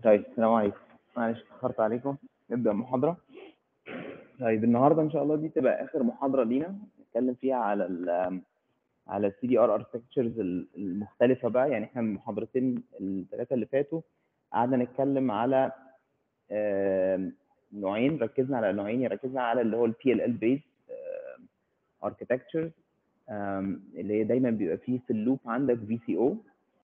طيب السلام عليكم معلش اتأخرت عليكم نبدأ المحاضرة طيب النهاردة إن شاء الله دي تبقى آخر محاضرة لينا نتكلم فيها على ال على السي دي ار اركتكتشرز المختلفة بقى يعني احنا من المحاضرتين الثلاثة اللي فاتوا قعدنا نتكلم على آم، نوعين ركزنا على نوعين ركزنا على اللي هو البي ال ال بيز اركتكتشرز اللي هي دايما بيبقى فيه في اللوب عندك في سي او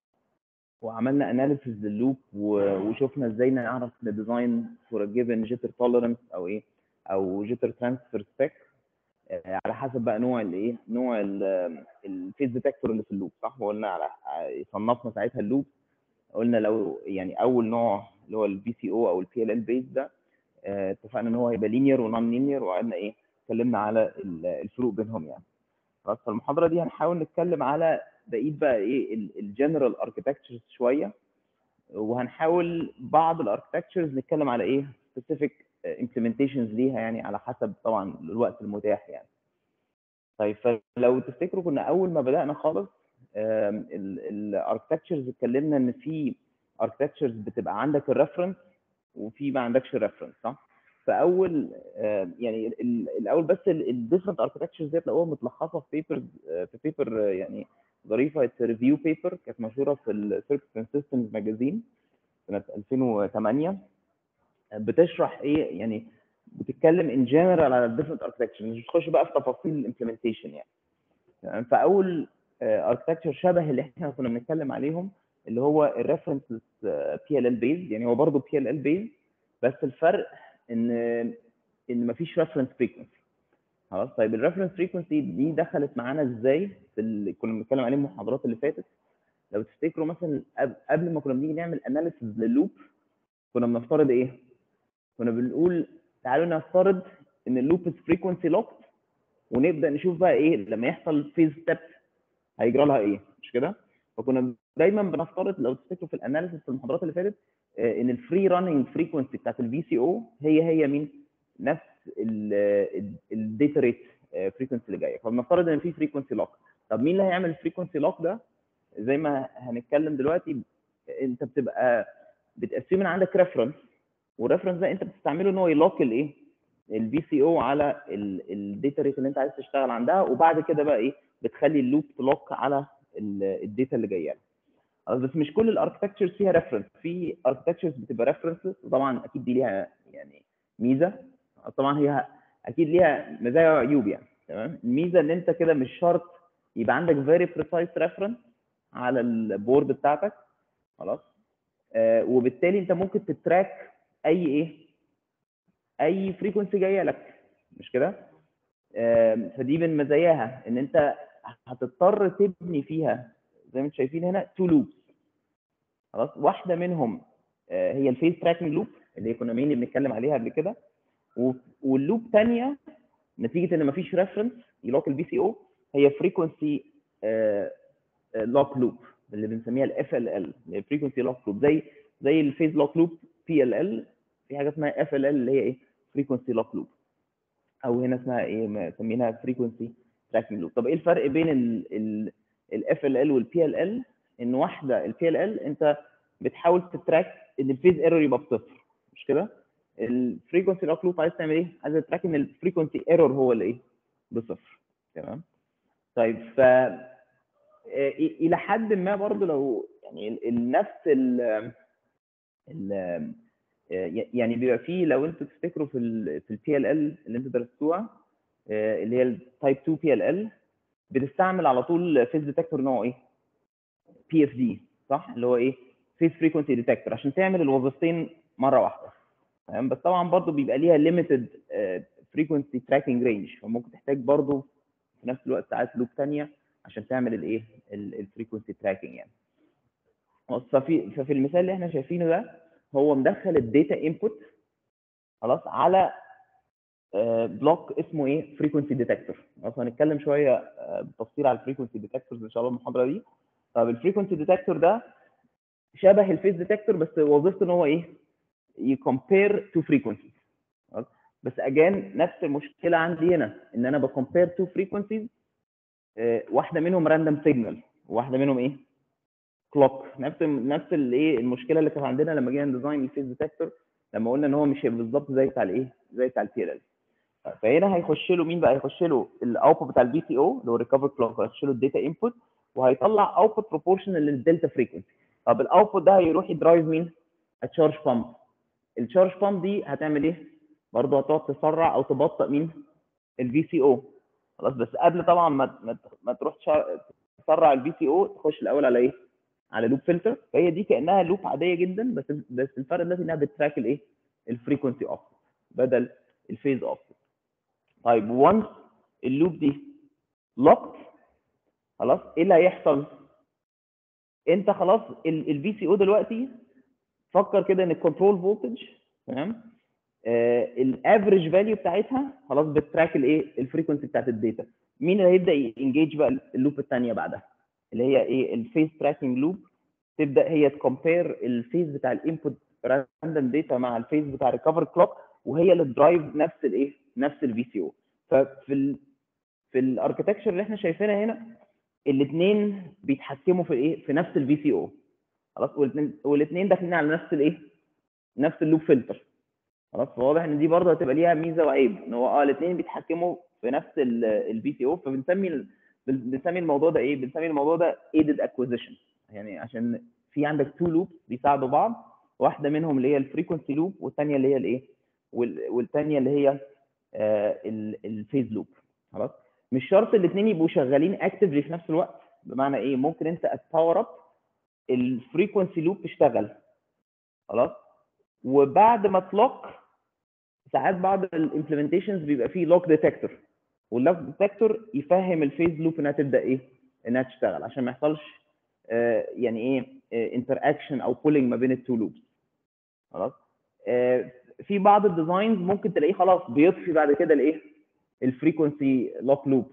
وعملنا اناليسيز لللوب وشفنا ازاي نعرف نديزاين فور جيفن جيتر توليرنس او ايه او جيتر ترانسفير سبيك على حسب بقى نوع الايه نوع الفيز ديتكتور اللي في اللوب صح وقلنا على صنفنا ساعتها اللوب قلنا لو يعني اول نوع اللي هو البي سي او او البي ال ال بيز ده آه، اتفقنا ان هو هيبقى لينير ونون لينير وقعدنا ايه اتكلمنا على ال- الفروق بينهم يعني خلاص فالمحاضره دي هنحاول نتكلم على بقيه بقى ايه الجنرال اركتكتشرز شويه وهنحاول بعض الاركتكتشرز نتكلم على ايه سبيسيفيك امبلمنتيشنز ليها يعني على حسب طبعا الوقت المتاح يعني طيب فلو تفتكروا كنا اول ما بدانا خالص الاركتكتشرز اتكلمنا ان في اركتكتشرز بتبقى عندك الريفرنس وفي ما عندكش الريفرنس صح فاول آه، يعني ال- ال- الاول بس الديفرنت اركتكتشرز ديت تلاقوها متلخصه في بيبرز في بيبر يعني ظريفه ريفيو بيبر كانت مشهوره في السيركت اند سيستمز ماجازين سنه 2008 بتشرح ايه يعني بتتكلم ان جنرال على الديفرنت اركتكتشر مش بتخش بقى في تفاصيل الامبلمنتيشن يعني تمام؟ فاول اركتكتشر شبه اللي احنا كنا بنتكلم عليهم اللي هو الريفرنس بي ال ال بيز يعني هو برضه بي ال ال بيز بس الفرق ان ان مفيش ريفرنس فريكونسي خلاص طيب الريفرنس فريكونسي دي دخلت معانا ازاي في اللي كنا بنتكلم عليه المحاضرات اللي فاتت لو تفتكروا مثلا قبل- قبل ما كنا بنيجي نعمل اناليسيز لللوب كنا بنفترض ايه؟ كنا بنقول تعالوا نفترض ان اللوب از فريكونسي لوكت ونبدا نشوف بقى ايه لما يحصل فيز ستيب هيجرى لها ايه مش كده؟ فكنا دايما بنفترض لو تفتكروا في الاناليسيس في المحاضرات اللي فاتت آه، ان الفري راننج فريكونسي بتاعت الفي سي او هي هي مين؟ نفس الداتا ريت فريكونسي اللي جايه فبنفترض ان في فريكونسي لوك طب مين اللي هيعمل الفريكونسي لوك ده؟ زي ما هنتكلم دلوقتي انت بتبقى بتقسم عندك ريفرنس والريفرنس ده انت بتستعمله ان هو يلوك الايه؟ البي سي او على الداتا ريت اللي انت عايز تشتغل عندها وبعد كده بقى ايه؟ بتخلي اللوب تلوك على الداتا اللي جايه لك. خلاص بس مش كل الاركتكتشرز فيها ريفرنس في اركتكتشرز بتبقى ريفرنسز وطبعا اكيد دي ليها يعني ميزه طبعا هي اكيد ليها مزايا وعيوب يعني تمام الميزه ان انت كده مش شرط يبقى عندك فيري بريسايز ريفرنس على البورد بتاعتك خلاص آه وبالتالي انت ممكن تتراك اي ايه اي فريكونسي جايه لك مش كده آم، فدي من مزاياها ان انت هتضطر تبني فيها زي ما انتم شايفين هنا تو لوبس خلاص واحده منهم آه، هي الفيز تراكنج لوب اللي كنا مين بنتكلم عليها قبل كده و- واللوب ثانيه نتيجه ان مفيش ريفرنس يلوك البي سي او هي فريكونسي لوك لوب اللي بنسميها الاف ال ال فريكونسي لوك لوب زي زي الفيز لوك لوب بي ال ال في حاجه اسمها اف ال ال اللي هي ايه فريكونسي لوك لوب او هنا اسمها ايه مسمينها فريكونسي تراكنج لوب طب ايه الفرق بين الاف ال ال والبي ال ال ان واحده البي ال ال انت بتحاول تتراك ان الفيز ايرور يبقى بصفر مش كده الفريكونسي لوك لوب عايز تعمل ايه عايز تتراك ان الفريكونسي ايرور هو اللي ايه بصفر تمام طيب ف آه، الى حد ما برضو لو يعني ال- ال- نفس ال ال آه، يعني بيبقى فيه لو انتوا تفتكروا في ال في البي ال ال اللي انتوا درستوها آه، اللي هي التايب 2 بي ال ال بتستعمل على طول فيز ديتكتور نوع ايه؟ بي اف دي صح؟ اللي هو ايه؟ فيز فريكونسي ديتكتور عشان تعمل الوظيفتين مره واحده تمام بس طبعا برضو بيبقى ليها ليميتد فريكونسي تراكنج رينج فممكن تحتاج برضو في نفس الوقت ساعات لوب ثانيه عشان تعمل الايه؟ الفريكونسي تراكنج يعني خلاص ففي ففي المثال اللي احنا شايفينه ده هو مدخل الداتا انبوت خلاص على بلوك اسمه ايه فريكونسي ديتكتور خلاص هنتكلم شويه آه، بالتفصيل على الفريكونسي ديتكتورز ان شاء الله المحاضره دي طب الفريكونسي ديتكتور ده شبه الفيز ديتكتور بس وظيفته ان هو ايه يكمبير تو فريكونسيز بس اجان نفس المشكله عندي هنا ان انا بكمبير تو فريكونسيز واحده منهم راندوم سيجنال وواحده منهم ايه كلوك نفس نفس الايه المشكله اللي كانت عندنا لما جينا نديزاين الفيز ديتكتور لما قلنا ان هو مش هيبقى بالظبط زي بتاع الايه زي بتاع البي ال ال فهنا هيخش له مين بقى هيخش له الاوتبوت بتاع البي سي او اللي هو الريكفر كلوك هيخش له الداتا انبوت وهيطلع اوتبوت بروبورشنال للدلتا فريكونسي طب الاوتبوت ده هيروح يدرايف مين التشارج بامب التشارج بامب دي هتعمل ايه برضه هتقعد تسرع او تبطئ مين الفي سي او خلاص بس قبل طبعا ما ما, ما تروح تسرع الفي سي او تخش الاول على ايه على لوب فلتر فهي دي كانها لوب عاديه جدا بس بس الفرق دلوقتي انها بتراك الايه الفريكونسي اوفست بدل الفيز اوفست طيب وانس اللوب دي لوكت خلاص ايه اللي هيحصل انت خلاص الفي سي او دلوقتي فكر كده ان الكنترول فولتج تمام الافريج فاليو بتاعتها خلاص بتراك الايه الفريكونسي بتاعت الداتا مين اللي هيبدا ينجيج بقى اللوب الثانيه بعدها اللي هي ايه الفيز تراكنج لوب تبدا هي تكومبير الفيز بتاع الانبوت راندوم داتا مع الفيز بتاع ريكفر كلوك وهي اللي تدرايف نفس الايه نفس الفي سي او ففي ال في الاركتكتشر اللي احنا شايفينها هنا الاثنين بيتحكموا في الايه في نفس الفي سي او خلاص والاثنين والاثنين داخلين على نفس الايه نفس اللوب فلتر خلاص فواضح ان دي برضه هتبقى ليها ميزه وعيب ان هو اه الاثنين بيتحكموا في نفس الفي سي او فبنسمي بنسمي الموضوع ده ايه بنسمي الموضوع ده ايدد اكوزيشن يعني عشان في عندك تو لوبس بيساعدوا بعض واحده منهم اللي هي الفريكونسي لوب والثانيه اللي هي الايه والثانيه اللي هي آه الفيز لوب خلاص مش شرط الاثنين يبقوا شغالين اكتفلي في نفس الوقت بمعنى ايه ممكن انت تباور اب الفريكونسي لوب تشتغل خلاص وبعد ما تلوك ساعات بعض الامبلمنتيشنز بيبقى فيه لوك ديتكتور واللوك ديتكتور يفهم الفيز لوب انها تبدا ايه انها تشتغل عشان ما يحصلش آه يعني ايه انتر اكشن او بولينج ما بين التو لوبس خلاص آه في بعض الديزاينز ممكن تلاقيه خلاص بيطفي بعد كده الايه الفريكونسي لوك لوب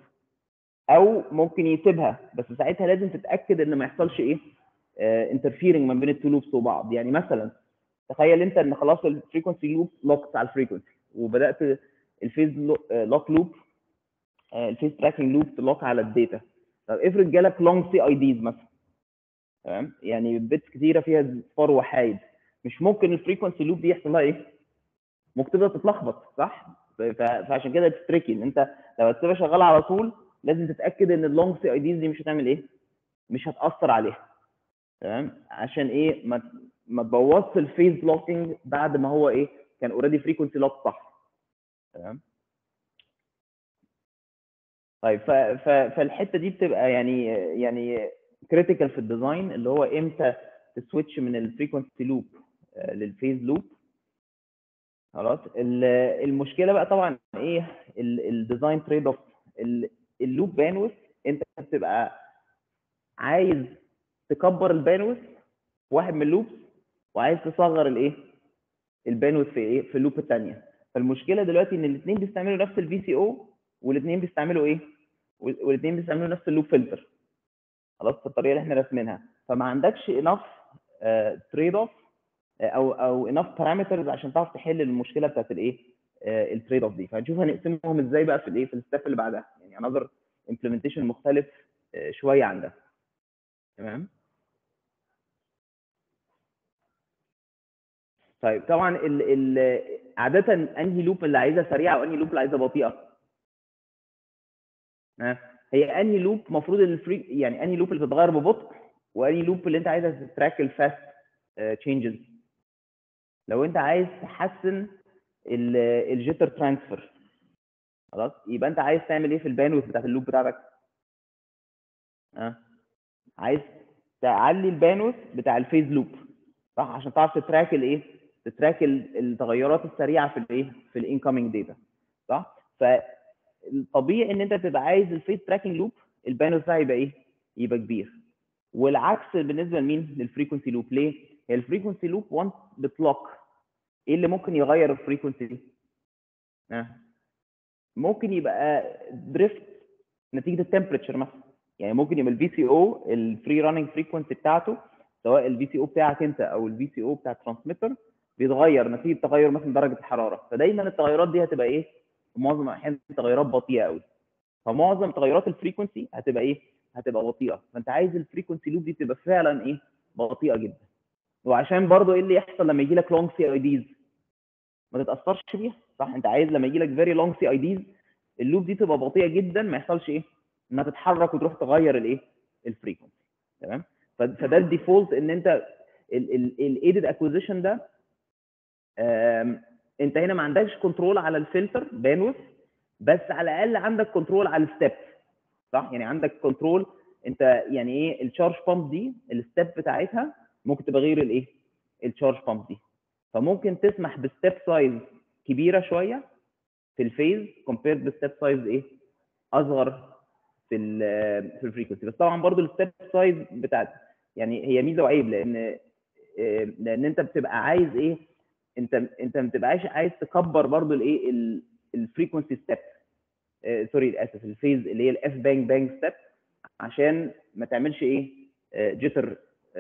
او ممكن يسيبها بس ساعتها لازم تتاكد ان ما يحصلش ايه انترفيرنج ما بين التو لوبس وبعض يعني مثلا تخيل انت ان خلاص الفريكونسي لوب لوكت على الفريكونسي وبدات الفيز لوك لوب الفيز تراكنج لوب تلوك على الداتا طب افرض جالك لونج سي اي ديز مثلا تمام يعني بيتس كتيره فيها صفار وحايد مش ممكن الفريكونسي لوب دي يحصل لها ايه؟ ممكن تبدا تتلخبط صح؟ فعشان كده تريكي ان انت لو هتسيبها شغاله على طول لازم تتاكد ان اللونج سي اي ديز دي مش هتعمل ايه؟ مش هتاثر عليها تمام؟ عشان ايه؟ ما ما تبوظش الفيز لوكينج بعد ما هو ايه؟ كان اوريدي فريكونسي لوك صح تمام؟ طيب ف... ف... فالحته دي بتبقى يعني يعني كريتيكال في الديزاين اللي هو امتى تسويتش من الفريكونسي لوب للفيز لوب خلاص المشكله بقى طبعا ايه الديزاين تريد اوف اللوب بانوث انت بتبقى عايز تكبر البانوث واحد من اللوبس وعايز تصغر الايه البانوث في ايه في اللوب الثانيه فالمشكله دلوقتي ان الاثنين بيستعملوا نفس الفي سي او والاثنين بيستعملوا ايه والاثنين بيستعملوا نفس اللوب فلتر خلاص في الطريقه اللي احنا راسمينها فما عندكش انف تريد اوف او او انف بارامترز عشان تعرف تحل المشكله بتاعت الايه التريد اوف دي فهنشوف هنقسمهم ازاي بقى في الايه في الستيب اللي بعدها يعني انذر امبلمنتيشن مختلف شويه عن ده تمام طيب طبعا ال ال عاده انهي لوب اللي عايزها سريعه وانهي لوب اللي عايزها بطيئه ها هي انهي لوب المفروض الفري يعني انهي لوب اللي بتتغير ببطء وانهي لوب اللي انت عايزها تتراك الفاست تشينجز لو انت عايز تحسن الجيتر ترانسفير خلاص يبقى انت عايز تعمل ايه في الباندويث بتاعت اللوب بتاعتك ها عايز تعلي الباندويث بتاع الفيز لوب صح عشان تعرف تتراك الايه تتراك التغيرات السريعه في الايه في الانكoming داتا صح فالطبيعي ان انت تبقى عايز الفيز تراكنج لوب الباندويث ده يبقى ايه يبقى كبير والعكس بالنسبه لمين للفريكونسي لوب ليه هي الفريكونسي لوب وانس بتلوك ايه اللي ممكن يغير الفريكونسي دي آه. ممكن يبقى دريفت نتيجه التمبريتشر مثلا يعني ممكن يبقى الفي سي او الفري راننج فريكونسي بتاعته سواء الفي سي او بتاعك انت او الفي سي او بتاع الترانسميتر بيتغير نتيجه تغير مثلا درجه الحراره فدايما التغيرات دي هتبقى ايه في معظم الاحيان تغيرات بطيئه قوي فمعظم تغيرات الفريكونسي هتبقى ايه هتبقى بطيئه فانت عايز الفريكونسي لوب دي تبقى فعلا ايه بطيئه جدا وعشان برضه ايه اللي يحصل لما يجي لك لونج سي اي ديز ما تتاثرش بيها صح انت عايز لما يجي لك فيري لونج سي اي ديز اللوب دي تبقى بطيئه جدا ما يحصلش ايه انها تتحرك وتروح تغير الايه الفريكونسي تمام ف- فده الديفولت ان انت الايدد اكوزيشن ده آم، انت هنا ما عندكش كنترول على الفلتر باندويث بس على الاقل عندك كنترول على الستيب صح يعني عندك كنترول انت يعني ايه الشارج بامب دي الستيب بتاعتها ممكن تبقى غير الايه الشارج بامب دي فممكن تسمح بستيب سايز كبيره شويه في الفيز كومبيرد بستيب سايز ايه اصغر في ال في الفريكونسي بس طبعا برضو الستيب سايز بتاعت يعني هي ميزه وعيب لان آه، لان انت بتبقى عايز ايه انت انت ما بتبقاش عايز تكبر برضو الايه الفريكونسي ستيب سوري اسف الفيز اللي هي الاف بانج بانج ستيب عشان ما تعملش ايه جيتر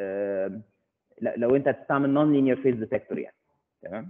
لو انت هتستعمل نون لينير فيز ديتكتور يعني تمام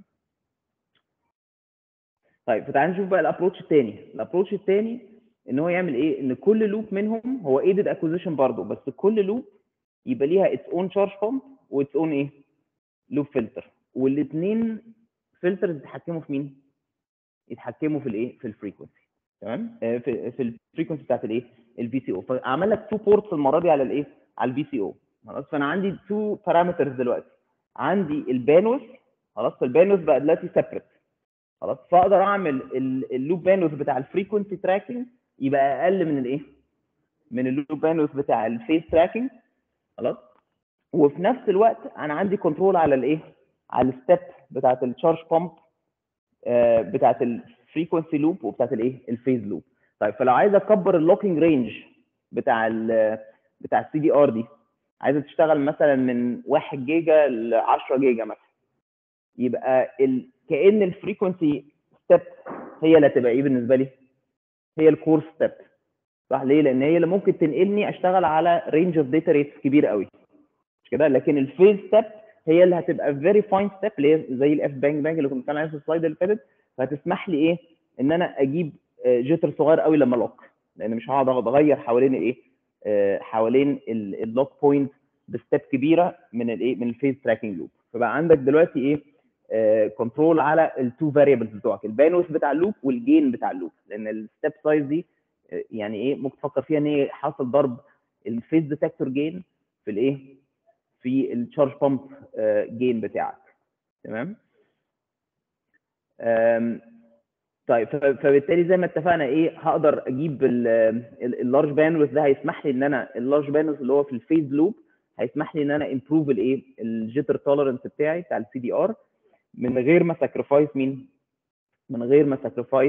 طيب فتعال نشوف بقى الابروتش الثاني الابروتش الثاني ان هو يعمل ايه ان كل لوب منهم هو ايدد اكوزيشن برضه بس كل لوب يبقى ليها اتس اون شارج بامب واتس اون ايه لوب فلتر والاثنين فلترز يتحكموا في مين يتحكموا في الايه في الفريكونسي تمام آه، في في الفريكونسي بتاعت الايه البي سي او فعمل لك تو بورتس المره دي على الايه على البي سي او خلاص فانا عندي تو بارامترز دلوقتي عندي البانوث خلاص فالبانوث بقى دلوقتي سيبريت خلاص فاقدر اعمل ال- اللوب بانوث بتاع الفريكونسي تراكنج يبقى اقل من الايه من اللوب بانوث بتاع الفيس تراكنج خلاص وفي نفس الوقت انا عندي كنترول على الايه على الستيب بتاعت الشارج بامب بتاعت الفريكونسي لوب وبتاعت الايه الفيز لوب طيب فلو عايز اكبر اللوكينج رينج بتاع ال بتاع السي دي ار دي عايزه تشتغل مثلا من 1 جيجا ل 10 جيجا مثلا يبقى ال... كان الفريكونسي ستيب هي اللي هتبقى ايه بالنسبه لي؟ هي الكور ستيب صح ليه؟ لان هي اللي ممكن تنقلني اشتغل على رينج اوف داتا ريتس كبير قوي مش كده لكن الفيز ستيب هي اللي هتبقى فيري فاين ستيب اللي هي زي الاف بانج بانج اللي كنا بنتكلم عليها في السلايد اللي فاتت فهتسمح لي ايه ان انا اجيب جيتر صغير قوي لما لوك لان مش هقعد اغير حوالين الايه آه، حوالين اللوك بوينت بستيب كبيره من الايه من الفيز تراكنج لوب فبقى عندك دلوقتي ايه كنترول على التو فاريبلز بتوعك البانوث بتاع اللوب والجين بتاع اللوب لان الستيب سايز دي آه، يعني ايه ممكن تفكر فيها ان هي حاصل ضرب الفيز ديتكتور جين في الايه في الشارج بامب جين بتاعك تمام آم، طيب ف- فبالتالي زي ما اتفقنا ايه هقدر اجيب اللارج باندويث ده هيسمح لي ان انا اللارج باندويث اللي هو في الفيز لوب هيسمح لي ان انا امبروف الايه الجيتر توليرنس بتاعي بتاع السي دي ار من غير ما ساكرفايس مين من غير ما ساكرفايس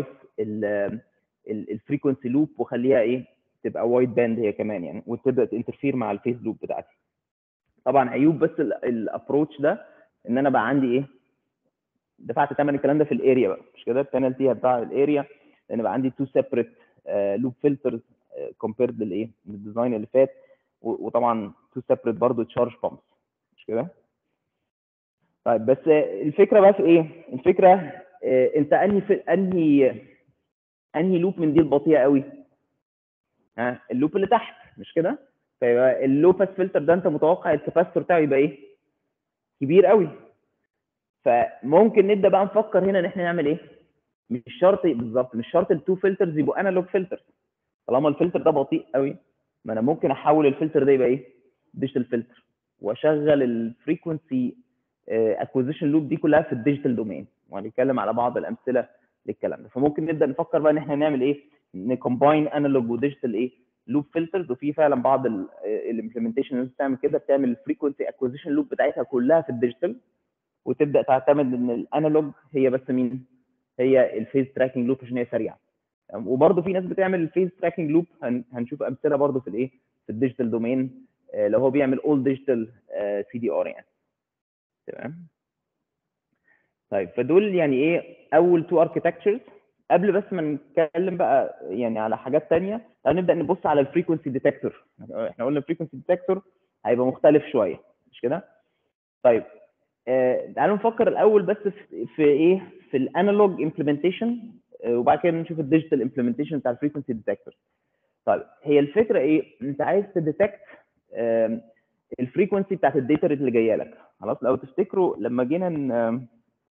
الفريكونسي لوب واخليها ايه تبقى وايد باند هي كمان يعني وتبدا تنترفير مع الفيز لوب بتاعتي طبعا عيوب بس الابروتش ده ان انا بقى عندي ايه دفعت ثمن الكلام ده في الاريا بقى مش كده البنالتي هتدفع الاريا لان بقى عندي تو سيبريت لوب فلترز كومبيرد للايه للديزاين اللي فات و- وطبعا تو سيبريت برضه تشارج بامبس مش كده طيب بس آه، الفكره بقى في ايه الفكره آه، انت انهي في انهي انهي لوب من دي البطيئه قوي ها اللوب اللي تحت مش كده فيبقى اللو باس فلتر ده انت متوقع الكاباسيتور بتاعه يبقى ايه كبير قوي فممكن نبدا بقى نفكر هنا ان احنا نعمل ايه مش شرط بالظبط مش شرط التو فلترز يبقوا انالوج فلترز طالما الفلتر ده بطيء قوي ما انا ممكن احول الفلتر ده يبقى ايه ديجيتال فلتر واشغل الفريكونسي اكوزيشن لوب دي كلها في الديجيتال دومين وهنتكلم على بعض الامثله للكلام ده فممكن نبدا نفكر بقى ان احنا نعمل ايه نكومباين انالوج وديجيتال ايه لوب فلترز وفي فعلا بعض الامبلمنتيشن اللي بتعمل كده بتعمل الفريكونسي اكوزيشن لوب بتاعتها كلها في الديجيتال وتبدا تعتمد ان الانالوج هي بس مين هي الفيز تراكنج لوب عشان هي سريعه تمام؟ وبرضه في ناس بتعمل الفيز تراكنج لوب هنشوف امثله برضه في الايه في الديجيتال دومين لو هو بيعمل اول ديجيتال سي دي ار يعني تمام طيب فدول يعني ايه اول تو اركتكتشرز قبل بس ما نتكلم بقى يعني على حاجات تانية تعالوا نبدا نبص على الفريكونسي ديتكتور احنا قلنا الفريكونسي ديتكتور هيبقى مختلف شويه مش كده طيب آه تعالوا نفكر الاول بس في, في ايه في الانالوج امبلمنتيشن وبعد كده نشوف الديجيتال امبلمنتيشن بتاع الفريكونسي ديتكتور طيب هي الفكره ايه انت عايز تديتكت الفريكونسي بتاعت الداتا اللي جايه لك خلاص لو تفتكروا لما جينا ن-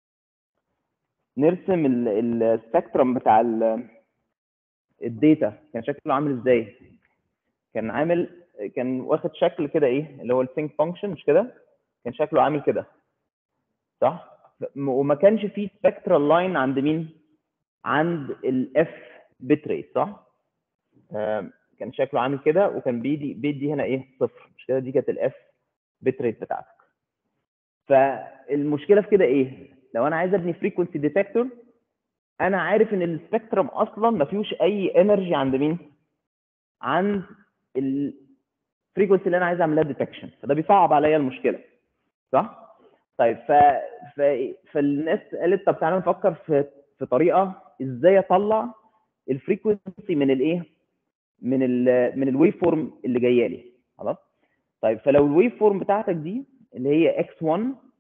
نرسم السبيكترم بتاع ال- الداتا كان شكله عامل ازاي كان عامل كان واخد شكل كده ايه اللي هو السينك فانكشن مش كده كان شكله عامل كده صح ف- وما كانش فيه سبيكترال لاين عند مين عند الاف بت ريت صح آم، كان شكله عامل كده وكان بيدي بيدي هنا ايه صفر مش كده دي كانت الاف بت ريت بتاعتك فالمشكله في كده ايه لو انا عايز ابني فريكونسي ديتكتور انا عارف ان السبيكترم اصلا ما فيهوش اي انرجي عند مين عند الفريكونسي اللي انا عايز اعملها ديتكشن فده بيصعب عليا المشكله صح طيب ف... ف... فالناس قالت طب تعالى نفكر في في طريقه ازاي اطلع الفريكونسي من الايه من ال من الويف فورم اللي جايه لي خلاص طيب فلو الويف فورم بتاعتك دي اللي هي x1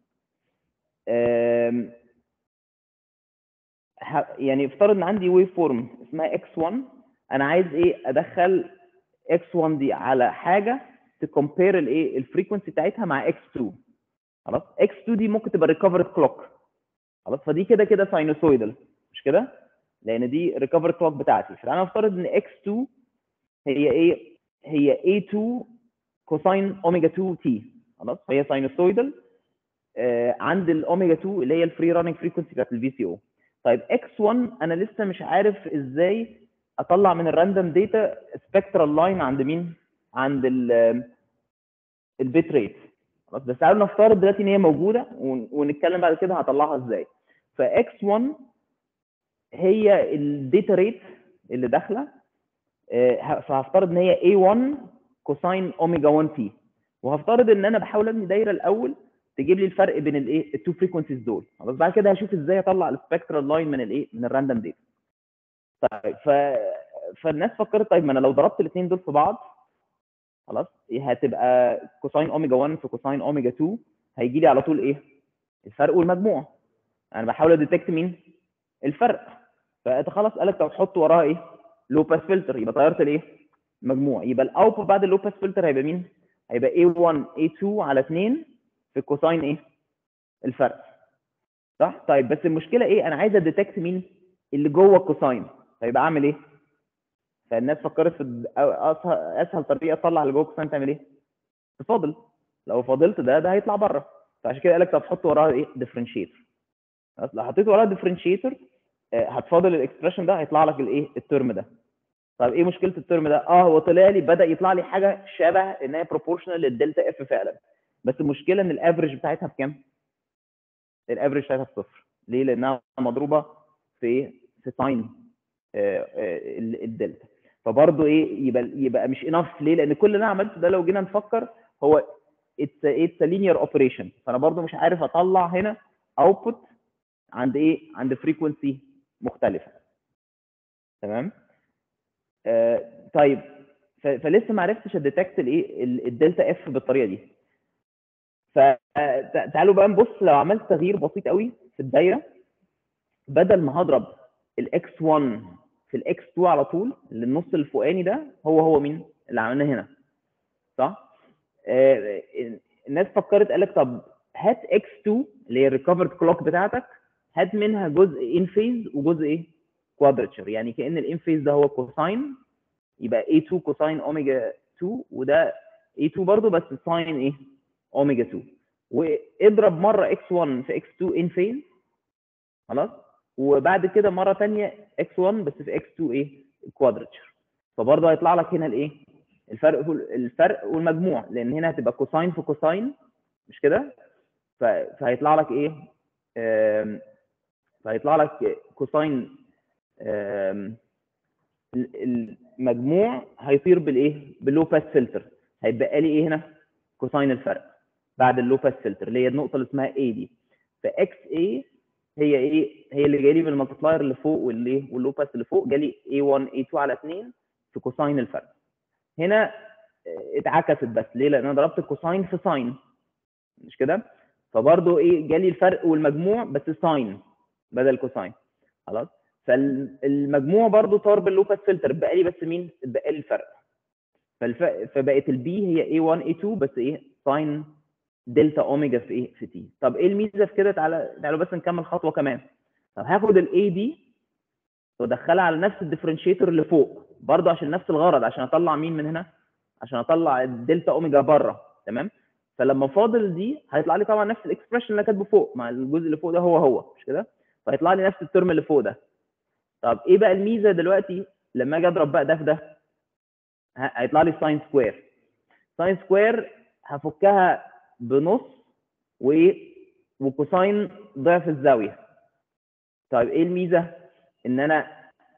آم، ه- يعني افترض ان عندي ويف فورم اسمها x1 انا عايز ايه ادخل x1 دي على حاجه تكمبير الايه الفريكونسي بتاعتها مع x2 خلاص x2 دي ممكن تبقى ريكفرد كلوك خلاص فدي كده كده ساينوسويدال مش كده لان دي ريكفرد كلوك بتاعتي فانا افترض ان x2 هي ايه هي a2 كوساين اوميجا 2 تي خلاص فهي ساينوسويدال آه عند الاوميجا 2 اللي هي الفري راننج فريكونسي بتاعت الفي سي او طيب x1 انا لسه مش عارف ازاي اطلع من الراندوم داتا سبكترال لاين عند مين عند البيت ريت خلاص بس تعالوا نفترض دلوقتي ان هي موجوده ون- ونتكلم بعد كده هطلعها ازاي فx1 هي الداتا ريت اللي داخله آه، ه- فهفترض ان هي a1 كوساين اوميجا 1 تي وهفترض ان انا بحاول ابني دايره الاول تجيب لي الفرق بين الايه التو فريكونسيز دول خلاص بعد كده هشوف ازاي اطلع السبكترال لاين من الايه من الراندوم داتا طيب ف... فالناس فكرت طيب ما انا لو ضربت الاثنين دول في بعض خلاص هتبقى كوساين اوميجا 1 في كوساين اوميجا 2 هيجي لي على طول ايه الفرق والمجموع انا بحاول اديتكت مين الفرق فانت خلاص قالك طب تحط وراها ايه لو باس فلتر يبقى طيرت الايه مجموع يبقى الاوتبوت بعد اللو باس فلتر هيبقى مين هيبقى A1 A2 على 2 في كوساين ايه الفرق صح طيب بس المشكله ايه انا عايز اديتكت مين اللي جوه الكوساين فيبقى اعمل ايه فالناس فكرت في الد- أو- اسهل اسهل طريقه اطلع اللي جوه الكوساين تعمل ايه تفاضل لو فاضلت ده ده هيطلع بره فعشان كده قال لك طب حط وراها ايه ديفرنشيتور لو حطيت وراها ديفرنشيتور هتفاضل الاكسبريشن ده هيطلع لك الايه الترم ده طب ايه مشكله الترم ده اه هو طلع لي بدا يطلع لي حاجه شبه ان هي بروبورشنال للدلتا اف فعلا بس المشكله ان الافرج بتاعتها بكام الافرج بتاعتها بصفر ليه لانها مضروبه في ايه في ساين الدلتا فبرضه ايه يبقى يبقى مش انف ليه لان كل اللي انا عملته ده لو جينا نفكر هو اتس اتس لينير اوبريشن فانا برضه مش عارف اطلع هنا اوتبوت عند ايه عند فريكونسي مختلفه تمام آه طيب ف- فلسه ما عرفتش اديتكت الايه ال- الدلتا اف بالطريقه دي فتعالوا بقى نبص لو عملت تغيير بسيط قوي في الدايره بدل ما هضرب الاكس 1 في الاكس 2 على طول اللي النص الفوقاني ده هو هو مين اللي عملناه هنا صح آه الناس فكرت قال لك طب هات اكس 2 اللي هي الريكفرد كلوك بتاعتك هات منها جزء ان فيز وجزء ايه كوادرتشر يعني كان الان فيز ده هو كوساين يبقى A2 كوساين اوميجا 2 وده A2 برضه بس ساين ايه اوميجا 2 واضرب مره x1 في x2 ان فيز خلاص وبعد كده مره ثانيه x1 بس في x2 ايه كوادرتشر فبرضه هيطلع لك هنا الايه الفرق الفرق والمجموع لان هنا هتبقى كوساين في كوساين مش كده ف- فهيطلع لك ايه آم، فهيطلع لك كوساين آم، ال- المجموع هيطير بالايه باللو باس فلتر هيتبقى لي ايه هنا كوساين الفرق بعد اللو باس فلتر اللي هي النقطه اللي اسمها A دي فاكس A هي ايه هي اللي جاي لي بالمالتبلاير اللي فوق واللي واللو باس اللي فوق جالي A1 A2 على 2 في كوساين الفرق هنا آه، اتعكست بس ليه لان انا ضربت الكوساين في ساين مش كده فبرضه ايه جالي الفرق والمجموع بس ساين بدل كوساين خلاص فالمجموع برضو طار باللو باس فلتر بقى لي بس مين بقى لي الفرق فالف... فبقت البي هي A1 A2 بس ايه ساين دلتا اوميجا في ايه في تي طب ايه الميزه في كده تعالى تعالوا بس نكمل خطوه كمان طب هاخد الاي دي وادخلها على نفس الديفرنشيتور اللي فوق برضه عشان نفس الغرض عشان اطلع مين من هنا عشان اطلع الدلتا اوميجا بره تمام فلما فاضل دي هيطلع لي طبعا نفس الاكسبريشن اللي انا كاتبه فوق مع الجزء اللي فوق ده هو هو مش كده فهيطلع لي نفس الترم اللي فوق ده طب ايه بقى الميزه دلوقتي لما اجي اضرب بقى ده في ده هيطلع لي ساين سكوير ساين سكوير هفكها بنص و وكوساين ضعف الزاويه طيب ايه الميزه ان انا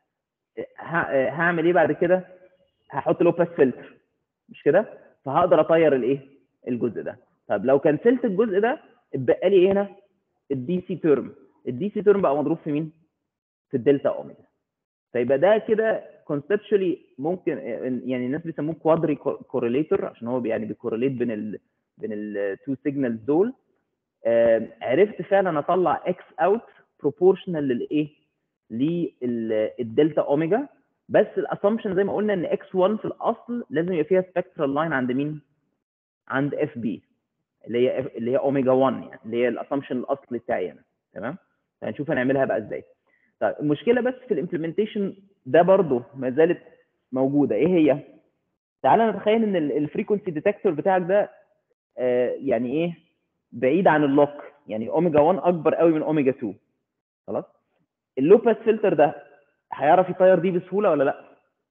هعمل ايه بعد كده هحط له باس فلتر مش كده فهقدر اطير الايه الجزء ده طب لو كنسلت الجزء ده اتبقى لي ايه هنا الدي سي تيرم الدي سي تيرم بقى مضروب في مين في الدلتا اوميجا فيبقى ده كده كونسبشولي ممكن يعني الناس بيسموه كوادري كورليتور عشان هو يعني بيكورليت بين ال بين التو سيجنالز دول آه عرفت فعلا اطلع اكس اوت بروبورشنال للايه للدلتا اوميجا بس الاسامبشن زي ما قلنا ان اكس 1 في الاصل لازم يبقى فيها سبكترال لاين عند مين عند اف بي اللي هي F اللي هي اوميجا 1 يعني اللي هي الاسامبشن الاصلي بتاعي انا تمام هنشوف هنعملها بقى ازاي طيب المشكله بس في الامبلمنتيشن ده برضه ما زالت موجوده ايه هي تعال نتخيل ان الفريكونسي ديتكتور بتاعك ده آه يعني ايه بعيد عن اللوك يعني اوميجا 1 اكبر قوي من اوميجا 2 خلاص اللو باس فلتر ده هيعرف يطير دي بسهوله ولا لا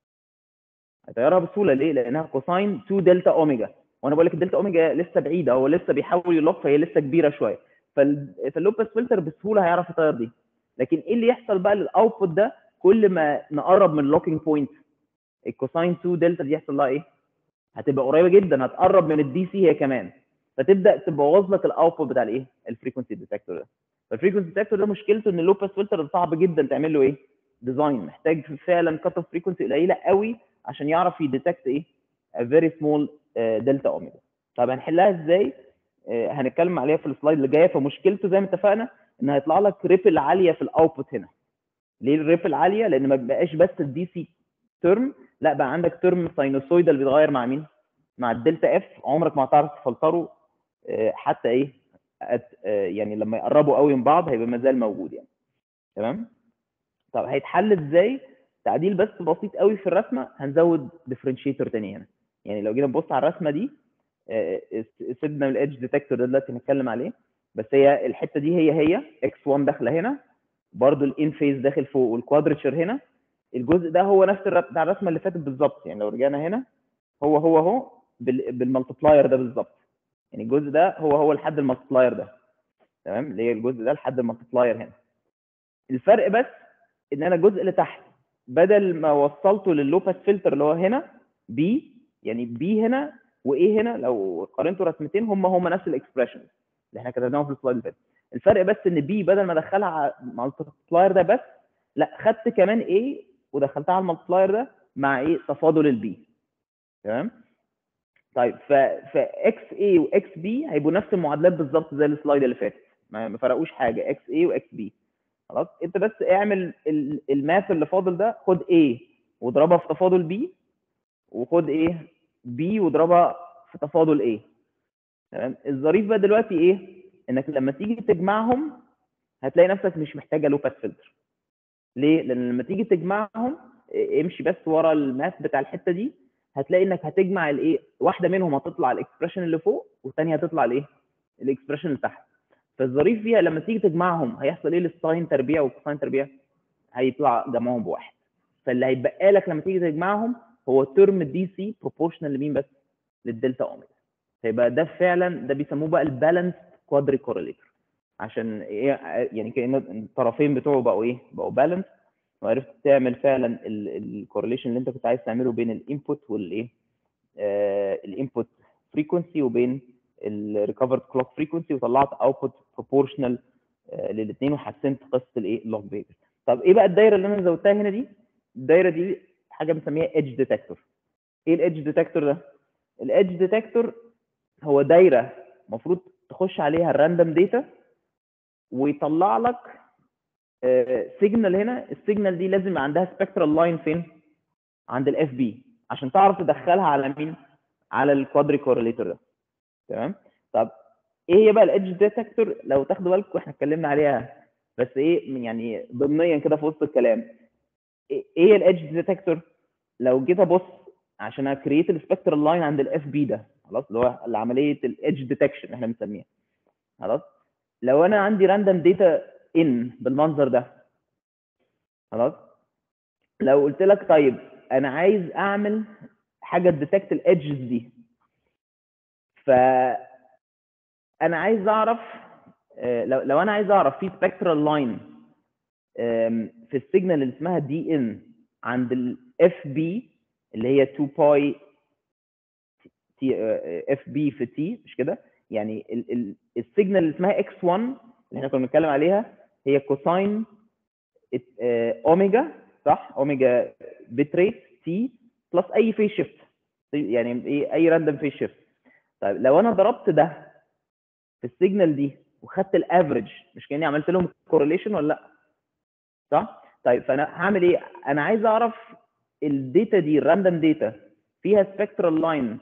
هيطيرها بسهوله ليه لانها كوساين 2 دلتا اوميجا وانا بقول لك الدلتا اوميجا لسه بعيده هو لسه بيحاول يلوك فهي لسه كبيره شويه فاللو باس فلتر بسهوله هيعرف يطير دي لكن ايه اللي يحصل بقى للاوتبوت ده كل ما نقرب من اللوكينج بوينت الكوساين 2 دلتا دي يحصل لها ايه هتبقى قريبه جدا هتقرب من الدي سي هي كمان فتبدا تبوظ لك الاوتبوت بتاع الايه الفريكونسي ديتكتور ده فالفريكونسي ديتكتور ده مشكلته ان اللو باس فلتر صعب جدا تعمل له ايه ديزاين محتاج فعلا كات اوف فريكونسي قليله قوي عشان يعرف يديتكت ايه a very small دلتا اوميجا طب هنحلها ازاي uh, هنتكلم عليها في السلايد اللي جايه فمشكلته زي ما اتفقنا ان هيطلع لك ريبل عاليه في الاوتبوت هنا ليه الريبل عاليه لان ما بقاش بس الدي سي ترم لا بقى عندك ترم ساينوسويدال بيتغير مع مين مع الدلتا اف عمرك ما هتعرف تفلتره uh, حتى ايه أت, uh, يعني لما يقربوا قوي من بعض هيبقى ما زال موجود يعني تمام طب هيتحل ازاي تعديل بس بسيط قوي في الرسمه هنزود ديفرنشيتور تاني هنا يعني لو جينا نبص على الرسمه دي سيبنا من الادج ديتكتور ده دلوقتي هنتكلم عليه بس هي الحته دي هي هي اكس 1 داخله هنا برضو الان فيز داخل فوق والكوادرتشر هنا الجزء ده هو نفس بتاع الرسمه اللي فاتت بالظبط يعني لو رجعنا هنا هو هو هو بالمالتبلاير ده بالظبط يعني الجزء ده هو هو لحد المالتبلاير ده تمام اللي هي الجزء ده لحد المالتبلاير هنا الفرق بس ان انا الجزء اللي تحت بدل ما وصلته لللوباس فلتر اللي هو هنا بي يعني بي هنا وايه هنا لو قارنتوا رسمتين هم هم نفس الاكسبريشن اللي احنا كتبناهم في السلايد اللي فات الفرق بس ان بي بدل ما ادخلها على المالتبلاير ده بس لا خدت كمان ايه ودخلتها على المالتبلاير ده مع ايه تفاضل البي تمام طيب ف ف اكس اي واكس بي هيبقوا نفس المعادلات بالظبط زي السلايد اللي فات ما فرقوش حاجه اكس اي واكس بي خلاص انت بس اعمل الماث اللي فاضل ده خد A واضربها في تفاضل B وخد ايه B واضربها في تفاضل A تمام الظريف بقى دلوقتي ايه انك لما تيجي تجمعهم هتلاقي نفسك مش محتاجه لو باس فلتر ليه لان لما تيجي تجمعهم امشي بس ورا الماث بتاع الحته دي هتلاقي انك هتجمع الايه واحده منهم هتطلع الاكسبريشن اللي فوق والثانيه هتطلع الايه الاكسبريشن اللي تحت فالظريف فيها لما تيجي تجمعهم هيحصل ايه للساين تربيع والكوساين تربيع هيطلع جمعهم بواحد فاللي هيتبقى لك لما تيجي تجمعهم هو الترم دي سي بروبورشنال لمين بس للدلتا اوميجا فيبقى ده فعلا ده بيسموه بقى البالانس كوادري كورليتور عشان ايه يعني كان الطرفين بتوعه بقوا ايه بقوا بالانس وعرفت تعمل فعلا الكورليشن اللي انت كنت عايز تعمله بين الانبوت والايه آه الانبوت فريكونسي وبين الريكفرد كلوك فريكونسي وطلعت اوتبوت بروبورشنال للاثنين وحسنت قصه الايه اللوك بيبر طب ايه بقى الدايره اللي انا زودتها هنا دي الدايره دي حاجه بنسميها ايدج ديتكتور ايه الايدج ديتكتور ده الايدج ديتكتور هو دايره المفروض تخش عليها الراندوم داتا ويطلع لك سيجنال هنا السيجنال دي لازم يبقى عندها سبكترال لاين فين عند الاف بي عشان تعرف تدخلها على مين على الكوادري كورليتور ده تمام طب ايه هي بقى الادج ديتكتور لو تاخدوا بالكم احنا اتكلمنا عليها بس ايه يعني ضمنيا كده في وسط الكلام ايه هي الادج ديتكتور لو جيت ابص عشان اكريت السبكترال لاين عند الاف بي ده خلاص اللي هو عمليه الادج ديتكشن احنا بنسميها خلاص لو انا عندي راندوم داتا ان بالمنظر ده خلاص لو قلت لك طيب انا عايز اعمل حاجه تديتكت الايدجز دي ف انا عايز اعرف لو لو انا عايز اعرف في سبكترال لاين في السيجنال اللي اسمها دي ان عند الاف بي اللي هي 2 باي تي اف بي في تي مش كده يعني السيجنال اللي اسمها اكس 1 اللي احنا كنا بنتكلم عليها هي كوساين اوميجا صح اوميجا بت ريت تي بلس اي فيس شيفت يعني ايه اي راندوم فيس شيفت طيب لو انا ضربت ده في السيجنال دي وخدت الافريج مش كاني عملت لهم كورليشن ولا لا صح طيب فانا هعمل ايه انا عايز اعرف الداتا دي الراندوم داتا فيها سبكترال لاين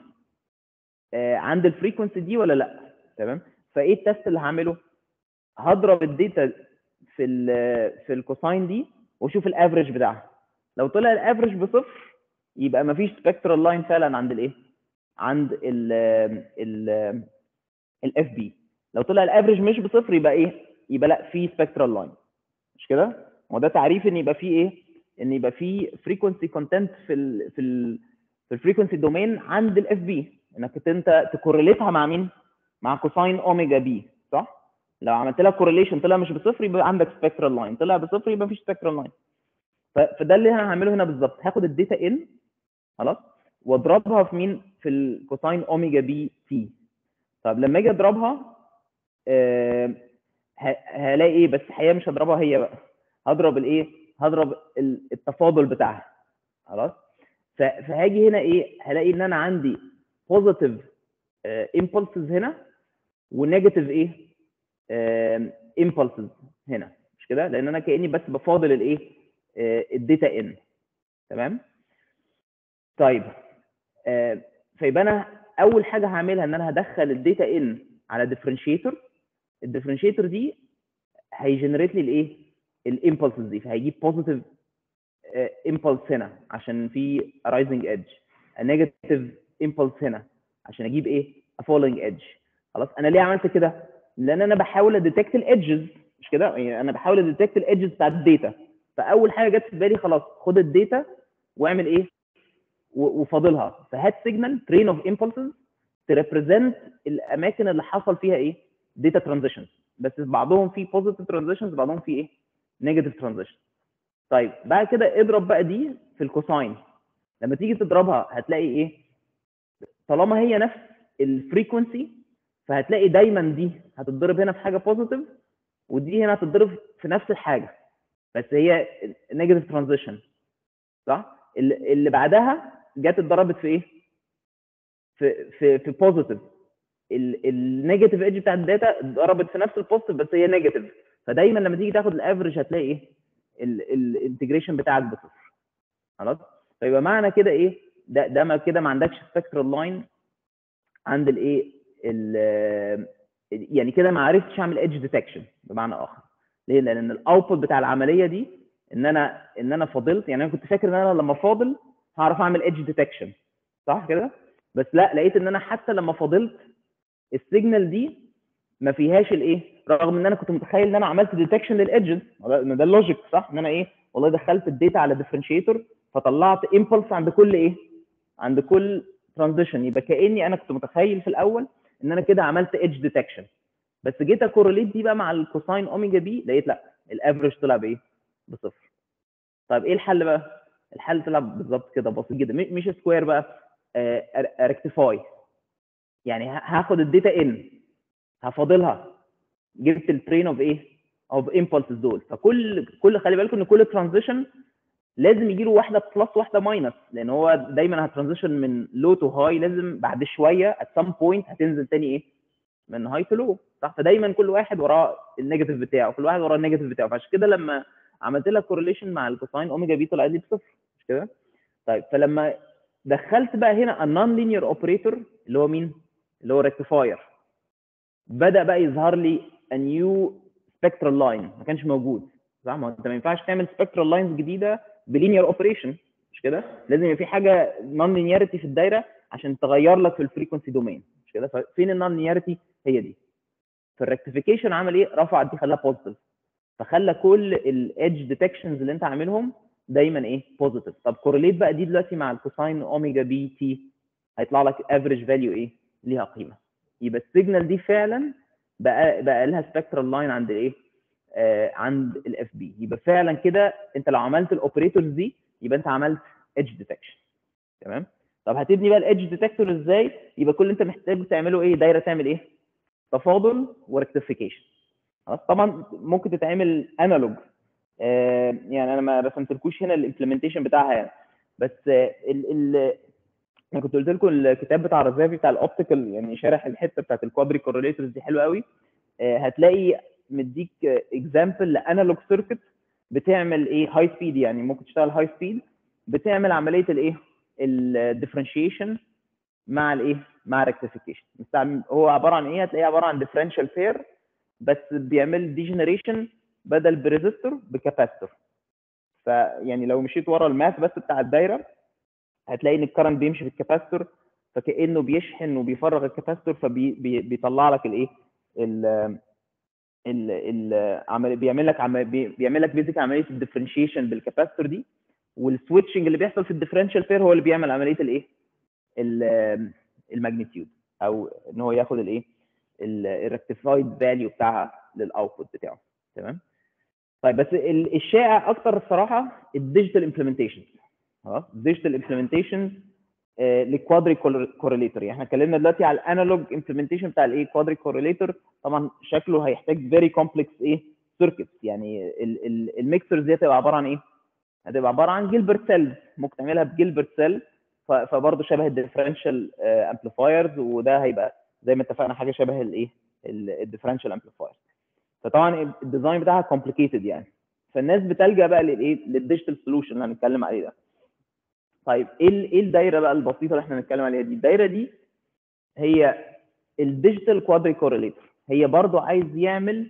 عند الفريكونسي دي ولا لا تمام فايه التست اللي هعمله هضرب الداتا في ال في الكوساين دي واشوف الافريج بتاعها لو طلع الافريج بصفر يبقى ما فيش سبكترال لاين فعلا عند الايه عند ال ال الاف بي لو طلع الافريج مش بصفر يبقى ايه يبقى لا في سبكترال لاين مش كده هو ده تعريف ان يبقى في ايه ان يبقى في فريكونسي كونتنت في ال في ال في الفريكونسي دومين عند الاف بي انك انت تكورليتها مع مين مع كوساين اوميجا بي صح لو عملت لها كورليشن طلع مش بصفر يبقى عندك سبكترال لاين طلع بصفر يبقى مفيش سبكترال لاين فده اللي انا هعمله هنا بالظبط هاخد الداتا ان خلاص واضربها في مين في الكوساين اوميجا بي تي طب لما اجي اضربها أه هلاقي ايه بس الحقيقه مش هضربها هي بقى هضرب الايه هضرب التفاضل بتاعها خلاص فهاجي هنا ايه هلاقي ان انا عندي بوزيتيف امبulses هنا ونيجاتيف ايه امبulses هنا مش كده لان انا كاني بس بفاضل الايه الداتا ان تمام طيب فيبقى انا اول حاجه هعملها ان انا هدخل الداتا ان على ديفرنشيتور الديفرنشيتور دي هيجنريت لي الايه الامبulses دي فهيجيب بوزيتيف امبلس هنا عشان في رايزنج ايدج نيجاتيف امبلس هنا عشان اجيب ايه فولينج ايدج خلاص انا ليه عملت كده لان انا بحاول اديتكت الايدجز مش كده يعني انا بحاول اديتكت الايدجز بتاعت الداتا فاول حاجه جت في بالي خلاص خد الداتا واعمل ايه وفاضلها فهات سيجنال ترين اوف امبلسز تريبريزنت الاماكن اللي حصل فيها ايه داتا ترانزيشنز بس بعضهم فيه بوزيتيف ترانزيشنز بعضهم فيه ايه نيجاتيف ترانزيشنز طيب بعد كده اضرب بقى دي في الكوساين لما تيجي تضربها هتلاقي ايه طالما هي نفس الفريكونسي فهتلاقي دايما دي هتتضرب هنا في حاجه بوزيتيف ودي هنا هتتضرب في نفس الحاجه بس هي نيجاتيف ترانزيشن صح اللي اللي بعدها جت اتضربت في ايه في في في بوزيتيف النيجاتيف ايدج بتاع الداتا اتضربت في نفس البوزيتيف بس هي نيجاتيف فدايما لما تيجي تاخد الافرج هتلاقي ايه الانتجريشن بتاعك بصفر خلاص فيبقى معنى كده ايه ده ده ما كده ما عندكش سبكترال لاين عند الايه يعني كده ما عرفتش اعمل ايدج ديتكشن بمعنى اخر ليه لان الاوتبوت بتاع العمليه دي ان انا ان انا فاضلت يعني انا كنت فاكر ان انا لما فاضل هعرف اعمل ايدج ديتكشن صح كده بس لا لقيت ان انا حتى لما فاضلت السيجنال دي ما فيهاش الايه رغم ان انا كنت متخيل ان انا عملت ديتكشن للايدجز ده اللوجيك صح ان انا ايه والله دخلت الداتا على ديفرنشيتور فطلعت امبلس عند كل ايه عند كل ترانزيشن يبقى كاني انا كنت متخيل في الاول ان انا كده عملت ايدج ديتكشن بس جيت اكورليت دي بقى مع الكوساين اوميجا بي لقيت لا الافرج طلع بايه بصفر طيب ايه الحل بقى الحل طلع بالظبط كده بسيط جدا مش سكوير بقى ريكتيفاي يعني هاخد الداتا ان هفاضلها جبت الترين اوف ايه اوف امبلسز دول فكل كل خلي بالكم ان كل ترانزيشن لازم يجي له واحده بلس واحده ماينس لان هو دايما هترانزيشن من لو تو هاي لازم بعد شويه ات سام بوينت هتنزل تاني ايه من هاي تو لو صح فدايما كل واحد وراه النيجاتيف بتاعه كل واحد وراه النيجاتيف بتاعه فعشان كده لما عملت لها كورليشن مع الكوساين اوميجا بي طلعت لي بصفر مش كده طيب فلما دخلت بقى هنا النون لينير اوبريتور اللي هو مين اللي هو ريكتيفاير بدا بقى يظهر لي a new spectral line ما كانش موجود صح ما هو انت ما ينفعش تعمل spectral lines جديده بلينير اوبريشن مش كده لازم يبقى في حاجه نون لينياريتي في الدايره عشان تغير لك في الفريكونسي دومين مش كده ففين النون لينياريتي هي دي فالريكتيفيكيشن عمل ايه رفع دي خلاها بوزيتيف فخلى كل الايدج ديتكشنز اللي انت عاملهم دايما ايه بوزيتيف طب كورليت بقى دي دلوقتي مع الكوساين اوميجا بي تي هيطلع لك افريج فاليو ايه ليها قيمه يبقى السيجنال دي فعلا بقى بقى لها سبكترال لاين عند الايه آه عند الاف بي يبقى فعلا كده انت لو عملت الاوبريتورز دي يبقى انت عملت ايدج ديتكشن تمام طب هتبني بقى الايدج ديتكتور ازاي يبقى كل اللي انت محتاج تعمله ايه دايره تعمل ايه تفاضل وريكتيفيكيشن خلاص طبعا ممكن تتعمل انالوج آه يعني انا ما رسمتلكوش هنا الامبلمنتيشن بتاعها يعني بس آه ال ال انا كنت قلت لكم الكتاب بتاع رزافي بتاع الاوبتيكال يعني شارح الحته بتاعت الكوادري كورليتورز دي حلوه قوي آه هتلاقي مديك اكزامبل لانالوج سيركت بتعمل ايه هاي سبيد يعني ممكن تشتغل هاي سبيد بتعمل عمليه الايه الديفرنشيشن مع الايه مع ريكتيفيكيشن هو عباره عن ايه هتلاقيه عباره عن ديفرنشال بير بس بيعمل ديجنريشن بدل بريزستور بكاباستور فيعني لو مشيت ورا الماث بس بتاع الدايره هتلاقي ان الكرنت بيمشي في الكاباستور فكانه بيشحن وبيفرغ الكاباستور فبيطلع لك الايه ال ال ال عمل بيعمل لك عمل بيعمل لك بيزك عمليه الديفرنشيشن بالكاباستور دي والسويتشنج اللي بيحصل في الديفرنشال بير هو اللي بيعمل عمليه الايه الماجنتيود او ان هو ياخد الايه الريكتيفايد فاليو بتاعها للاوتبوت بتاعه تمام طيب بس الشائع اكتر الصراحه الديجيتال امبلمنتيشن خلاص الديجيتال امبلمنتيشن للكوادري كورليتور يعني احنا اتكلمنا دلوقتي على الانالوج امبلمنتيشن بتاع الايه كوادري كورليتور طبعا شكله هيحتاج فيري كومبلكس ايه سيركتس يعني الميكسرز دي هتبقى عباره عن ايه؟ هتبقى عباره عن جيلبرت سيلز ممكن تعملها بجيلبرت سيل فبرضه شبه الديفرنشال امبليفايرز وده هيبقى زي ما اتفقنا حاجه شبه الايه الديفرنشال امبليفايرز فطبعا الديزاين بتاعها كومبليكيتد يعني فالناس بتلجا بقى للايه للديجيتال سولوشن اللي هنتكلم عليه ده طيب ايه ايه الدايره بقى البسيطه اللي احنا هنتكلم عليها دي الدايره دي هي الديجيتال كوادري كورليتور هي برضو عايز يعمل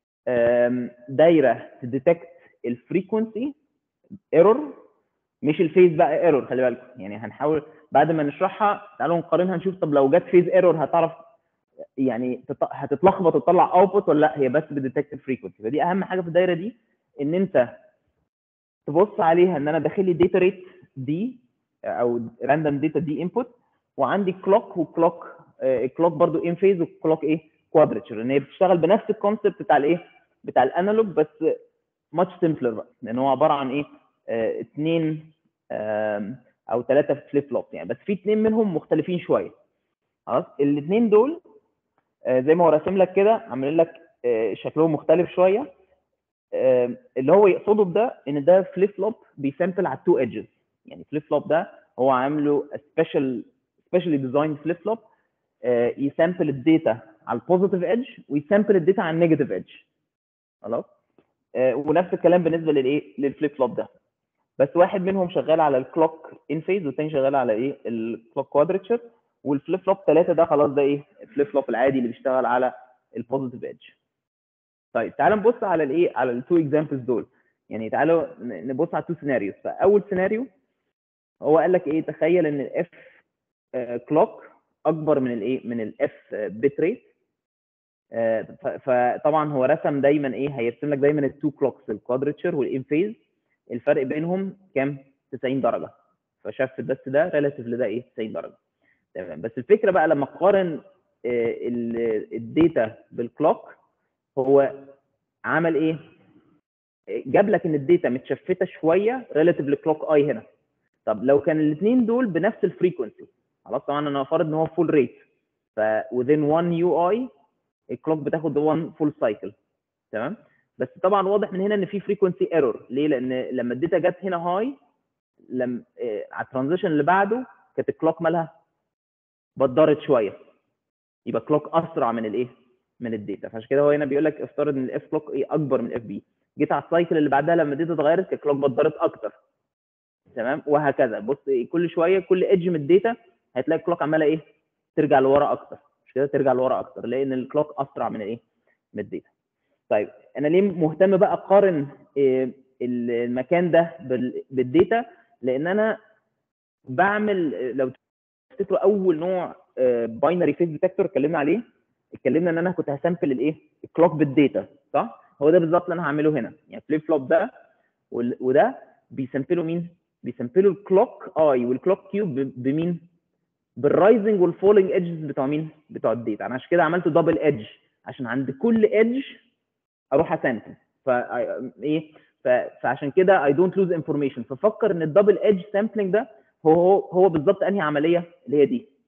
دايره تديتكت الفريكونسي ايرور مش الفيز بقى ايرور خلي بالكم يعني هنحاول بعد ما نشرحها تعالوا نقارنها نشوف طب لو جت فيز ايرور هتعرف يعني هتتلخبط وتطلع اوتبوت ولا لا هي بس بتديتكت الفريكونسي فدي اهم حاجه في الدايره دي ان انت تبص عليها ان انا داخل لي داتا ريت دي او راندوم داتا دي انبوت وعندي كلوك وكلوك الكلوك برضو ان فيز والكلوك ايه كوادريتشر ان هي بتشتغل بنفس الكونسيبت بتاع الايه بتاع الانالوج بس ماتش سمبلر بقى لان هو عباره عن ايه اثنين او ثلاثه فليب فلوب يعني بس في اثنين منهم مختلفين شويه خلاص الاثنين دول زي ما هو راسم لك كده عاملين لك شكلهم مختلف شويه اللي هو يقصده بده ان ده فليب فلوب بيسامبل على التو ايدجز يعني فليب فلوب ده هو عامله سبيشال سبيشالي ديزاين فليب فلوب يسامبل الداتا على البوزيتيف ايدج ويسامبل الداتا على النيجاتيف ايدج خلاص ونفس الكلام بالنسبه للايه للفليب فلوب ده بس واحد منهم شغال على الكلوك ان فيز والثاني شغال على ايه الكلوك كوادريتشر والفليب فلوب ثلاثه ده خلاص ده ايه الفليب فلوب العادي اللي بيشتغل على البوزيتيف ايدج طيب تعالوا نبص على الايه على التو اكزامبلز دول يعني تعالوا نبص على التو سيناريوز فاول سيناريو هو قال لك ايه تخيل ان الاف كلوك اكبر من الايه من الاف بت ريت فطبعا هو رسم دايما ايه هيرسم لك دايما التو كلوكس الكوادريتشر والان فيز الفرق بينهم كام 90 درجه فشاف بس ده ريلاتيف لده ايه 90 درجه تمام بس الفكره بقى لما تقارن الداتا بالكلوك هو عمل ايه جاب لك ان الداتا متشفته شويه ريلاتيف لكلوك اي هنا طب لو كان الاثنين دول بنفس الفريكونسي خلاص طبعا انا فرض ان هو فول ريت ف within 1 يو اي الكلوك بتاخد 1 فول سايكل تمام بس طبعا واضح من هنا ان في فريكونسي ايرور ليه لان لما الداتا جت هنا هاي لما آه على الترانزيشن اللي بعده كانت الكلوك مالها بدرت شويه يبقى كلوك اسرع من الايه من الداتا فعشان كده هو هنا بيقول لك افترض ان الاف كلوك ايه اكبر من الاف بي جيت على السايكل اللي بعدها لما الداتا اتغيرت الكلوك بدرت اكتر تمام وهكذا بص إيه كل شويه كل ايدج من الداتا هتلاقي الكلوك عماله ايه ترجع لورا اكتر مش كده ترجع لورا اكتر لان الكلوك اسرع من الايه من الداتا طيب انا ليه مهتم بقى اقارن إيه المكان ده بال- بالداتا لان انا بعمل لو تفتكروا اول نوع باينري فيز ديتكتور اتكلمنا عليه اتكلمنا ان انا كنت هسامبل الايه الكلوك بالداتا صح هو ده بالظبط اللي انا هعمله هنا يعني فليب فلوب ده وال- وده بيسامبلوا مين بيسامبلوا الكلوك اي والكلوك كيو بمين بالرايزنج والفولينج ايدجز بتوع مين بتوع الداتا انا عشان كده عملت دبل ايدج عشان عند كل ايدج اروح اسامبل ف ايه ف... فعشان كده اي دونت لوز انفورميشن ففكر ان الدبل ايدج سامبلنج ده هو هو هو بالظبط انهي عمليه اللي هي دي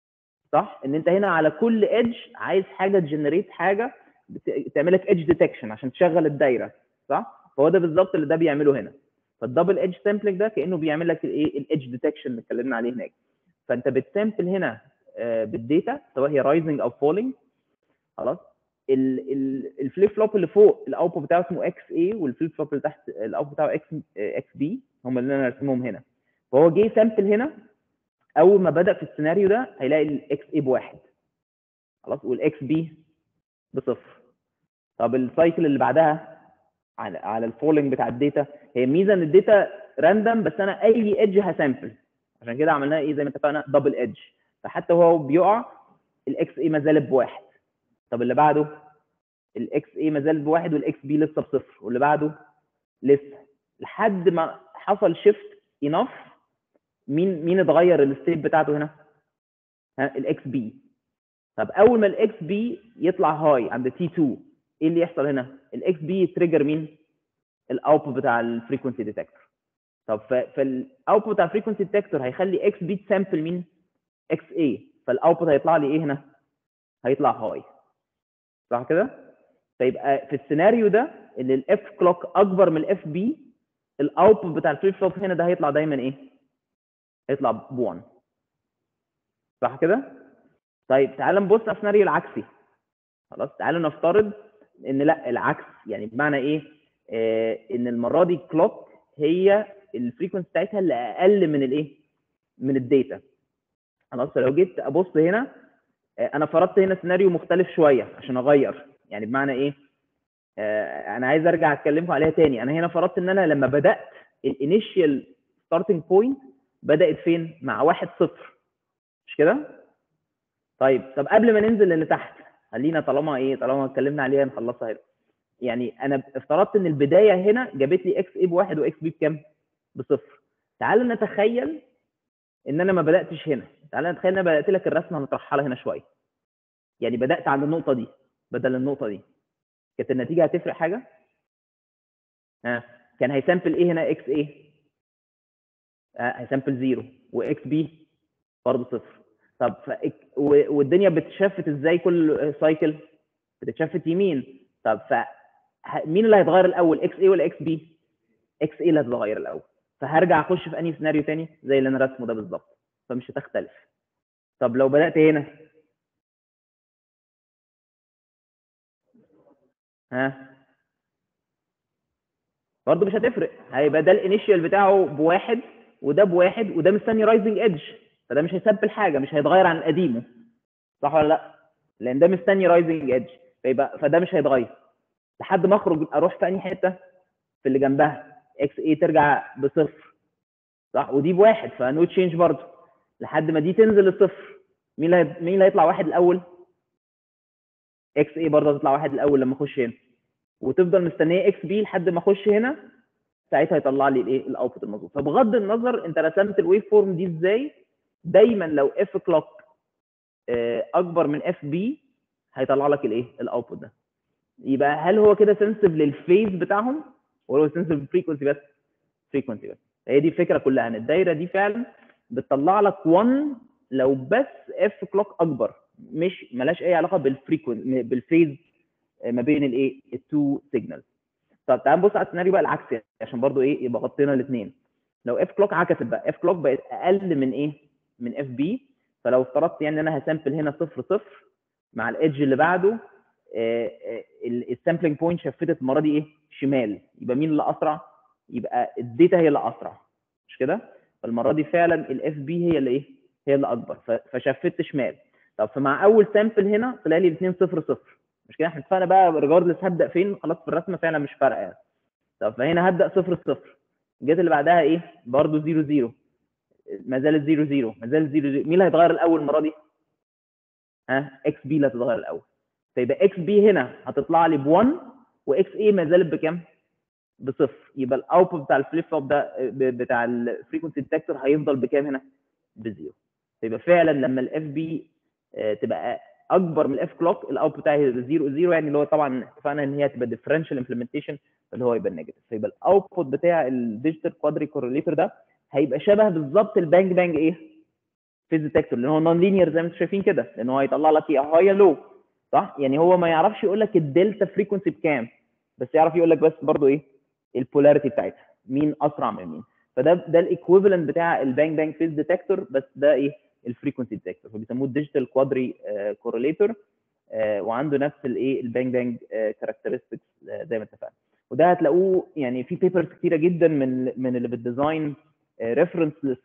صح ان انت هنا على كل ايدج عايز حاجه تجنريت حاجه بت- تعمل لك ايدج ديتكشن عشان تشغل الدايره صح فهو ده بالظبط اللي ده بيعمله هنا فالدبل ايدج سامبلنج ده كانه بيعمل لك الايه الايدج ديتكشن اللي اتكلمنا عليه هناك فانت بتسامبل هنا آه، بالداتا سواء هي رايزنج او فولينج خلاص ال- ال- الفليب فلوب اللي فوق الاوتبوت بتاعه اسمه اكس اي والفليب فلوب اللي تحت الاوتبوت بتاعه اكس اكس بي هم اللي انا رسمهم هنا فهو جه سامبل هنا اول ما بدا في السيناريو ده هيلاقي الاكس اي بواحد خلاص والاكس بي بصفر طب السايكل اللي بعدها على على الفولينج بتاع الداتا هي ميزه ان الداتا راندوم بس انا اي ايدج هسامبل عشان كده عملناها ايه زي ما اتفقنا دبل ايدج فحتى وهو بيقع الاكس اي ما زالت بواحد طب اللي بعده الاكس اي ما زالت بواحد والاكس بي لسه بصفر واللي بعده لسه لحد ما حصل شيفت انف مين مين اتغير الستيت بتاعته هنا؟ ها الاكس بي طب اول ما الاكس بي يطلع هاي عند تي 2 ايه اللي يحصل هنا؟ الاكس بي يتريجر مين؟ الاوتبوت بتاع الفريكونسي ديتكتور طب فالاوتبوت بتاع الفريكونسي ديتكتور هيخلي اكس بي تسامبل مين؟ اكس اي فالاوتبوت هيطلع لي ايه هنا؟ هيطلع هاي صح كده؟ فيبقى في السيناريو ده اللي الاف كلوك اكبر من الاف بي الاوتبوت بتاع الفليب فلوب هنا ده هيطلع دايما ايه؟ هيطلع ب 1 صح كده؟ طيب تعال نبص على السيناريو العكسي خلاص تعالوا نفترض ان لا العكس يعني بمعنى ايه؟ آه ان المره دي الكلوك هي الفريكونسي بتاعتها اللي اقل من الايه؟ من الداتا خلاص فلو جيت ابص هنا آه انا فرضت هنا سيناريو مختلف شويه عشان اغير يعني بمعنى ايه؟ آه انا عايز ارجع اتكلمكم عليها تاني انا هنا فرضت ان انا لما بدات الانيشال ستارتنج بوينت بدات فين؟ مع واحد صفر مش كده؟ طيب طب قبل ما ننزل اللي تحت خلينا طالما ايه طالما اتكلمنا عليها نخلصها هنا يعني انا افترضت ان البدايه هنا جابت لي اكس اي بواحد واكس بي بكام؟ بصفر تعال نتخيل ان انا ما بداتش هنا تعال نتخيل ان انا بدات لك الرسمه مترحله هنا شويه يعني بدات عند النقطه دي بدل النقطه دي كانت النتيجه هتفرق حاجه؟ ها كان هيسامبل ايه هنا اكس ايه؟ آه هيسامبل زيرو واكس بي برضه صفر طب ف... و... والدنيا بتشفت ازاي كل سايكل؟ بتتشفت يمين طب ف ه- مين اللي هيتغير الاول اكس اي ولا اكس بي؟ اكس اي اللي هتتغير الاول فهرجع اخش في انهي سيناريو تاني زي اللي انا رسمه ده بالظبط فمش هتختلف طب لو بدات هنا ها برضه مش هتفرق هيبقى ده الانيشال بتاعه بواحد وده بواحد وده مستني رايزنج ايدج فده مش هيسبل حاجه مش هيتغير عن قديمه صح ولا لا؟ لان ده مستني رايزنج ايدج فيبقى فده مش هيتغير لحد ما اخرج اروح في انهي حته في اللي جنبها اكس اي ترجع بصفر صح ودي بواحد فنو تشينج برضه لحد ما دي تنزل للصفر مين اللي هي- مين اللي هيطلع واحد الاول؟ اكس اي برضه هتطلع واحد الاول لما اخش هنا وتفضل مستنيه اكس بي لحد ما اخش هنا ساعتها يطلع لي الايه الاوتبوت المظبوط فبغض النظر انت رسمت الويف فورم دي ازاي دايما لو اف كلوك اكبر من اف بي هيطلع لك الايه الاوتبوت ده يبقى هل هو كده سنسيف للفيز بتاعهم ولا هو سنسيف للفريكونسي بس فريكونسي بس هي دي الفكره كلها ان الدايره دي فعلا بتطلع لك 1 لو بس اف كلوك اكبر مش ملاش اي علاقه بالفريكونسي بالفيز ما بين الايه التو سيجنالز طب تعال نبص على السيناريو بقى العكسي عشان برضو ايه يبقى غطينا الاثنين لو اف كلوك عكست بقى اف كلوك بقت اقل من ايه من اف بي فلو افترضت يعني ان انا هسامبل هنا صفر صفر مع الايدج اللي بعده السامبلنج بوينت شفتت المره دي ايه شمال يبقى مين اللي اسرع يبقى الداتا هي اللي اسرع مش كده فالمره دي فعلا الاف بي هي اللي ايه هي اللي اكبر ف- فشفت شمال طب فمع اول سامبل هنا طلع لي 2 0 0 مش كده احنا اتفقنا بقى ريجاردلس هبدا فين خلاص في الرسمه فعلا مش فارقه يعني طب فهنا هبدا 0 0 جت اللي بعدها ايه برضه 0 0 ما زالت 0 0 ما زالت 0 0 مين اللي هيتغير الاول المره دي؟ ها اكس بي اللي هتتغير الاول فيبقى اكس بي هنا هتطلع لي ب 1 واكس اي ما زالت بكام؟ بصفر يبقى الاوتبوت بتاع الفليب فلوب ده ب- بتاع الفريكونسي ديتكتور هيفضل بكام هنا؟ بزيرو يبقى فعلا لما الاف بي تبقى اكبر من الاف كلوك الاوتبوت بتاعي هيبقى 0 0 يعني اللي هو طبعا اتفقنا ان هي تبقى ديفرنشال امبلمنتيشن اللي هو يبقى النيجاتيف فيبقى الاوتبوت بتاع الديجيتال كوادري كورليتور ده هيبقى شبه بالظبط البانج بانج ايه؟ فيز ديتكتور لان هو نون لينير زي ما انتم شايفين كده لان هو هيطلع لك يا هاي يا لو صح؟ يعني هو ما يعرفش يقول لك الدلتا فريكونسي بكام بس يعرف يقول لك بس برضه ايه؟ البولاريتي بتاعتها مين اسرع من مين فده ده الايكويفالنت بتاع البانج بانج فيز ديتكتور بس ده ايه؟ الفريكونسي ديتكتور فبيسموه الديجيتال كوادري كورليتور وعنده نفس الايه البانج بانج كاركترستكس زي ما اتفقنا وده هتلاقوه يعني في بيبرز كتيره جدا من من اللي بتديزاين ريفرنسلس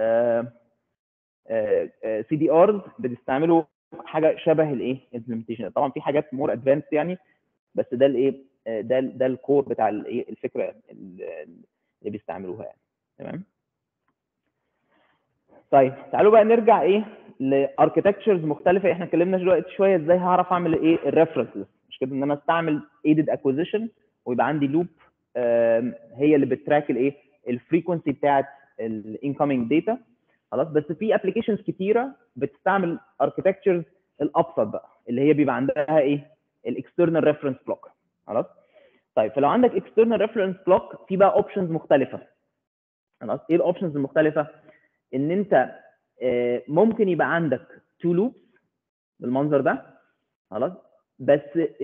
سي دي ارز بتستعملوا حاجه شبه الايه implementation طبعا في حاجات مور ادفانس يعني بس ده الايه آه، ده ده الكور بتاع الايه الفكره اللي بيستعملوها يعني تمام طيب تعالوا بقى نرجع ايه لاركتكتشرز مختلفه احنا اتكلمنا دلوقتي شويه ازاي هعرف اعمل ايه الريفرنسز مش كده ان انا استعمل ايدد اكوزيشن ويبقى عندي لوب هي اللي بتراك الايه الفريكونسي بتاعت الانكoming داتا خلاص بس في ابلكيشنز كتيره بتستعمل اركتكتشرز الابسط بقى اللي هي بيبقى عندها ايه الاكسترنال ريفرنس بلوك خلاص طيب فلو عندك اكسترنال ريفرنس بلوك في بقى اوبشنز مختلفه خلاص ايه الاوبشنز المختلفه ان انت آه، ممكن يبقى عندك تو لوبس بالمنظر ده خلاص بس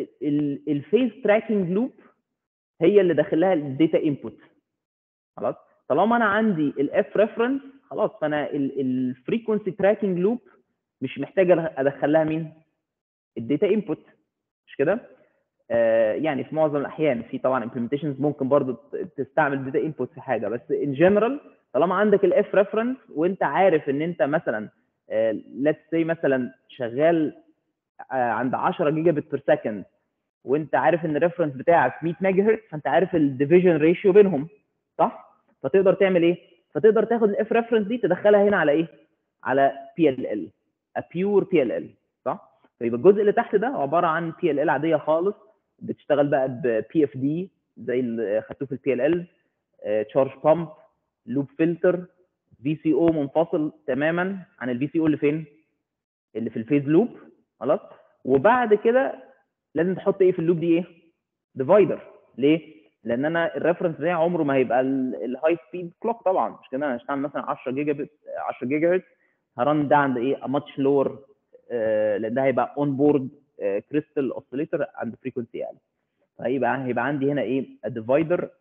الفيز تراكنج لوب هي اللي داخل لها الداتا انبوت خلاص طالما انا عندي الاف ريفرنس خلاص فانا الفريكونسي تراكنج لوب مش محتاج ادخل لها مين الداتا انبوت مش كده آه يعني في معظم الاحيان في طبعا implementations ممكن برضو ت- تستعمل داتا انبوت في حاجه بس ان جنرال طالما عندك الاف ريفرنس وانت عارف ان انت مثلا ليتس سي مثلا شغال آه، عند 10 جيجا بت بير سكند وانت عارف ان الريفرنس بتاعك 100 ميجا هرتز فانت عارف الديفيجن ريشيو بينهم صح؟ فتقدر تعمل ايه؟ فتقدر تاخد الاف ريفرنس دي تدخلها هنا على ايه؟ على بي ال ال بيور بي ال ال صح؟ فيبقى الجزء اللي تحت ده عباره عن بي ال ال عاديه خالص بتشتغل بقى ببي اف دي زي اللي خدتوه في البي ال ال تشارج بامب لوب فلتر في سي او منفصل تماما عن الفي سي او اللي فين؟ اللي في الفيز لوب خلاص وبعد كده لازم تحط ايه في اللوب دي ايه؟ ديفايدر ليه؟ لان انا الريفرنس بتاعي عمره ما هيبقى الهاي سبيد كلوك طبعا مش كده انا هشتغل مثلا 10 جيجا بت 10 جيجا هرتز هرن ده عند ايه؟ ماتش لور لان ده هيبقى اون بورد كريستال اوسيليتر عند فريكونسي اقل فهيبقى هيبقى عندي هنا ايه؟ ديفايدر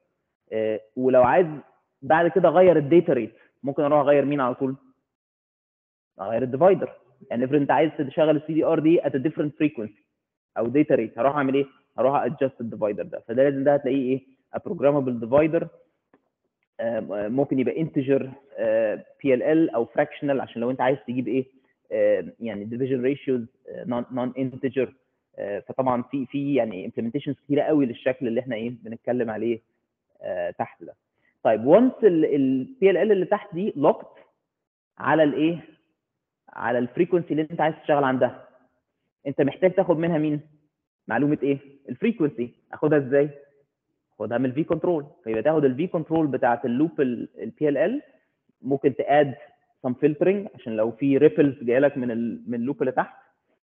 ولو عايز بعد كده اغير الداتا ريت ممكن اروح اغير مين على طول؟ اغير الديفايدر يعني افرض انت عايز تشغل السي دي ار دي ات ديفرنت فريكونسي او داتا ريت هروح اعمل ايه؟ هروح ادجست الديفايدر ده فده لازم ده هتلاقيه ايه؟ بروجرامبل ديفايدر ممكن يبقى انتجر بي ال ال او فراكشنال عشان لو انت عايز تجيب ايه آه، يعني ديفيجن ريشيوز نون انتجر فطبعا في في يعني امبلمنتيشنز كتيره قوي للشكل اللي احنا ايه بنتكلم عليه آه، تحت ده طيب وانس البي ال ال اللي تحت دي لوكت على الايه على الفريكونسي اللي انت عايز تشتغل عندها انت محتاج تاخد منها مين معلومه ايه الفريكونسي اخدها ازاي خدها من الفي كنترول فيبقى تاخد الفي كنترول بتاعت اللوب البي ال ال ممكن تاد سم فلترنج عشان لو في ريبلز جايه لك من ال من اللوب اللي تحت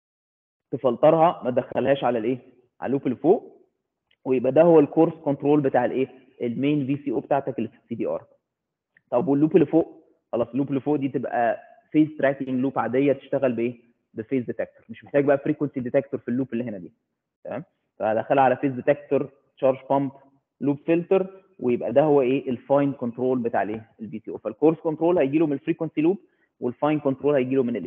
تفلترها ما تدخلهاش على الايه على اللوب اللي فوق ويبقى ده هو الكورس كنترول بتاع الايه المين في سي او بتاعتك اللي في السي دي ار طب واللوب اللي فوق خلاص اللوب اللي فوق دي تبقى فيز تراكنج لوب عاديه تشتغل بايه بفيز ديتكتور مش محتاج بقى فريكونسي ديتكتور في اللوب اللي هنا دي تمام فهدخلها على فيز ديتكتور تشارج بامب لوب فلتر ويبقى ده هو ايه الفاين كنترول بتاع الايه البي تي او فالكورس كنترول هيجي له من الفريكونسي لوب والفاين كنترول هيجي له من الايه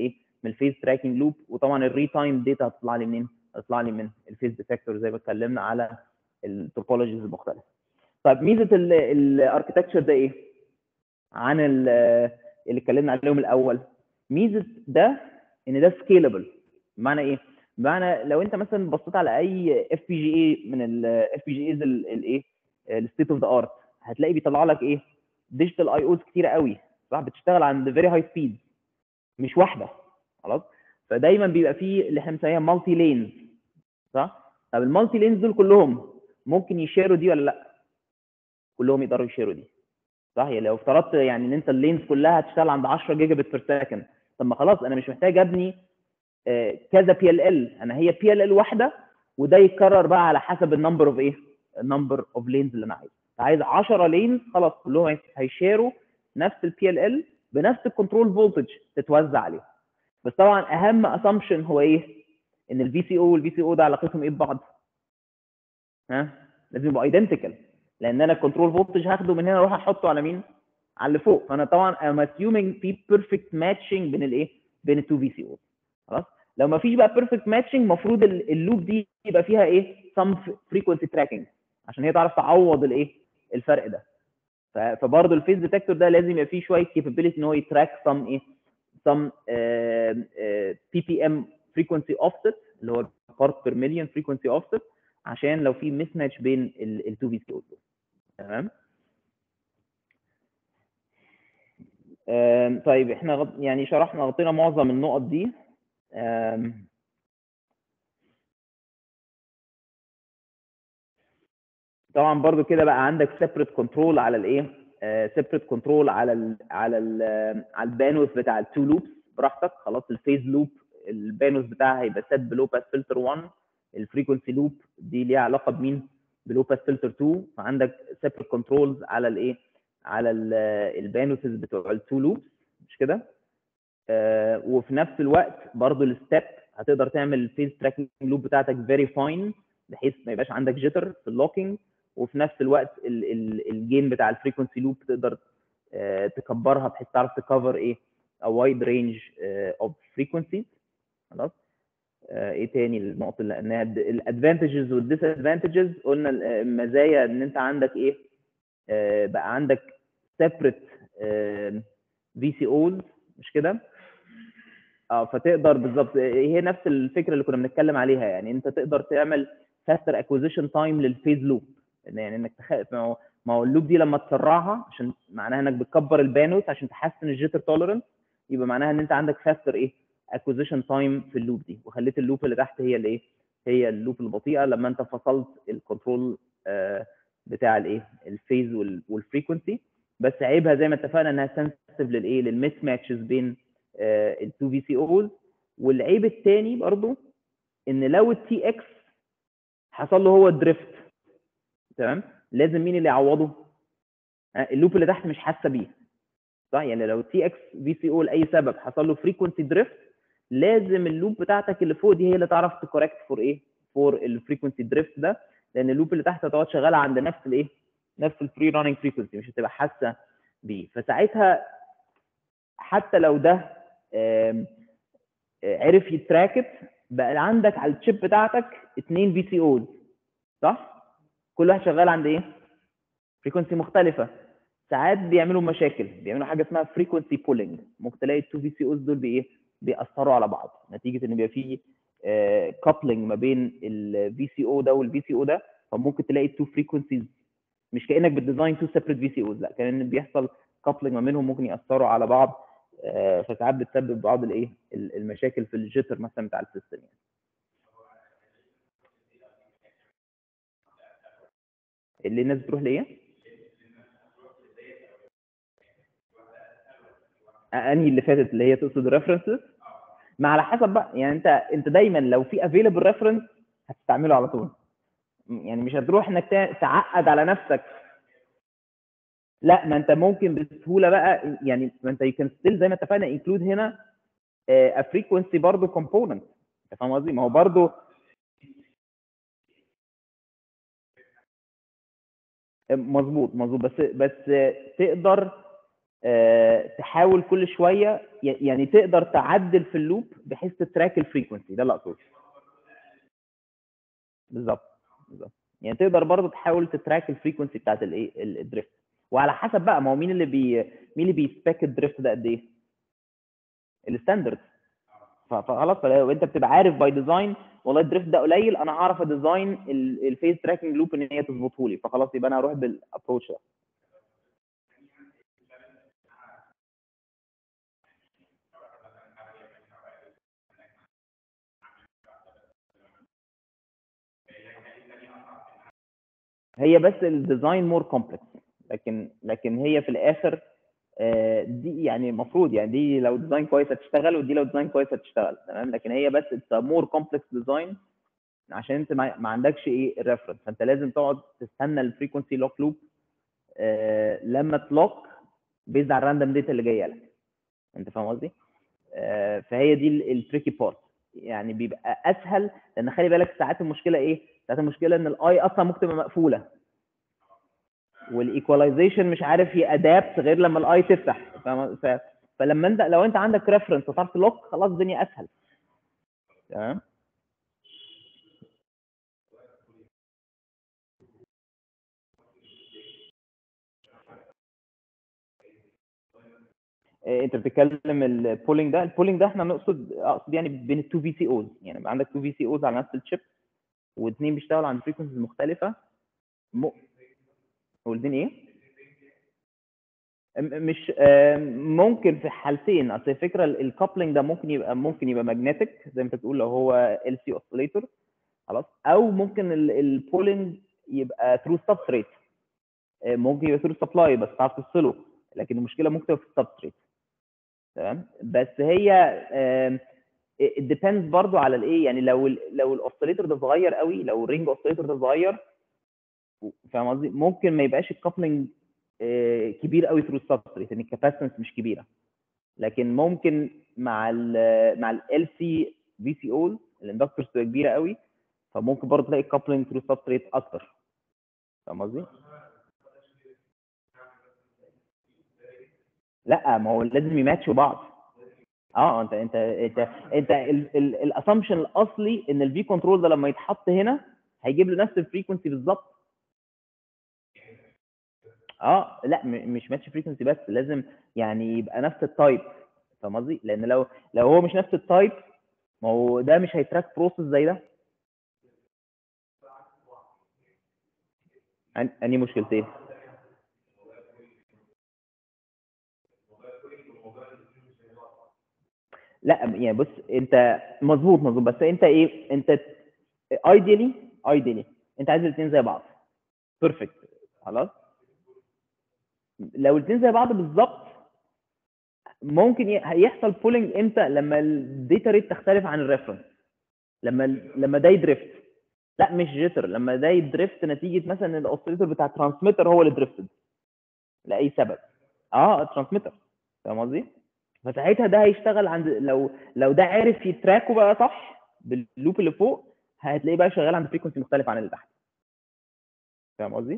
من الفيز تراكنج لوب وطبعا الري تايم داتا هتطلع لي منين؟ هتطلع لي من الفيز ديتكتور زي ما اتكلمنا على التوبولوجيز المختلفه. طيب ميزه الاركتكتشر ده ايه؟ عن اللي اتكلمنا عليهم الاول ميزه ده ان ده سكيلبل بمعنى ايه؟ بمعنى لو انت مثلا بصيت على اي اف بي جي اي من الاف بي جي ايز الايه الستيت اوف ذا ارت هتلاقي بيطلع لك ايه؟ ديجيتال اي اوز كتيره قوي صح بتشتغل عند فيري هاي سبيد مش واحده خلاص فدايما بيبقى فيه اللي احنا بنسميها مالتي لينز صح؟ طب المالتي لينز دول كلهم ممكن يشيروا دي ولا لا؟ كلهم يقدروا يشيروا دي صح يعني لو افترضت يعني ان انت اللينز كلها هتشتغل عند 10 جيجا بت بير سكند طب ما خلاص انا مش محتاج ابني آه كذا بي ال ال انا هي بي ال ال واحده وده يتكرر بقى على حسب النمبر اوف ايه النمبر اوف لينز اللي انا عايزه عايز 10 لينز خلاص كلهم هيشيروا نفس البي ال ال بنفس الكنترول فولتج تتوزع عليهم بس طبعا اهم اسامبشن هو ايه ان الفي سي او والفي سي او ده علاقتهم ايه ببعض ها لازم يبقوا ايدنتيكال لان انا الكنترول فولتج هاخده من هنا اروح احطه على مين على اللي فوق فانا طبعا ام assuming في بيرفكت ماتشنج بين الايه بين التو في سي او خلاص لو ما فيش بقى بيرفكت ماتشنج المفروض اللوب دي يبقى فيها ايه سم فريكونسي تراكنج عشان هي تعرف تعوض الايه الفرق ده فبرضه الفيز ديتكتور ده لازم يبقى فيه شويه كابابيلتي ان هو يتراك سم ايه سم بي بي ام فريكونسي اوفست اللي هو بارت بير مليون فريكونسي اوفست عشان لو في مس ماتش بين التو في سي او تمام طيب احنا غط... يعني شرحنا غطينا معظم النقط دي طبعا برضو كده بقى عندك سيبريت كنترول على الايه سيبريت كنترول على ال على ال على البانوث بتاع التو لوبس براحتك خلاص الفيز لوب البانوث بتاعها هيبقى سيت بلو باس فلتر 1 الفريكونسي لوب دي ليها علاقه بمين بلو باس فلتر 2 فعندك سيبريت كنترولز على الايه على البانوثز بتوع التو لوبس مش كده آه وفي نفس الوقت برضو الستيب هتقدر تعمل الفيز تراكنج لوب بتاعتك فيري فاين بحيث ما يبقاش عندك جيتر في اللوكينج وفي نفس الوقت الجين بتاع الفريكونسي لوب تقدر آه تكبرها بحيث تعرف تكفر ايه a wide range uh, of frequencies خلاص آه ايه تاني النقطه اللي قلناها الادفانتجز والديسادفانتجز قلنا المزايا ان انت عندك ايه آه بقى عندك separate في سي اوز مش كده اه فتقدر بالظبط هي نفس الفكره اللي كنا بنتكلم عليها يعني انت تقدر تعمل فاستر اكوزيشن تايم للفيز لوب يعني انك تخ... ما هو اللوب دي لما تسرعها عشان معناها انك بتكبر البانوث عشان تحسن الجيتر توليرنس يبقى معناها ان انت عندك فاستر ايه اكوزيشن تايم في اللوب دي وخليت اللوب اللي تحت هي الايه هي اللوب البطيئه لما انت فصلت الكنترول آه بتاع الايه الفيز والفريكونسي بس عيبها زي ما اتفقنا انها سنسيتيف للايه للميس ماتشز بين التو في سي اوز والعيب الثاني برضو ان لو التي اكس حصل له هو دريفت تمام لازم مين اللي يعوضه اللوب اللي تحت مش حاسه بيه صح يعني لو تي اكس في سي او لاي سبب حصل له فريكونسي دريفت لازم اللوب بتاعتك اللي فوق دي هي اللي تعرف تكوركت فور ايه فور الفريكونسي دريفت ده لان اللوب اللي تحت هتقعد شغاله عند نفس الايه نفس الفري راننج فريكونسي مش هتبقى حاسه بيه فساعتها حتى لو ده عرف يتراكب بقى عندك على الشيب بتاعتك اثنين في سي اوز صح كل واحد شغال عند ايه فريكونسي مختلفه ساعات بيعملوا مشاكل بيعملوا حاجه اسمها فريكونسي بولينج ممكن تلاقي التو في سي اوز دول بايه بيأثروا على بعض نتيجه ان بيبقى في كابلنج ما بين الفي سي او ده والفي سي او ده فممكن تلاقي التو فريكونسيز مش كانك بتديزاين تو سيبريت في سي اوز لا كان بيحصل كابلنج ما بينهم ممكن ياثروا على بعض فساعات بتسبب بعض الايه المشاكل في الجيتر مثلا بتاع السيستم يعني اللي الناس بتروح لايه انهي اللي فاتت اللي هي تقصد الريفرنسز ما على حسب بقى يعني انت انت دايما لو في افيلبل ريفرنس هتستعمله على طول يعني مش هتروح انك تعقد على نفسك لا ما انت ممكن بسهوله بقى يعني ما انت يو ستيل زي ما اتفقنا انكلود هنا ا فريكونسي برضه كومبوننت انت فاهم قصدي ما هو برضه مظبوط مظبوط بس بس تقدر آه، تحاول كل شويه ي- يعني تقدر تعدل في اللوب بحيث تتراك الفريكونسي ده اللي اقصده بالظبط بالظبط يعني تقدر برضه تحاول تتراك الفريكونسي بتاعت الايه ال- الدريفت وعلى حسب بقى ما هو مين اللي بي مين اللي بيسبيك الدريفت ده قد ايه الستاندرد ف- فخلاص فلو انت بتبقى عارف باي ديزاين والله الدريفت ده قليل انا هعرف اديزاين الفيز تراكنج لوب ان هي تظبطه لي فخلاص يبقى انا هروح بالابروتش ده هي بس الديزاين مور كومبلكس لكن لكن هي في الاخر آه، دي يعني المفروض يعني دي لو ديزاين كويس هتشتغل ودي لو ديزاين كويس هتشتغل تمام لكن هي بس اتس مور كومبلكس ديزاين عشان انت ما ما عندكش ايه الريفرنس فانت لازم تقعد تستنى الفريكونسي لوك لوب لما تلوك بيزد على الراندوم داتا اللي جايه لك انت فاهم قصدي؟ آه، فهي دي التريكي بارت يعني بيبقى اسهل لان خلي بالك ساعات المشكله ايه؟ ساعات المشكله ان الاي اصلا ممكن تبقى مقفوله والايكواليزيشن مش عارف يادابت غير لما الاي تفتح فاهم؟ ف- فلما انت لو انت عندك ريفرنس وتعرف تلوك خلاص الدنيا اسهل تمام إيه، انت بتتكلم البولينج ده البولينج ده احنا نقصد اقصد يعني بين التو في سي اوز يعني يبقى عندك تو في سي اوز على نفس الشيب واثنين بيشتغلوا عند فريكونسيز مختلفه م... والاثنين ايه؟ م- مش آه، ممكن في حالتين اصل الفكره الكابلنج ده ممكن يبقى ممكن يبقى ماجنتيك زي ما انت بتقول لو هو ال سي اوسيليتور خلاص او ممكن البولينج يبقى ثرو سبستريت ممكن يبقى ثرو سبلاي بس تعرف تفصله لكن المشكله ممكن تبقى في السبستريت تمام بس هي ديبندز برضو على الايه يعني لو ال لو الاوسيليتور ده صغير قوي لو الرينج اوسيليتور ده صغير فاهم قصدي ممكن ما يبقاش الكابلنج كبير قوي ثرو السبستريت ان الكاباسيتنس مش كبيره لكن ممكن مع ال مع ال سي في سي او الاندكتورز تبقى كبيره قوي فممكن برضه تلاقي الكابلنج ثرو السبستريت اكتر فاهم قصدي؟ لا ما هو لازم يماتشوا بعض اه انت انت انت انت الاسامبشن الاصلي ان الفي كنترول ده لما يتحط هنا هيجيب له نفس الفريكونسي بالظبط اه لا م- مش ماتش فريكونسي بس لازم يعني يبقى نفس التايب فاهم قصدي؟ لان لو لو هو مش نفس التايب ما هو ده مش هيتراك بروسيس زي ده أن- انهي مشكلتين؟ لا يعني بص انت مظبوط مظبوط بس انت ايه انت ايديالي ايديالي انت عايز الاثنين زي بعض بيرفكت خلاص لو الاثنين زي بعض بالظبط ممكن ي- هيحصل بولينج امتى لما الداتا ريت تختلف عن الريفرنس لما ال- لما ده يدريفت لا مش جيتر لما ده يدريفت نتيجه مثلا ان الاوسيليتور بتاع الترانسميتر هو اللي دريفتد لاي سبب اه الترانسميتر فاهم قصدي؟ فساعتها ده هيشتغل عند لو لو ده عرف يتراكه بقى صح باللوب اللي فوق هتلاقيه بقى شغال عند فريكونسي مختلف عن اللي تحت فاهم قصدي؟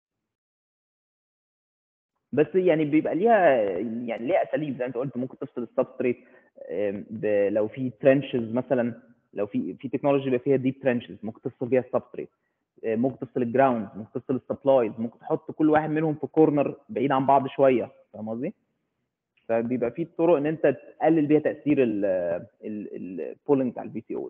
بس يعني بيبقى ليها يعني ليها اساليب زي ما انت قلت ممكن تفصل السبستريت لو في ترنشز مثلا لو في في تكنولوجي بيبقى فيها ديب ترنشز ممكن تفصل فيها السبستريت ممكن تفصل الجراوند ممكن تفصل السبلايز ممكن تحط كل واحد منهم في كورنر بعيد عن بعض شويه فاهم قصدي؟ فبيبقى في طرق ان انت تقلل بيها تاثير البولينج بتاع البي سي او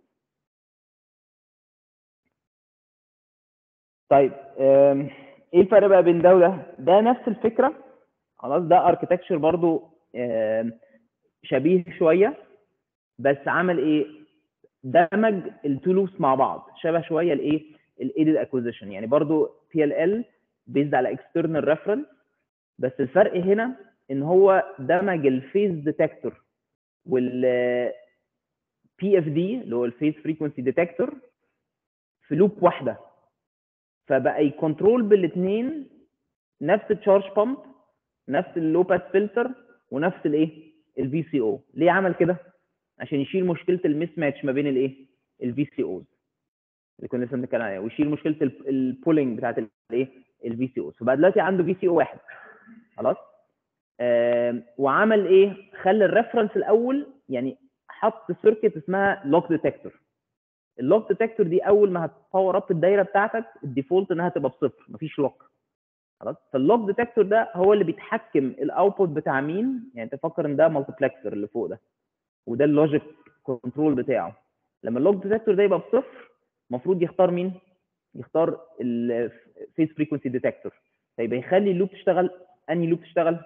طيب آم، ايه الفرق بقى بين ده وده؟ ده نفس الفكره خلاص ده اركتكتشر برضو آم، شبيه شويه بس عمل ايه؟ دمج التو لوبس مع بعض شبه شويه الايه؟ الايدد اكوزيشن يعني برضو بي ال ال بيزد على اكسترنال ريفرنس بس الفرق هنا ان هو دمج الفيز ديتكتور وال بي اف دي اللي هو الفيز فريكونسي ديتكتور في لوب واحده فبقى يكنترول بالاثنين نفس التشارج بامب نفس اللو باس فلتر ونفس الايه الفي سي او ليه عمل كده عشان يشيل مشكله الميس ماتش ما بين الايه الفي سي اوز اللي كنا لسه بنتكلم عليها ويشيل مشكله البولينج بتاعت الايه الفي سي اوز فبقى دلوقتي عنده في سي او واحد خلاص آم، وعمل ايه خلى الريفرنس الاول يعني حط سيركت اسمها لوك ديتكتور اللوك ديتكتور دي اول ما هتباور اب الدايره بتاعتك الديفولت انها تبقى بصفر مفيش لوك خلاص فاللوك ديتكتور ده هو اللي بيتحكم الاوتبوت بتاع مين يعني تفكر ان ده مالتيبلكسر اللي فوق ده وده اللوجيك كنترول بتاعه لما اللوك ديتكتور ده يبقى بصفر المفروض يختار مين يختار الفيس فريكونسي ديتكتور فيبقى يخلي اللوب تشتغل انهي لوب تشتغل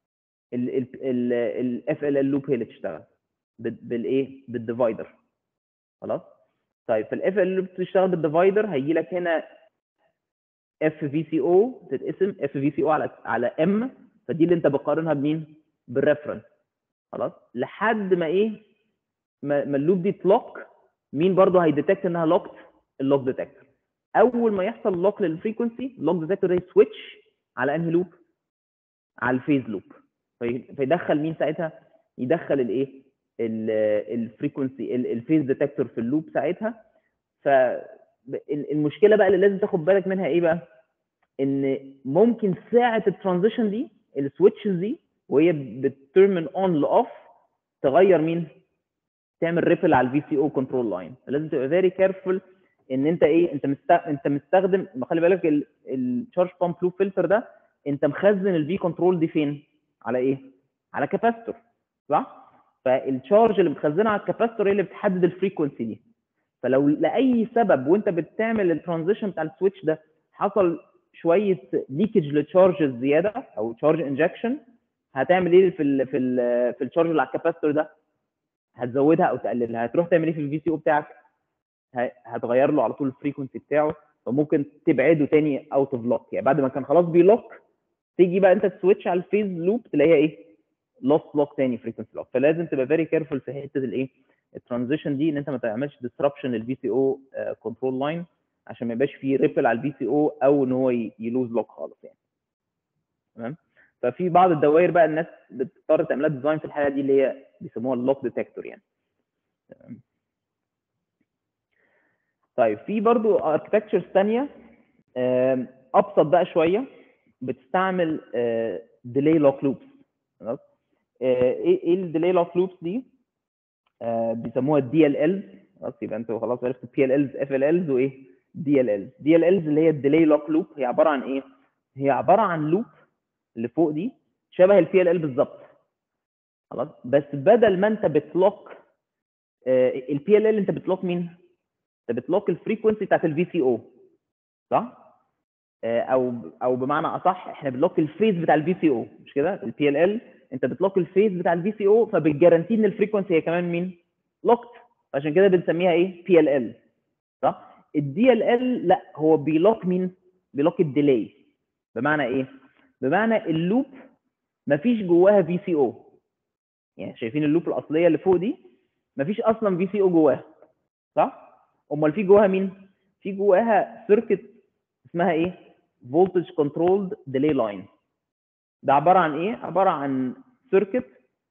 الاف ال ال لوب هي اللي تشتغل بال- بالايه بالديفايدر خلاص طيب فالاف ال لوب تشتغل بالديفايدر هيجي لك هنا اف في سي او تتقسم اف في سي او على على ام فدي اللي انت بتقارنها بمين بالريفرنس خلاص لحد ما ايه ما, ما اللوب دي تلوك مين برضه هيديتكت انها لوكت اللوك ديتكتور اول ما يحصل لوك للفريكونسي اللوك ديتكتور ده يسويتش على انهي لوب على الفيز لوب في- فيدخل مين ساعتها يدخل الايه الفريكونسي الفيز ديتكتور في اللوب ساعتها فالمشكله بقى اللي لازم تاخد بالك منها ايه بقى ان ممكن ساعه الترانزيشن دي السويتشز دي وهي بتترمن اون لاوف تغير مين تعمل ريبل على الفي سي او كنترول لاين فلازم تبقى فيري كيرفول ان انت ايه انت مست... انت مستخدم ما خلي بالك التشارج بامب لوب فلتر ده انت مخزن الفي كنترول دي فين على ايه على كاباستور صح فالتشارج اللي متخزنه على الكاباستور هي اللي بتحدد الفريكونسي دي فلو لاي سبب وانت بتعمل الترانزيشن بتاع السويتش ده حصل شويه ليكج للتشارج زياده او تشارج انجكشن هتعمل ايه في ال في ال في التشارج اللي على الكاباستور ده هتزودها او تقللها هتروح تعمل ايه في الفي سي او بتاعك ه- هتغير له على طول الفريكونسي بتاعه فممكن تبعده تاني اوت اوف لوك يعني بعد ما كان خلاص بيلوك تيجي بقى انت تسويتش على الفيز لوب تلاقيها ايه لوست لوك تاني فريكونسي لوك فلازم تبقى فيري كيرفول في حته الايه الترانزيشن دي ان انت ما تعملش ديسربشن للفي سي او كنترول لاين عشان ما يبقاش فيه ريبل على الفي سي او او ان هو يلوز لوك خالص يعني تمام ففي بعض الدوائر بقى الناس بتضطر تعملها ديزاين في الحاله دي اللي هي بيسموها اللوك ديتكتور يعني تمام. طيب في برضو اركتكتشرز ثانيه ابسط بقى شويه بتستعمل ديلي لوك لوبس خلاص آه، ايه ايه الديلي لوك لوبس دي آه، بيسموها الدي ال ال خلاص يبقى انتوا خلاص عرفتوا بي ال الز اف ال الز وايه دي ال الز دي ال الز اللي هي الديلي لوك لوب هي عباره عن ايه هي عباره عن لوب اللي فوق دي شبه البي ال ال بالظبط خلاص بس بدل ما انت بتلوك البي ال ال انت بتلوك مين انت بتلوك الفريكونسي بتاعت الفي سي او صح آه، او او بمعنى اصح احنا بنلوك الفيز بتاع الفي سي او مش كده البي ال ال انت بتلوك الفيز بتاع الفي سي او فبتجارانتي ان الفريكونسي هي كمان مين لوكت عشان كده بنسميها ايه بي ال ال صح الدي ال ال لا هو بيلوك مين بيلوك الديلي بمعنى ايه بمعنى اللوب مفيش جواها في سي او يعني شايفين اللوب الاصليه اللي فوق دي مفيش اصلا في سي او جواها صح امال في جواها مين في جواها سيركت اسمها ايه فولتج كنترولد ديلي لاين ده عباره عن ايه عباره عن سيركت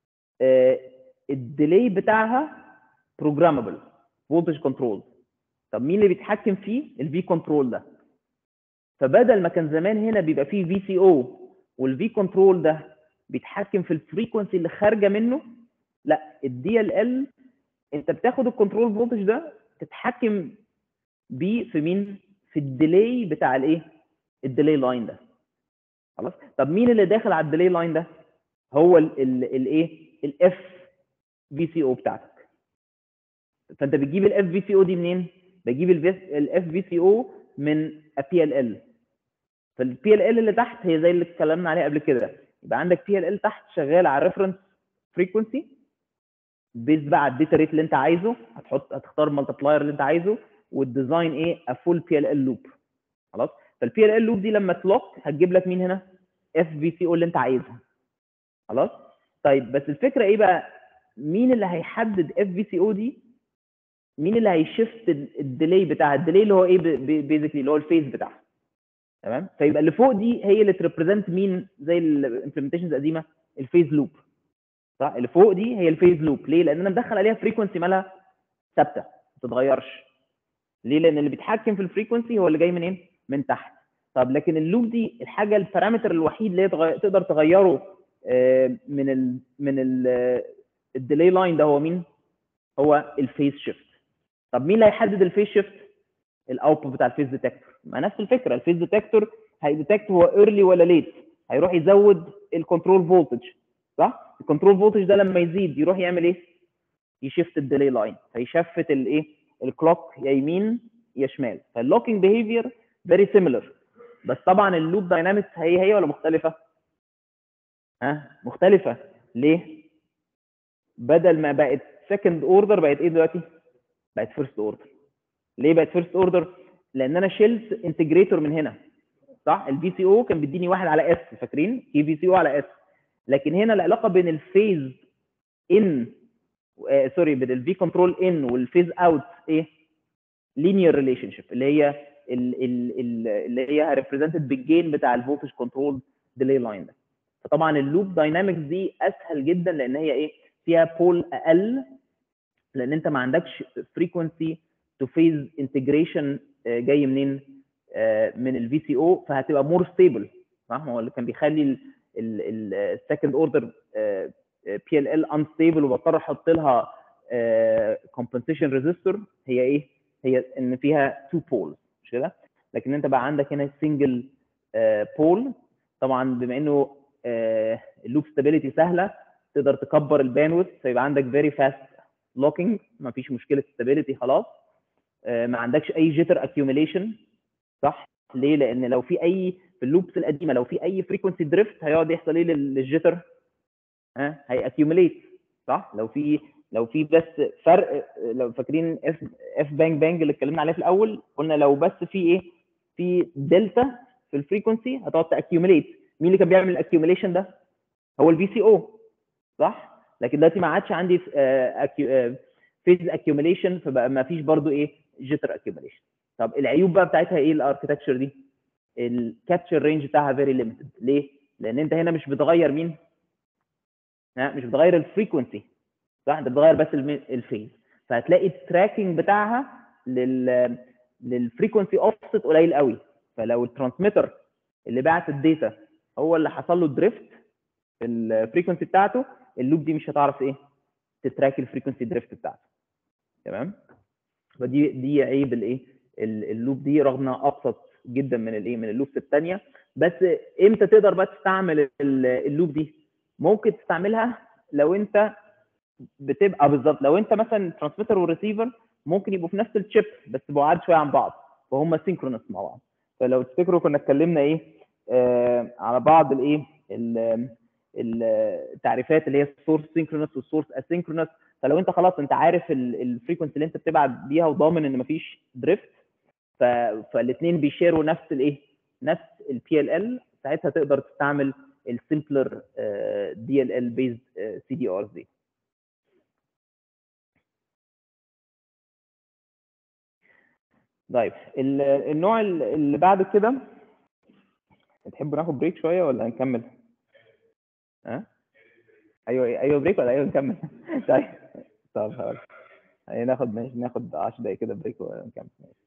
الديلي بتاعها بروجرامبل فولتج كنترول طب مين اللي بيتحكم فيه الفي كنترول ده فبدل ما كان زمان هنا بيبقى فيه في سي او والفي كنترول ده بيتحكم في الفريكونسي اللي خارجه منه لا الدي ال ال انت بتاخد الكنترول فولتج ده تتحكم بيه في مين في الديلي بتاع الايه الديلي لاين ده خلاص طب مين اللي داخل على الديلي لاين ده هو الايه الاف في سي او بتاعتك فانت بتجيب الاف في سي او دي منين بجيب الاف في سي او من بي ال ال فالبي ال ال اللي تحت هي زي اللي اتكلمنا عليها قبل كده يبقى عندك بي ال ال تحت شغال على ريفرنس فريكونسي بيز بقى على الداتا ريت اللي انت عايزه هتحط هتختار المالتبلاير اللي انت عايزه والديزاين ايه افول بي ال ال لوب خلاص فالبي ال ال لوب دي لما تلوك هتجيب لك مين هنا اف في سي او اللي انت عايزها خلاص طيب بس الفكره ايه بقى مين اللي هيحدد اف في سي او دي مين اللي هيشفت الديلي بتاع الديلي اللي هو ايه بيزيكلي اللي هو الفيز بتاعها تمام فيبقى اللي فوق دي هي اللي تريبريزنت مين زي الامبلمنتيشنز القديمه الفيز لوب صح اللي فوق دي هي الفيز لوب ليه لان انا مدخل عليها فريكونسي مالها ثابته ما تتغيرش ليه لان اللي بيتحكم في الفريكونسي هو اللي جاي منين من تحت طب لكن اللوب دي الحاجه البارامتر الوحيد اللي هي تغير... تقدر تغيره آه، من ال من ال الديلي لاين ده هو مين؟ هو الفيز شيفت طب مين اللي هيحدد الفيز شيفت؟ الاوتبوت بتاع الفيز ديتكتور ما نفس الفكره الفيز ديتكتور هيديتكت هو ايرلي ولا ليت هيروح يزود الكنترول فولتج صح؟ الكنترول فولتج ده لما يزيد يروح يعمل ايه؟ يشفت الديلي لاين فيشفت الايه؟ الكلوك يا يمين يا شمال فاللوكينج بيهيفير فيري سيميلر بس طبعا اللوب داينامكس هي هي ولا مختلفه؟ ها مختلفه ليه؟ بدل ما بقت سكند اوردر بقت ايه دلوقتي؟ بقت فيرست اوردر ليه بقت فيرست اوردر؟ لان انا شلت انتجريتور من هنا صح؟ الفي سي او كان بيديني واحد على اس فاكرين؟ كي في سي او على اس لكن هنا العلاقه بين الفيز ان آه سوري بين الفي كنترول ان والفيز اوت ايه؟ لينير ريليشن شيب اللي هي ال ال ال اللي هي ريبريزنتد بالجين بتاع الفولتج كنترول ديلي لاين ده فطبعا اللوب داينامكس دي اسهل جدا لان هي ايه؟ فيها بول اقل لان انت ما عندكش فريكونسي تو فيز انتجريشن جاي منين؟ آه من الفي سي او فهتبقى مور ستيبل صح؟ هو اللي كان بيخلي السكند اوردر بي ال ال انستيبل وبضطر احط لها كومبنسيشن ريزيستور هي ايه؟ هي ان فيها تو بولز مش كده؟ لكن انت بقى عندك هنا سنجل بول طبعا بما انه اللوب ستابيليتي سهله تقدر تكبر الباندويث فيبقى عندك فيري فاست لوكينج ما فيش مشكله ستابيليتي خلاص ما عندكش اي جيتر اكيوميليشن صح ليه لان لو في اي في اللوبس القديمه لو في اي فريكونسي دريفت هيقعد يحصل ايه للجيتر ها هي اكيوميليت صح لو في لو في بس فرق لو فاكرين اف اف بانج بانج اللي اتكلمنا عليه في الاول قلنا لو بس في ايه في دلتا في الفريكونسي هتقعد تاكيوميليت مين اللي كان بيعمل الاكيوميليشن ده هو الفي سي او صح لكن دلوقتي ما عادش عندي فيز اكيوميليشن فبقى ما فيش برضو ايه جيتر اكيوميليشن طب العيوب بقى بتاعتها ايه الاركتكتشر دي الكابتشر رينج بتاعها فيري ليميتد ليه لان انت هنا مش بتغير مين ها مش بتغير الفريكونسي صح انت بتغير بس الفيز فهتلاقي التراكنج بتاعها لل للفريكونسي اوفست قليل قوي فلو الترانسميتر اللي بعت الداتا هو اللي حصل له دريفت في الفريكونسي بتاعته اللوب دي مش هتعرف ايه تتراك الفريكونسي دريفت بتاعته تمام فدي دي عيب الايه اللوب دي رغم انها ابسط جدا من الايه من اللوبس الثانيه بس امتى تقدر بقى تستعمل اللوب دي ممكن تستعملها لو انت بتبقى بالظبط لو انت مثلا ترانسميتر والريسيفر ممكن يبقوا في نفس الشيب بس بعاد شويه عن بعض فهم سينكرونس مع بعض فلو تفتكروا كنا اتكلمنا ايه آه على بعض الايه التعريفات اللي هي السورس سينكرونس والسورس اسينكرونس فلو انت خلاص انت عارف الفريكونسي اللي انت بتبعت بيها وضامن ان مفيش دريفت فالاثنين بيشيروا نفس الايه نفس البي ال ال ساعتها تقدر تستعمل السمبلر دي ال ال بيزد سي دي ار دي طيب النوع اللي بعد كده تحبوا ناخد بريك شويه ولا نكمل؟ ها؟ ايوه ايوه بريك ولا ايوه نكمل؟ طيب طب خلاص ناخد ماشي ناخد 10 دقايق كده بريك ونكمل ماشي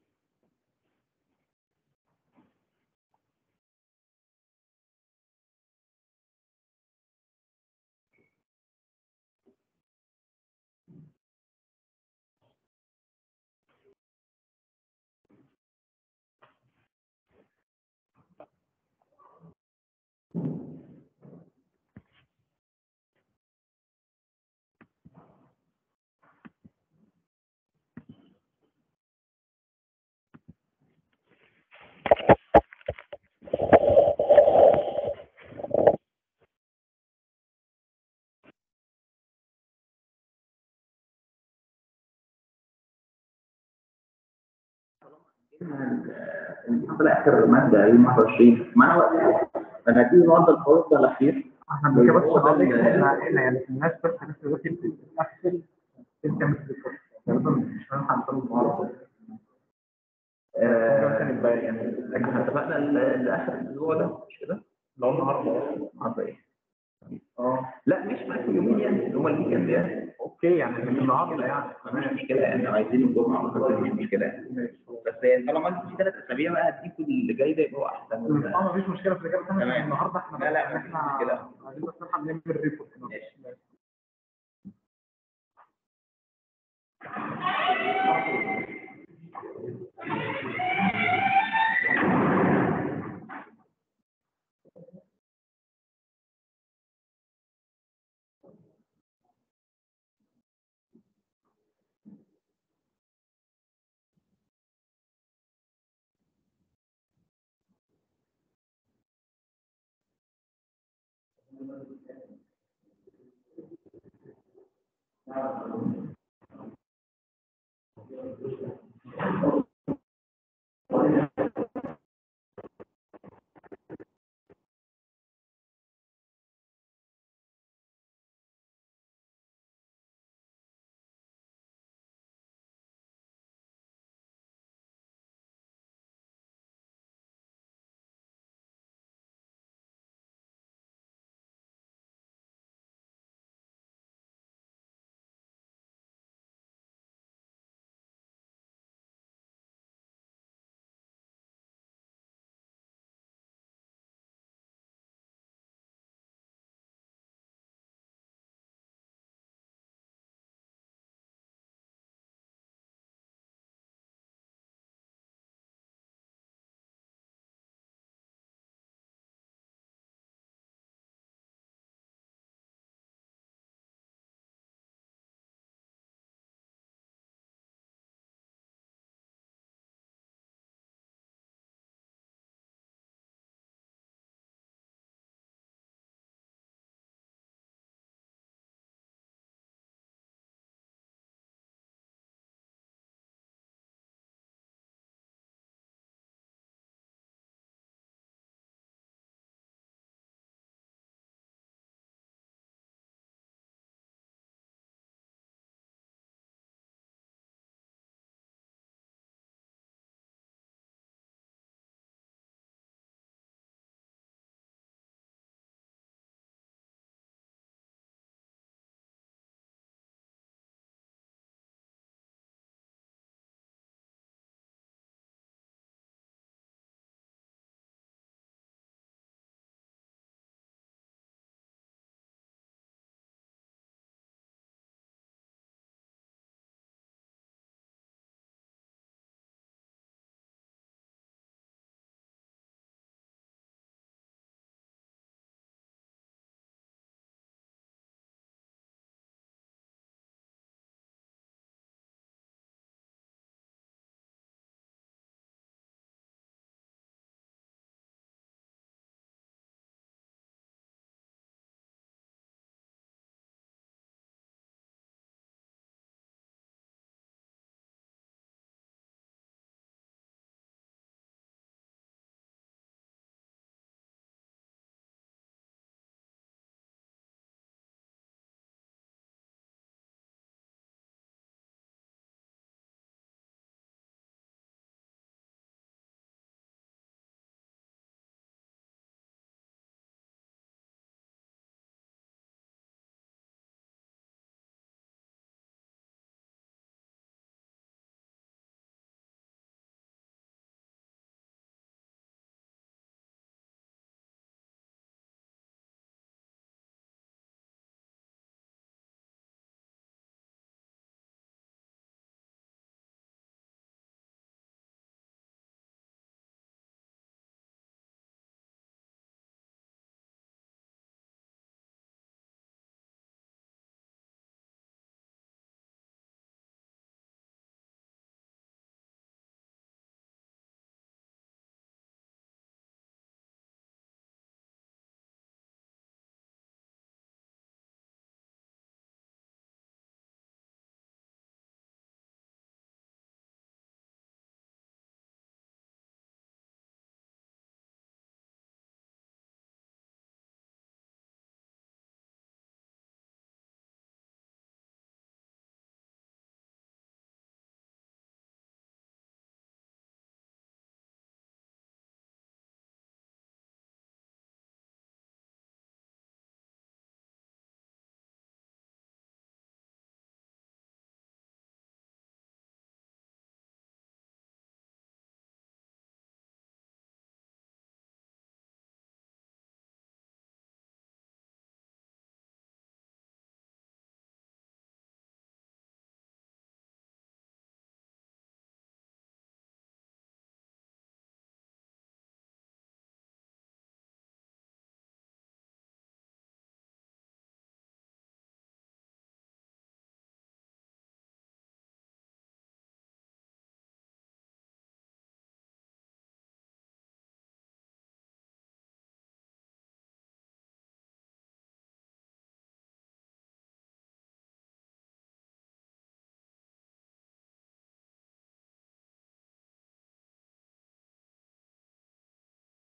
المحاضرة آخر مادة يوم 21 معنا وقت أنا هتيجي النهاردة الفوائد ده الأخير احنا بنجيب بس احنا احنا يعني في الناس بس الناس دلوقتي بتتقفل انت مش بتخش غالبا مش هنلحق نخلص النهارده يعني احنا اتفقنا لآخر الأسبوع ده مش كده؟ لو النهارده النهارده إيه؟ اه لا مش معاكم يومين يعني اللي هما الويكند يعني اوكي يعني من النهارده يعني مش مشكلة يعني عايزين الجمعة ما مش مشكلة يعني ماشي بس يعني طالما انت في ثلاث اسابيع بقى هتجيب اللي جاي ده يبقى هو احسن اه مفيش مشكله في الاجابه تمام. الثانيه النهارده احنا لا، لا، بس مفيش احنا مشكلة. عايزين بس نلحق نعمل ريبورت ماشي.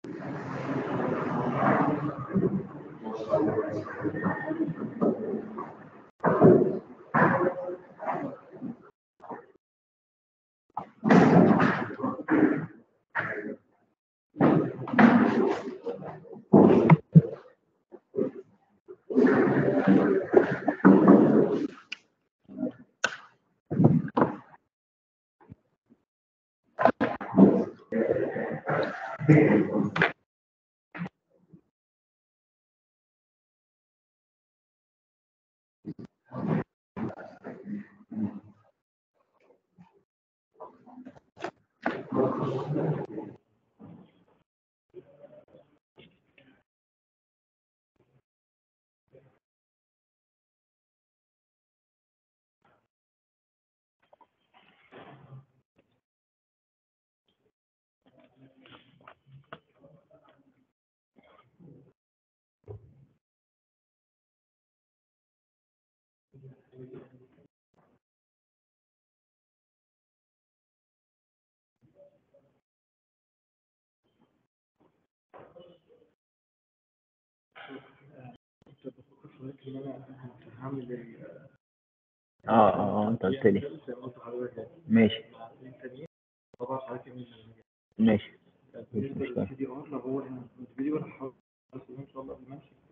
كنت بفكر في وقت ان انا هعمل ال- اه اه اه انت قلت لي زي ما قلت لحضرتك ماشي مع اثنين تانيين طبعا حضرتك من ماشي بالنسبه مشكلة. للسي دي ار لو هو الفيديو انا هحاول ان شاء الله قبل ما امشي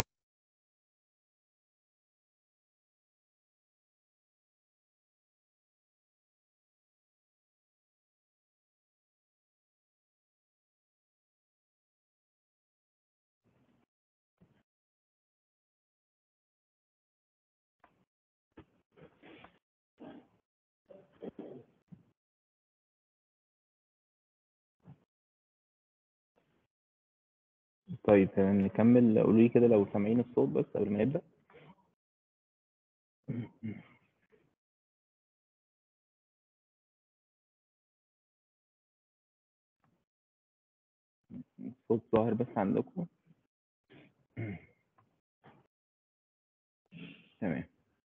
طيب تمام نكمل قولوا لي كده لو سامعين الصوت بس قبل ما نبدأ الصوت ظاهر بس عندكم تمام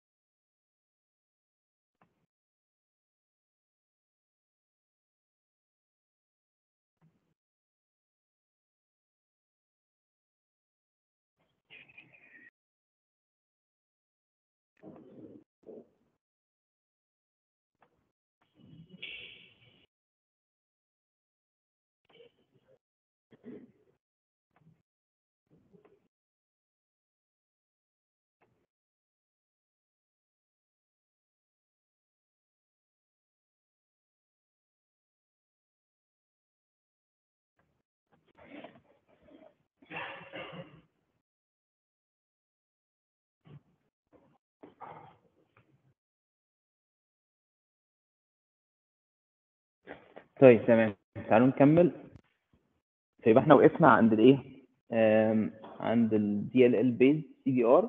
طيب تمام تعالوا نكمل فيبقى احنا وقفنا عند الايه آم، عند ال DLL based CDR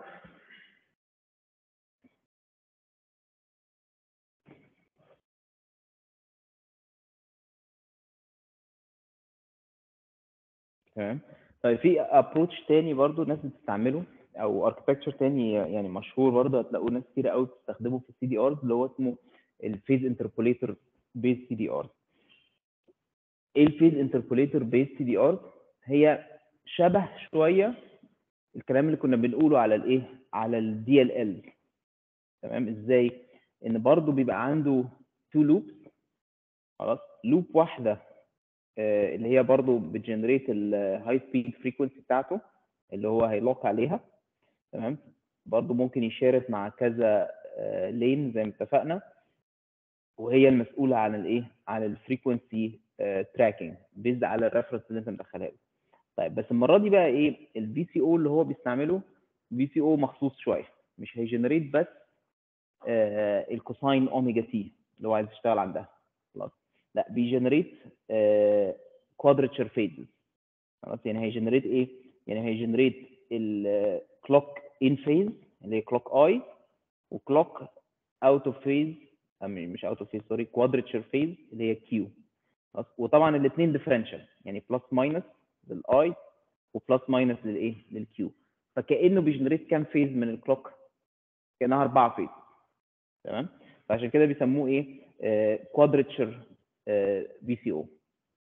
تمام طيب في ابروتش تاني برضو الناس بتستعمله او اركتكتشر تاني يعني مشهور برضو هتلاقوه ناس كتير قوي بتستخدمه في السي دي ارز اللي هو اسمه الفيز انتربوليتر بيز سي دي ار ايه الفيز انتربوليتر بيز سي دي ار هي شبه شويه الكلام اللي كنا بنقوله على الايه على الدي ال ال تمام ازاي ان برضو بيبقى عنده تو لوبس خلاص لوب واحده آه، اللي هي برضو بتجنريت الهاي سبيد فريكونسي بتاعته اللي هو هيلوك عليها تمام برضو ممكن يشارك مع كذا لين زي ما اتفقنا وهي المسؤوله عن الايه عن الفريكونسي تراكنج بيزد على الريفرنس اللي انت مدخلها له طيب بس المره دي بقى ايه الفي سي او اللي هو بيستعمله في سي او مخصوص شويه مش هيجنريت بس آه الكوساين اوميجا تي اللي هو عايز يشتغل عندها خلاص لا بيجنريت كوادرتشر فيزز خلاص يعني هيجنريت ايه يعني هيجنريت الكلوك ان فيز اللي هي كلوك اي وكلوك اوت اوف فيز مش اوت اوف فيز سوري كوادرتشر فيز اللي هي كيو خلاص وطبعا الاثنين ديفرنشال يعني بلس ماينس للاي وبلس ماينس للايه للكيو فكانه بيجنريت كام فيز من الكلوك كانها اربعه فيز تمام فعشان كده بيسموه ايه كوادرتشر في سي او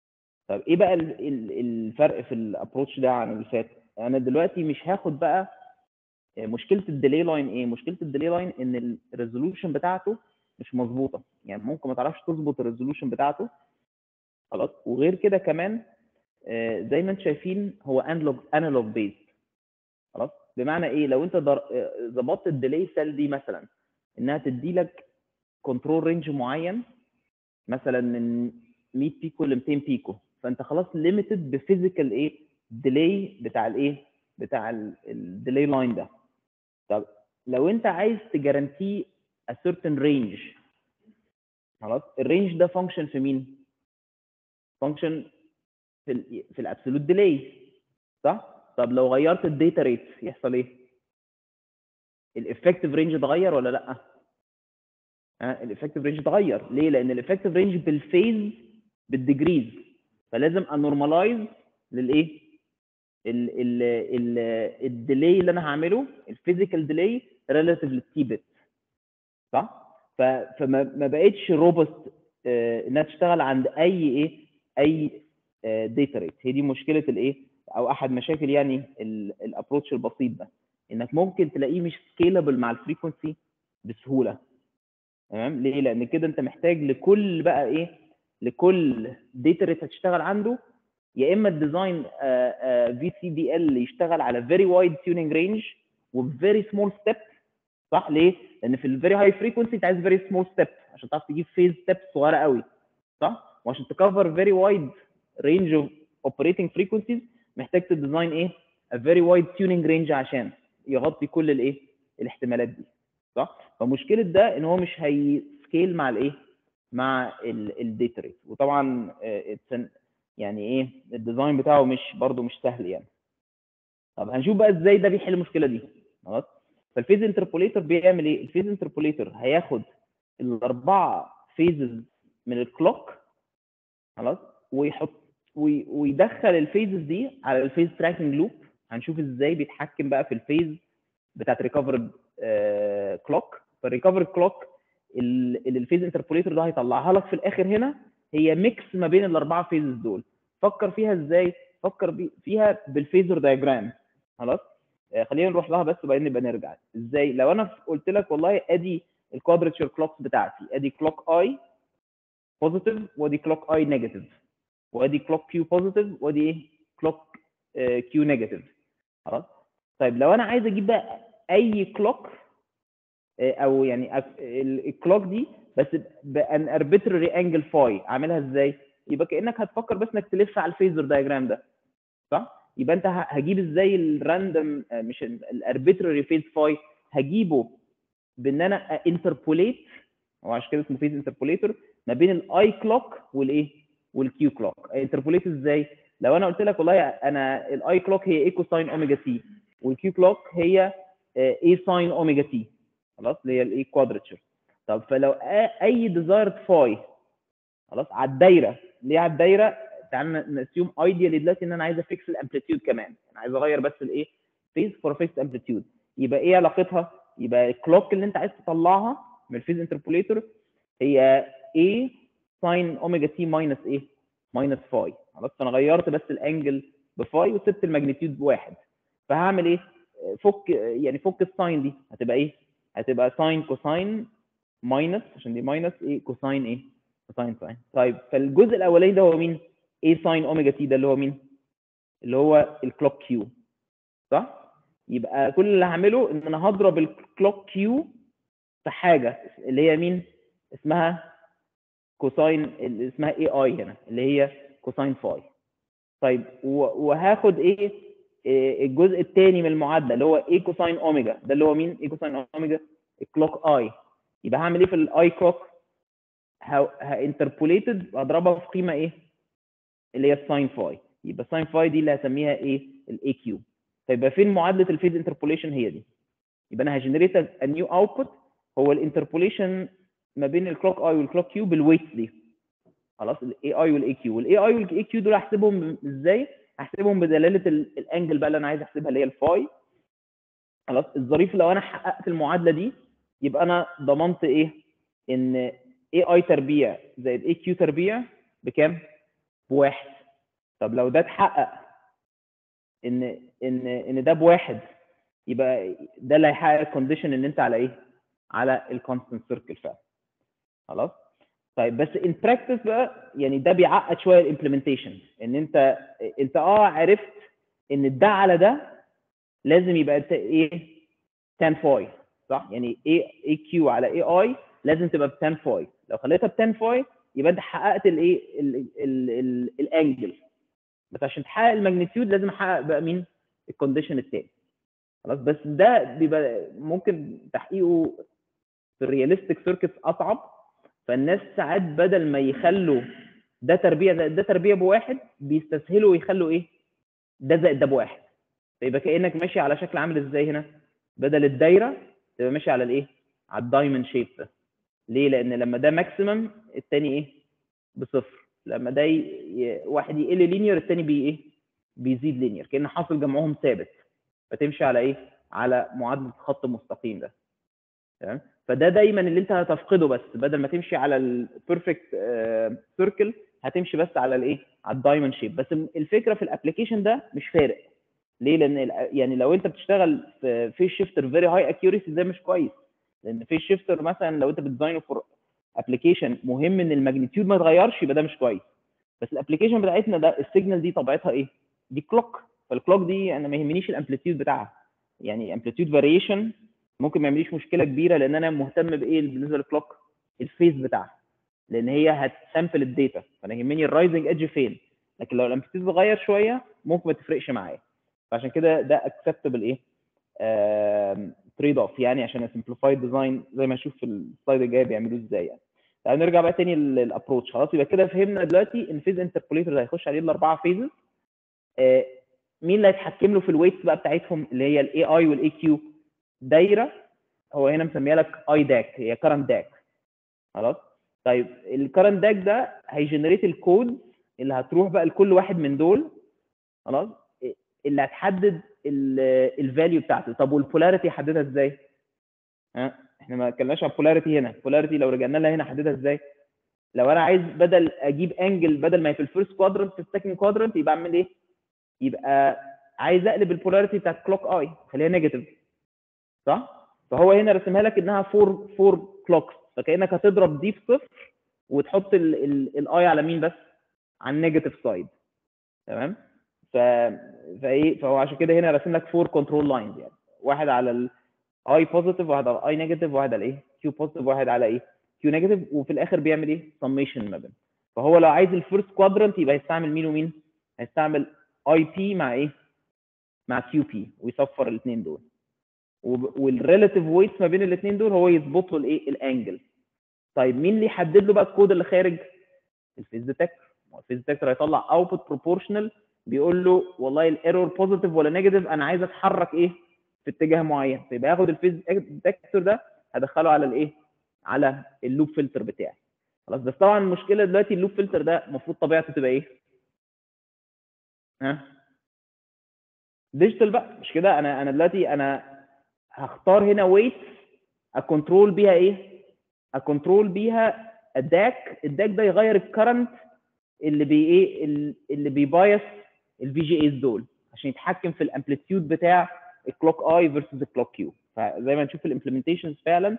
طب ايه بقى ال- ال- الفرق في الابروتش ده عن اللي فات انا دلوقتي مش هاخد بقى مشكله الديلي لاين ايه مشكله الديلي لاين ان الريزولوشن بتاعته مش مظبوطه يعني ممكن ما تعرفش تظبط الريزولوشن بتاعته خلاص وغير كده كمان آه، زي ما انتم شايفين هو انالوج انالوج بيز خلاص بمعنى ايه لو انت در- آه، ظبطت الديلي سيل دي مثلا انها تدي لك كنترول رينج معين مثلا من 100 بيكو ل 200 بيكو فانت خلاص ليميتد بفيزيكال ايه ديلي بتاع الايه بتاع الديلي لاين ده طب لو انت عايز تجارانتي a certain range خلاص الرينج ده فانكشن في مين فانكشن في ال في الابسولوت ديلي صح طب لو غيرت الداتا ريت يحصل ايه الافكتيف رينج اتغير ولا لا ها الافكتيف رينج اتغير ليه لان الافكتيف رينج بالفيز بالديجريز فلازم انورماليز للايه ال ال ال الديلي اللي انا هعمله الفيزيكال ديلي ريلاتيف للتي بت صح ف فما ما بقتش روبست انها تشتغل عند اي ايه اي داتا ريت هي دي مشكله الايه او احد مشاكل يعني الابروتش البسيط ده انك ممكن تلاقيه مش سكيلبل مع الفريكونسي بسهوله تمام ليه لان كده انت محتاج لكل بقى ايه لكل داتا ريت هتشتغل عنده يا اما الديزاين في سي دي ال يشتغل على فيري وايد تيوننج رينج وفيري سمول ستيب صح ليه؟ لان في الفيري هاي فريكونسي انت عايز فيري سمول ستيب عشان تعرف تجيب فيز ستيب صغيره قوي صح؟ وعشان تكفر فيري وايد رينج اوف اوبريتنج فريكونسيز محتاج تديزاين ايه؟ a very wide tuning range عشان يغطي كل الايه؟ الاحتمالات دي صح؟ فمشكله ده ان هو مش هيسكيل مع الايه؟ مع الداتا ريت وطبعا آه، it's an- يعني ايه الديزاين بتاعه مش برضه مش سهل يعني طب هنشوف بقى ازاي ده بيحل المشكله دي خلاص فالفيز انتربوليتر بيعمل ايه الفيز انتربوليتر هياخد الاربعه فيزز من الكلوك خلاص ويحط وي- ويدخل الفيزز دي على الفيز تراكنج لوب هنشوف ازاي بيتحكم بقى في الفيز بتاعت ريكفرد كلوك فالريكفرد كلوك اللي الفيز انتربوليتر ده هيطلعها لك في الاخر هنا هي ميكس ما بين الاربعه فيزز دول فكر فيها ازاي فكر بي- فيها بالفيزر دايجرام خلاص آه، خلينا نروح لها بس وبعدين نبقى نرجع ازاي لو انا قلت لك والله ادي الكوادرتشر كلوكس بتاعتي ادي كلوك اي بوزيتيف وادي كلوك اي نيجاتيف وادي كلوك كيو بوزيتيف وادي ايه كلوك كيو نيجاتيف خلاص طيب لو انا عايز اجيب بقى اي كلوك او يعني أف- ال- الكلوك دي بس بان اربيترري انجل فاي اعملها ازاي يبقى كانك هتفكر بس انك تلف على الفيزر دايجرام ده صح يبقى انت ه- هجيب ازاي الراندوم مش الاربيترري فيز فاي هجيبه بان انا انتربوليت هو عشان كده اسمه فيز انتربوليتر ما بين الاي كلوك والايه والكيو كلوك انتربوليت ازاي لو انا قلت لك والله انا الاي كلوك هي ايكو ساين اوميجا تي والكيو كلوك هي اي ساين اوميجا تي خلاص اللي هي الاي كوادرتشر طب فلو آ- اي ديزايرد فاي خلاص على الدايره ليه على الدايره تعال نسيوم ايديالي دلوقتي ان انا عايز افيكس الامبليتيود كمان انا عايز اغير بس الايه فيز فور فيكس امبليتيود يبقى ايه علاقتها يبقى الكلوك اللي انت عايز تطلعها من الفيز انتربوليتور هي A ساين اوميجا تي ماينس ايه ماينس فاي خلاص فانا غيرت بس الانجل بفاي وسبت الماجنتيود بواحد فهعمل ايه فك يعني فك الساين دي هتبقى ايه هتبقى ساين كوساين ماينس عشان دي ماينس ايه كوساين ايه كوساين ساين طيب فالجزء الاولاني ده هو مين ايه ساين اوميجا تي ده اللي هو مين اللي هو الكلوك كيو صح يبقى كل اللي هعمله ان انا هضرب الكلوك كيو في حاجه اللي هي مين اسمها كوساين اللي اسمها اي اي هنا اللي هي كوساين فاي طيب و- وهاخد ايه إيه الجزء الثاني من المعادله اللي هو ايه كوساين اوميجا ده اللي هو مين ايه كوساين اوميجا الكلوك اي يبقى هعمل ايه في الاي كلوك هانتربوليتد اضربها في قيمه ايه اللي هي الساين فاي يبقى الساين فاي دي اللي هسميها ايه الاي كيو فيبقى فين معادله الفيز انتربوليشن هي دي يبقى انا هجنريت ا نيو اوتبوت هو الانتربوليشن ما بين الكلوك اي والكلوك كيو بالويتس دي خلاص الاي اي والاي كيو والاي اي والاي كيو دول هحسبهم ازاي هحسبهم بدلاله ال- الانجل بقى اللي انا عايز احسبها اللي هي الفاي خلاص الظريف لو انا حققت المعادله دي يبقى انا ضمنت ايه ان اي اي تربيع زائد اي كيو تربيع بكام بواحد طب لو ده اتحقق ان ان ان ده بواحد يبقى ده اللي هيحقق الكونديشن ان انت على ايه؟ على الكونستنت سيركل فعلا خلاص؟ طيب بس ان براكتس بقى يعني ده بيعقد شويه الامبلمنتيشن ان انت انت اه عرفت ان ده على ده لازم يبقى انت ايه 10 فاي صح يعني اي اي كيو على اي اي لازم تبقى ب 10 فاي لو خليتها ب 10 فاي يبقى انت حققت الايه الانجل بس عشان تحقق الماجنتيود لازم احقق بقى مين الكونديشن التاني خلاص بس ده بيبقى ممكن تحقيقه في الرياليستيك سيركتس اصعب فالناس ساعات بدل ما يخلوا ده تربيع ده, ده تربيع بواحد بيستسهلوا ويخلوا ايه ده زائد ده بواحد فيبقى كانك ماشي على شكل عامل ازاي هنا بدل الدايره تبقى ماشي على الايه على الدايموند شيب ده ليه لان لما ده ماكسيمم الثاني ايه بصفر لما ده ي... ي... واحد يقل لينير الثاني بي ايه بيزيد لينير كان حاصل جمعهم ثابت فتمشي على ايه على معادله خط مستقيم ده تمام فده دايما اللي انت هتفقده بس بدل ما تمشي على البيرفكت سيركل هتمشي بس على الايه على الدايموند شيب بس الفكره في الابلكيشن ده مش فارق ليه لان يعني لو انت بتشتغل في فيس شيفتر فيري هاي اكيوريسي ده مش كويس لان فيس شيفتر مثلا لو انت بتديزاينه فور ابلكيشن مهم ان الماجنتيود ما يتغيرش يبقى ده مش كويس بس الابلكيشن بتاعتنا ده السيجنال دي طبيعتها ايه دي كلوك فالكلوك دي انا ما يهمنيش الامبليتيود بتاعها يعني امبليتيود فاريشن ممكن ما يعمليش مشكله كبيره لان انا مهتم بايه بالنسبه للكلوك الفيز بتاعها لان هي هتسامبل الداتا فانا يهمني الرايزنج ايدج فين لكن لو الامبليتيود اتغير شويه ممكن ما تفرقش معايا فعشان كده ده اكسبتبل ايه تريد اوف يعني عشان اسمبليفايد ديزاين زي ما اشوف في السلايد الجاي بيعملوه ازاي يعني تعالوا نرجع بقى تاني للابروتش خلاص يبقى كده فهمنا دلوقتي ان فيز انتربوليتر هيخش عليه الاربعه فيزز آه مين اللي هيتحكم له في الويتس بقى بتاعتهم اللي هي الاي اي والاي كيو دايره هو هنا مسميها لك اي داك هي كرنت داك خلاص طيب الكرنت داك ده هيجنريت الكود اللي هتروح بقى لكل واحد من دول خلاص اللي هتحدد الفاليو بتاعته طب والبولاريتي احددها ازاي؟ ها احنا ما اتكلمناش عن بولاريتي هنا بولاريتي لو رجعنا لها هنا احددها ازاي؟ لو انا عايز بدل اجيب انجل بدل ما هي في الفيرست كوادرنت في السكند كوادرنت يبقى اعمل ايه؟ يبقى عايز اقلب البولاريتي بتاعت كلوك اي خليها نيجاتيف صح؟ فهو هنا رسمها لك انها فور فور كلوكس فكانك هتضرب دي في صفر وتحط الاي على مين بس؟ على النيجاتيف سايد تمام؟ ف فايه فهو عشان كده هنا راسم لك فور كنترول لاينز يعني واحد على الاي بوزيتيف واحد على الاي نيجاتيف واحد على ايه كيو بوزيتيف واحد على ايه كيو نيجاتيف وفي الاخر بيعمل ايه سميشن ما بين فهو لو عايز الفيرست كوادرنت يبقى هيستعمل مين ومين هيستعمل اي بي مع ايه مع كيو بي ويصفر الاثنين دول والريلاتيف ويتس ما بين الاثنين دول هو يظبط له الايه الانجل طيب مين اللي يحدد له بقى الكود اللي خارج الفيز ديتكتور الفيز ديتكتور هيطلع اوتبوت بروبورشنال بيقول له والله الايرور بوزيتيف ولا نيجاتيف انا عايز اتحرك ايه في اتجاه معين فيبقى ياخد الفيز ديتكتور ده هدخله على الايه على اللوب فلتر بتاعي خلاص بس طبعا المشكله دلوقتي اللوب فلتر ده المفروض طبيعته تبقى ايه ها ديجيتال بقى مش كده انا انا دلوقتي انا هختار هنا ويت اكونترول بيها ايه اكونترول بيها الداك الداك ده يغير الكرنت اللي بي ايه اللي بيبايس الفي جي ايز دول عشان يتحكم في الامبليتيود بتاع الكلوك اي فيرسز الكلوك كيو فزي ما نشوف الامبلمنتيشنز فعلا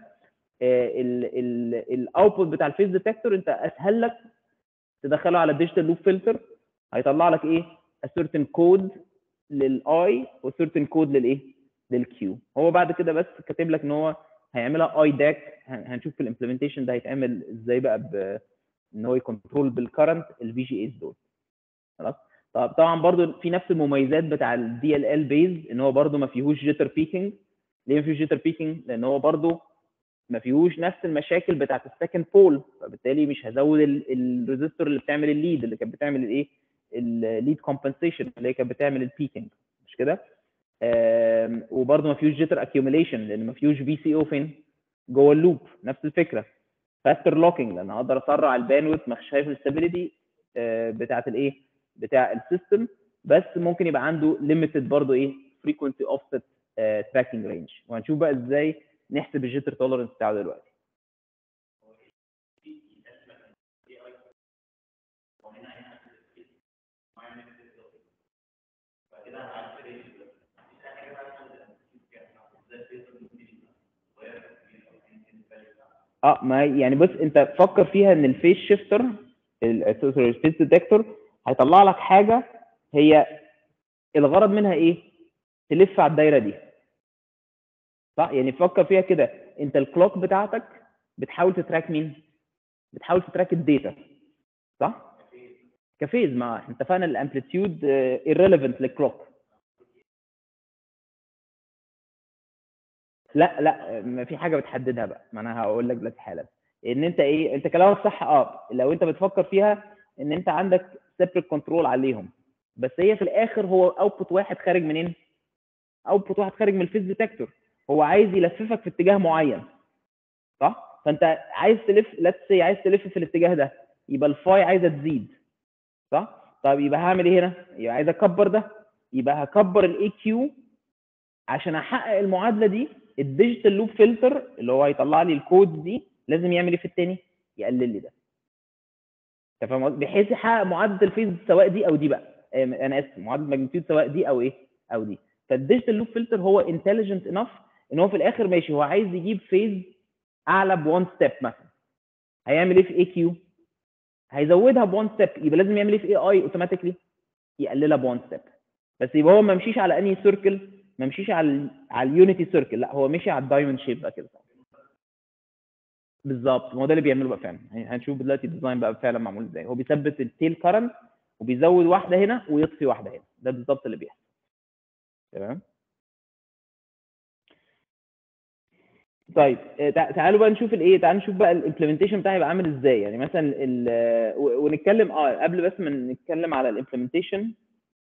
الاوتبوت بتاع الفيز ديتكتور انت اسهل لك تدخله على الديجيتال لوب فلتر هيطلع لك ايه a certain كود للاي و certain كود للايه للكيو هو بعد كده بس كاتب لك ان هو هيعملها اي داك هنشوف في الامبلمنتيشن ده هيتعمل ازاي بقى ب ان هو يكنترول بالكرنت الفي جي ايز دول خلاص طب طبعا برضو في نفس المميزات بتاع الدي ال ال بيز ان هو برضو ما فيهوش جيتر بيكينج ليه ما فيهوش جيتر بيكينج لان هو برضو ما فيهوش نفس المشاكل بتاعت السكند بول فبالتالي مش هزود الريزستور اللي بتعمل الليد اللي كانت بتعمل الايه الليد كومبنسيشن اللي هي كانت بتعمل البيكينج مش كده وبرضه ما فيهوش جيتر اكيوميليشن لان ما فيهوش في سي او فين جوه اللوب نفس الفكره فاستر لوكينج لان اقدر اسرع الباندويث مش شايف الاستابيليتي بتاعت الايه بتاع السيستم بس ممكن يبقى عنده ليميتد برضه ايه فريكونسي اوفست تراكنج رينج وهنشوف بقى ازاي نحسب الجيتر تولرنس بتاعه دلوقتي اه ما يعني بص انت فكر فيها ان الفيس شيفتر الفيس ديتكتور هيطلع لك حاجه هي الغرض منها ايه؟ تلف على الدايره دي صح يعني فكر فيها كده انت الكلوك بتاعتك بتحاول تتراك مين؟ بتحاول تتراك الداتا صح؟ كفيز ما احنا اتفقنا الامبليتيود irrelevant للكلوك لا لا ما في حاجه بتحددها بقى ما انا هقول لك دلوقتي حالا ان انت ايه انت كلامك صح اه لو انت بتفكر فيها ان انت عندك سيبريت كنترول عليهم بس هي في الاخر هو اوتبوت واحد خارج منين؟ اوتبوت واحد خارج من الفيز ديتكتور هو عايز يلففك في اتجاه معين صح؟ فانت عايز تلف ليتس سي عايز تلف في الاتجاه ده يبقى الفاي عايزه تزيد صح؟ طب يبقى هعمل ايه هنا؟ يبقى عايز اكبر ده يبقى هكبر الاي كيو عشان احقق المعادله دي الديجيتال لوب فلتر اللي هو هيطلع لي الكود دي لازم يعمل ايه في التاني؟ يقلل لي ده انت فاهم قصدي؟ بحيث يحقق معادله الفيز سواء دي او دي بقى آه، انا اسف معادله ماجنتيود سواء دي او ايه؟ او دي فالديجيتال لوب فلتر هو انتليجنت انف ان هو في الاخر ماشي هو عايز يجيب فيز اعلى ب1 ستيب مثلا هيعمل ايه في اي كيو؟ هيزودها ب1 ستيب يبقى لازم يعمل ايه في اي اي اوتوماتيكلي؟ يقللها ب1 ستيب بس يبقى هو ما مشيش على انهي سيركل ما مشيش على ال على اليونيتي سيركل لا هو مشي على الدايموند شيب بقى كده بالظبط ما هو ده اللي بيعمله بقى فعلا يعني هنشوف دلوقتي الديزاين بقى فعلا معمول ازاي هو بيثبت التيل كارنت وبيزود واحده هنا ويطفي واحده هنا ده بالظبط اللي بيحصل تمام طيب آه، تع- تعالوا بقى نشوف الايه تعالوا نشوف بقى الامبلمنتيشن بتاعي يبقى عامل ازاي يعني مثلا ال و- ونتكلم اه قبل بس ما نتكلم على الامبلمنتيشن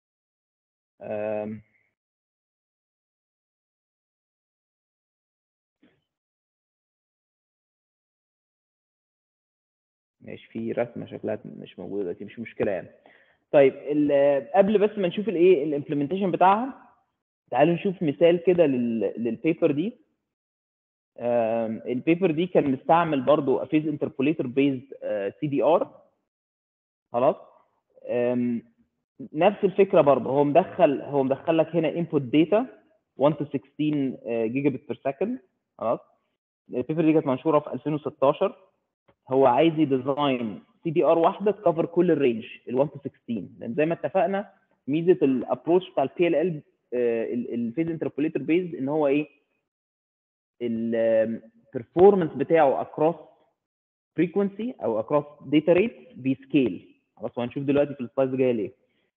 ماشي في رسمه شكلها مش موجوده دلوقتي مش مشكله يعني طيب ال- قبل بس ما نشوف الايه الامبلمنتيشن بتاعها تعالوا نشوف مثال كده لل- للبيبر دي آم، البيبر دي كان مستعمل برضو فيز انتربوليتر بيز سي دي ار خلاص آم، نفس الفكره برضو هو مدخل هو مدخل لك هنا انبوت داتا 1 to 16 جيجا بت بير سكند خلاص البيبر دي كانت منشوره في 2016 هو عايز يديزاين سي دي ار واحده تكفر كل الرينج ال 1 to 16 لان زي ما اتفقنا ميزه الابروش بتاع البي ال ال الفيز انتربوليتر بيز ان هو ايه البرفورمانس بتاعه اكروس فريكونسي او اكروس داتا ريت بيسكيل خلاص وهنشوف دلوقتي في السلايدز الجايه ليه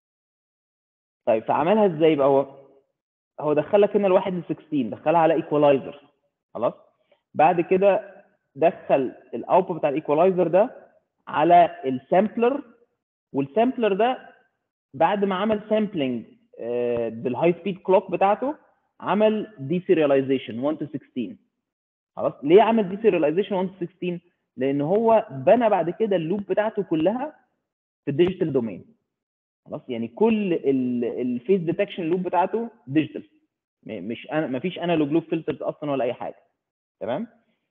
طيب فعملها ازاي بقى هو هو دخلك هنا الواحد ل 16 دخلها على ايكولايزر خلاص بعد كده دخل الاوتبوت بتاع الايكولايزر ده على السامبلر والسامبلر ده بعد ما عمل سامبلنج بالهاي سبيد كلوك بتاعته عمل دي سيرياليزيشن 1 to 16 خلاص ليه عمل دي سيرياليزيشن 1 to 16 لان هو بنى بعد كده اللوب بتاعته كلها في الديجيتال دومين خلاص يعني كل الفيس ديتكشن لوب بتاعته ديجيتال مش انا ما فيش انالوج لوب فلترز اصلا ولا اي حاجه تمام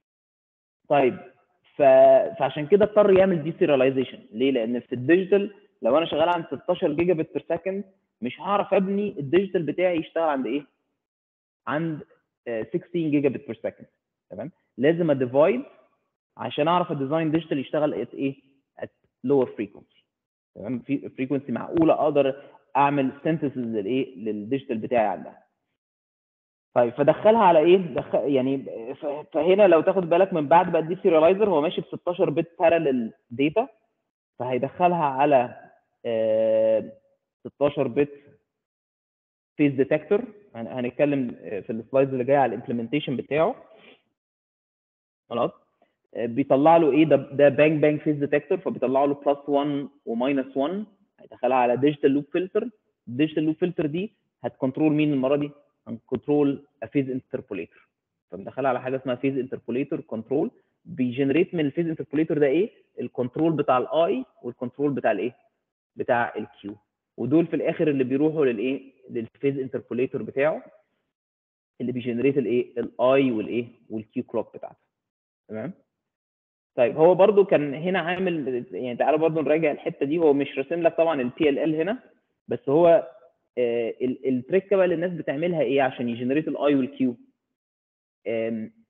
طيب ف... فعشان كده اضطر يعمل دي سيرياليزيشن ليه لان في الديجيتال لو انا شغال عند 16 جيجا بت بير سكند مش هعرف ابني الديجيتال بتاعي يشتغل عند ايه عند آه، 16 جيجا بت بير سكند تمام لازم اديفايد عشان اعرف الديزاين ديجيتال يشتغل ات ايه ات لور فريكونسي تمام في فريكونسي معقوله اقدر اعمل سينثيسيس للايه للديجيتال بتاعي عندها طيب فدخلها على ايه دخل يعني ف- فهنا لو تاخد بالك من بعد بقى الدي سيريالايزر هو ماشي ب 16 بت بارالل داتا فهيدخلها على آه، 16 بت فيز ديتكتور هنتكلم آه، في السلايدز اللي جايه على الامبلمنتيشن بتاعه خلاص آه، بيطلع له ايه ده ده بانج بانج فيز ديتكتور فبيطلع له بلس 1 وماينس 1 هيدخلها على ديجيتال لوب فلتر الديجيتال لوب فلتر دي هتكنترول مين المره دي؟ هنكنترول فيز انتربوليتر فمدخلها على حاجه اسمها فيز انتربوليتر كنترول بيجنريت من الفيز انتربوليتر ده ايه؟ الكنترول بتاع الاي والكنترول بتاع الايه؟ بتاع الكيو ودول في الاخر اللي بيروحوا للايه؟ للفيز انتربوليتر بتاعه اللي بيجنريت الايه؟ الاي والايه؟ والكيو كلوك بتاعته تمام؟ طيب هو برضو كان هنا عامل يعني تعالوا برضو نراجع الحته دي هو مش راسم لك طبعا البي ال ال هنا بس هو آه، ال- التريكه بقى اللي الناس بتعملها ايه عشان يجنريت الاي والكيو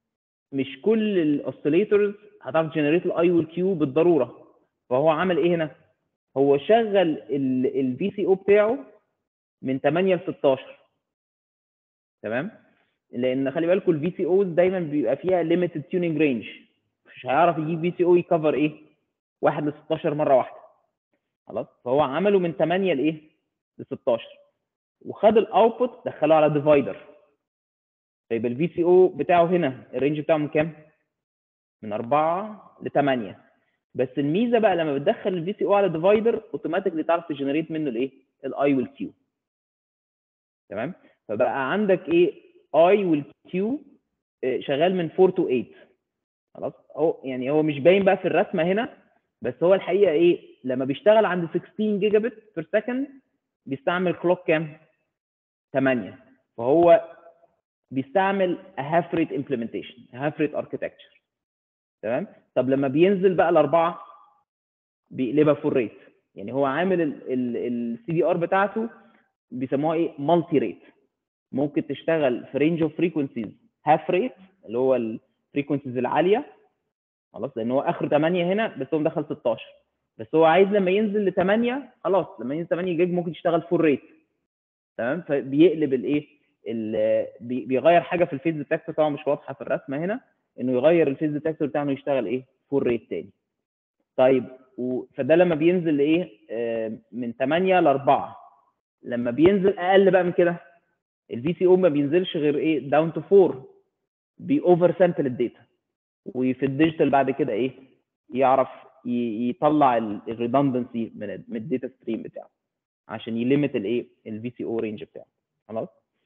مش كل الاوسيليتورز هتعرف تجنريت الاي والكيو بالضروره فهو عمل ايه هنا هو شغل الفي سي او بتاعه من 8 ل 16 تمام لان خلي بالكم الفي سي اوز دايما بيبقى فيها ليميتد تيوننج رينج مش هيعرف يجيب في سي او يكفر ايه 1 ل 16 مره واحده خلاص فهو عمله من 8 لايه ل 16 وخد الاوتبوت دخله على ديفايدر طيب الفي سي او بتاعه هنا الرينج بتاعه من كام من 4 ل 8 بس الميزه بقى لما بتدخل الفي سي او على ديفايدر اوتوماتيكلي تعرف تجنريت منه الايه الاي والكيو تمام فبقى عندك ايه اي والكيو شغال من 4 تو 8 خلاص هو يعني هو مش باين بقى في الرسمه هنا بس هو الحقيقه ايه لما بيشتغل عند 16 جيجا بت بير سكند بيستعمل كلوك كام 8 فهو بيستعمل a half rate implementation a half rate architecture تمام طب لما بينزل بقى الاربعه بيقلبها فول ريت يعني هو عامل السي دي ار بتاعته بيسموها ايه مالتي ريت ممكن تشتغل في رينج اوف فريكونسيز هاف ريت اللي هو الفريكونسيز العاليه خلاص لان هو اخر 8 هنا بس هو مدخل 16 بس هو عايز لما ينزل ل 8 خلاص لما ينزل 8 جيج ممكن يشتغل فول ريت تمام فبيقلب الايه بيغير حاجه في الفيز ديتكتور طبعا مش واضحه في الرسمه هنا انه يغير الفيز ديتكتور بتاعه انه يشتغل ايه فول ريت تاني طيب و... فده لما بينزل لايه آه من 8 ل 4 لما بينزل اقل بقى من كده الفي سي او ما بينزلش غير ايه داون تو 4 بيوفر سامبل الداتا وفي الديجيتال بعد كده ايه يعرف يطلع الريدندنسي من من الداتا ستريم بتاعه عشان يليمت الايه الفي سي او رينج بتاعه خلاص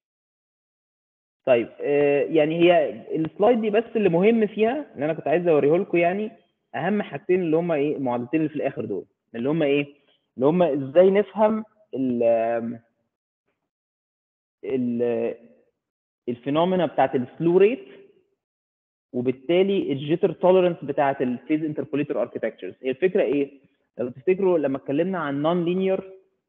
طيب آه يعني هي السلايد دي بس اللي مهم فيها اللي انا كنت عايز اوريه لكم يعني اهم حاجتين اللي هم ايه المعادلتين اللي في الاخر دول اللي هم ايه اللي هم ازاي نفهم ال ال الفينومينا بتاعت السلو ريت وبالتالي الجيتر توليرنس بتاعت الفيز انتربوليتر اركتكتشرز هي الفكره ايه لو تفتكروا لما اتكلمنا عن نون لينير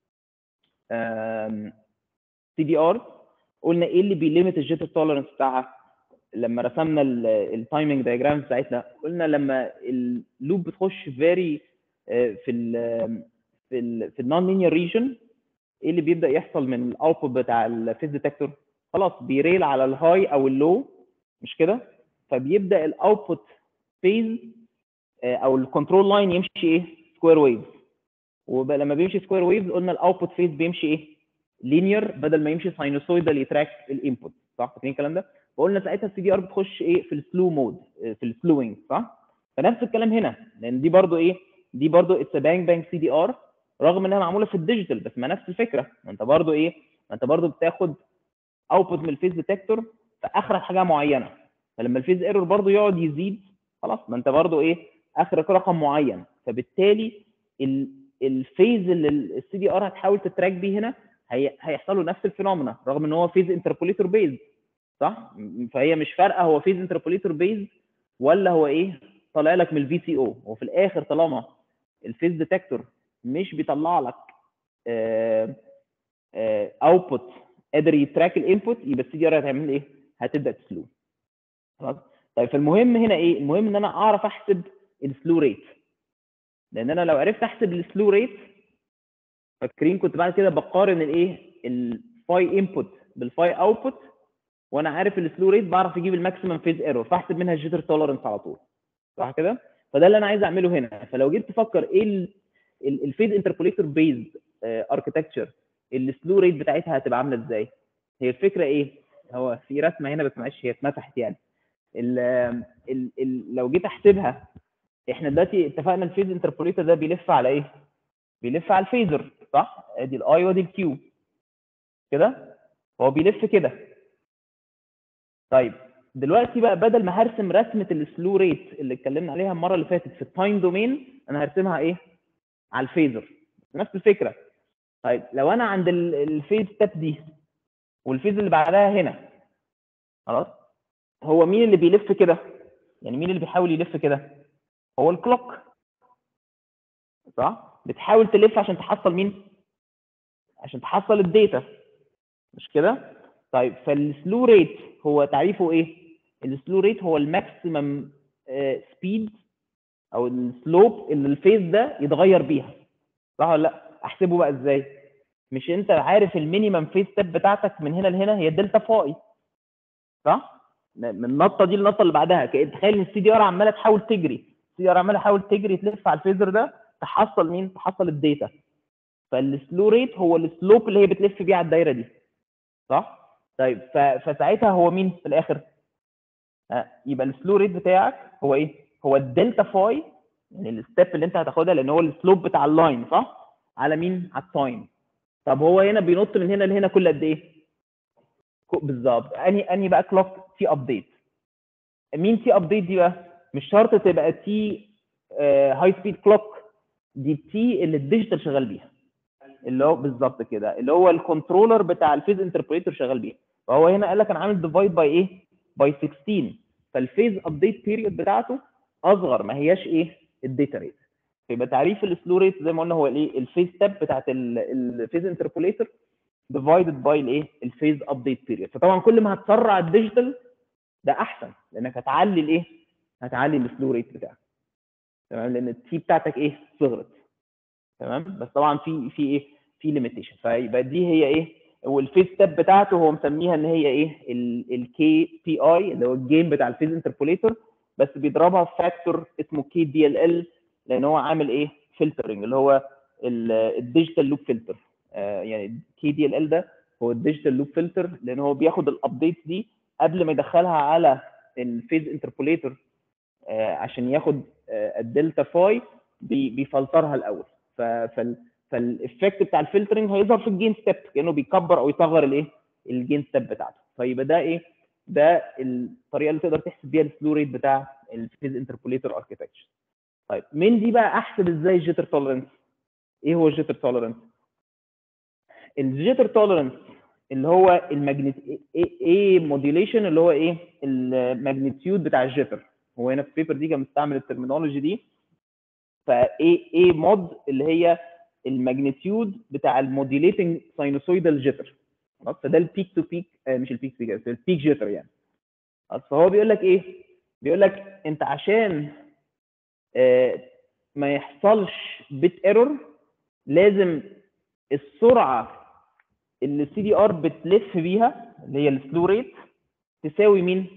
سي دي ار قلنا ايه اللي بيليمت الجيتر توليرنس بتاعها لما رسمنا التايمنج دايجرام بتاعتنا قلنا لما اللوب بتخش فيري في ال في ال في النون لينير ريجن ايه اللي بيبدا يحصل من الاوتبوت بتاع الفيز ديتكتور خلاص بيريل على الهاي او اللو مش كده فبيبدا الاوتبوت فيز او الكنترول لاين يمشي ايه سكوير ويف ولما بيمشي سكوير ويف قلنا الاوتبوت فيز بيمشي ايه لينير بدل ما يمشي ساينوسويدال يتراك الانبوت صح فاكرين الكلام ده فقلنا ساعتها السي دي ار بتخش ايه في السلو مود في السلوينج صح فنفس الكلام هنا لان دي برضو ايه دي برضو اتس بانج بانج سي دي ار رغم انها معموله في الديجيتال بس ما نفس الفكره ما انت برضو ايه ما انت برضو بتاخد اوتبوت من الفيز ديتكتور في اخرك حاجه معينه فلما الفيز ايرور برضو يقعد يزيد خلاص ما انت برضو ايه اخرك رقم معين فبالتالي الفيز اللي السي دي ار هتحاول تتراك بيه هنا هي هيحصل له نفس الفينومينا رغم ان هو فيز انتربوليتور بيز صح فهي مش فارقه هو فيز انتربوليتور بيز ولا هو ايه طالع لك من الفي سي او وفي الاخر طالما الفيز ديتكتور مش بيطلع لك اوتبوت قادر يتراك الانبوت يبقى السي دي ار هتعمل ايه هتبدا تسلو خلاص طيب فالمهم هنا ايه المهم ان انا اعرف احسب السلو ريت لان انا لو عرفت احسب السلو ريت فاكرين كنت بعد كده بقارن الايه الفاي انبوت بالفاي اوتبوت وانا عارف السلو ريت بعرف اجيب الماكسيمم فيز ايرور فاحسب منها الجيتر توليرنس على طول صح كده فده اللي انا عايز اعمله هنا فلو جيت تفكر ايه الفيز انتربوليتور بيز اركتكتشر السلو ريت بتاعتها هتبقى عامله ازاي هي الفكره ايه هو في رسمه هنا بس معلش هي اتمسحت يعني ال ال ال لو جيت احسبها احنا دلوقتي اتفقنا الفيز انتربوليتور ده بيلف على ايه بيلف على الفيزر صح ادي الاي وادي الكيو كده هو بيلف كده طيب دلوقتي بقى بدل ما هرسم رسمه السلو ريت اللي اتكلمنا عليها المره اللي فاتت في التايم دومين انا هرسمها ايه على الفيزر نفس الفكره طيب لو انا عند الفيز ستيب دي والفيز اللي بعدها هنا خلاص هو مين اللي بيلف كده يعني مين اللي بيحاول يلف كده هو الكلوك صح بتحاول تلف عشان تحصل مين عشان تحصل الداتا مش كده طيب فالسلو ريت هو تعريفه ايه السلو ريت هو الماكسيمم سبيد او السلوب اللي الفيز ده يتغير بيها صح ولا لا احسبه بقى ازاي مش انت عارف المينيمم فيز ستيب بتاعتك من هنا لهنا هي الدلتا فاي صح من النطه دي للنطه اللي بعدها كأن تخيل ان السي دي ار عماله تحاول تجري السي دي ار عماله تحاول تجري تلف على الفيزر ده تحصل مين تحصل الداتا فالسلو ريت هو السلوب اللي هي بتلف بيه على الدايره دي صح طيب ف... فساعتها هو مين في الاخر آه، يبقى السلو ريت بتاعك هو ايه هو الدلتا فاي يعني الستيب اللي انت هتاخدها لان هو السلوب بتاع اللاين صح على مين على التايم طب هو هنا بينط من هنا لهنا كل قد ايه كو- بالظبط انهي انهي بقى كلوك تي ابديت مين تي ابديت دي بقى مش شرط تبقى تي هاي سبيد كلوك دي تي اللي الديجيتال شغال بيها اللي هو بالظبط كده اللي هو الكنترولر بتاع الفيز انتربريتور شغال بيها فهو هنا قال لك انا عامل ديفايد باي ايه باي 16 فالفيز ابديت بيريود بتاعته اصغر ما هياش ايه الداتا ريت يبقى تعريف السلو ريت زي ما قلنا هو الايه الفيز ستيب بتاعت الفيز انتربوليتر ديفايدد باي الايه الفيز ابديت بيريود فطبعا كل ما هتسرع الديجيتال ده احسن لانك هتعلي الايه هتعلي السلو ريت بتاعك تمام لان التي بتاعتك ايه صغرت تمام بس طبعا في في ايه في ليميتيشن فيبقى دي هي ايه والفيز ستيب بتاعته هو مسميها ان هي ايه الكي بي اي اللي هو الجيم بتاع الفيز انتربوليتر بس بيضربها في فاكتور اسمه كي دي ال ال لان هو عامل ايه فلترنج اللي هو الديجيتال لوب فلتر يعني كي دي ال ال ده هو الديجيتال لوب فلتر لان هو بياخد الابديتس دي قبل ما يدخلها على الفيز انتربوليتر عشان ياخد آه، الدلتا فاي بي- بيفلترها الاول ف- فال فالافكت بتاع الفلترنج هيظهر في الجين ستيب كانه بيكبر او يصغر الايه الجين ستيب بتاعته فيبقى ده ايه ده الطريقه اللي تقدر تحسب بيها السلو ريت بتاع الفيز انتربوليتر اركتكتشر طيب من دي بقى احسب ازاي الجيتر توليرنس ايه هو الجيتر توليرنس الجيتر توليرنس اللي هو الماجنت ايه ايه موديوليشن اللي هو ايه الماجنتيود بتاع الجيتر هو هنا في البيبر دي كان مستعمل الترمينولوجي دي فايه ايه مود اللي هي الماجنتيود بتاع الموديليتنج ساينوسويدال جيتر خلاص فده البيك تو بيك مش البيك تو بيك البيك جيتر يعني خلاص فهو بيقول لك ايه بيقول لك انت عشان آه، ما يحصلش بيت ايرور لازم السرعه اللي السي دي ار بتلف بيها اللي هي السلو ريت تساوي مين؟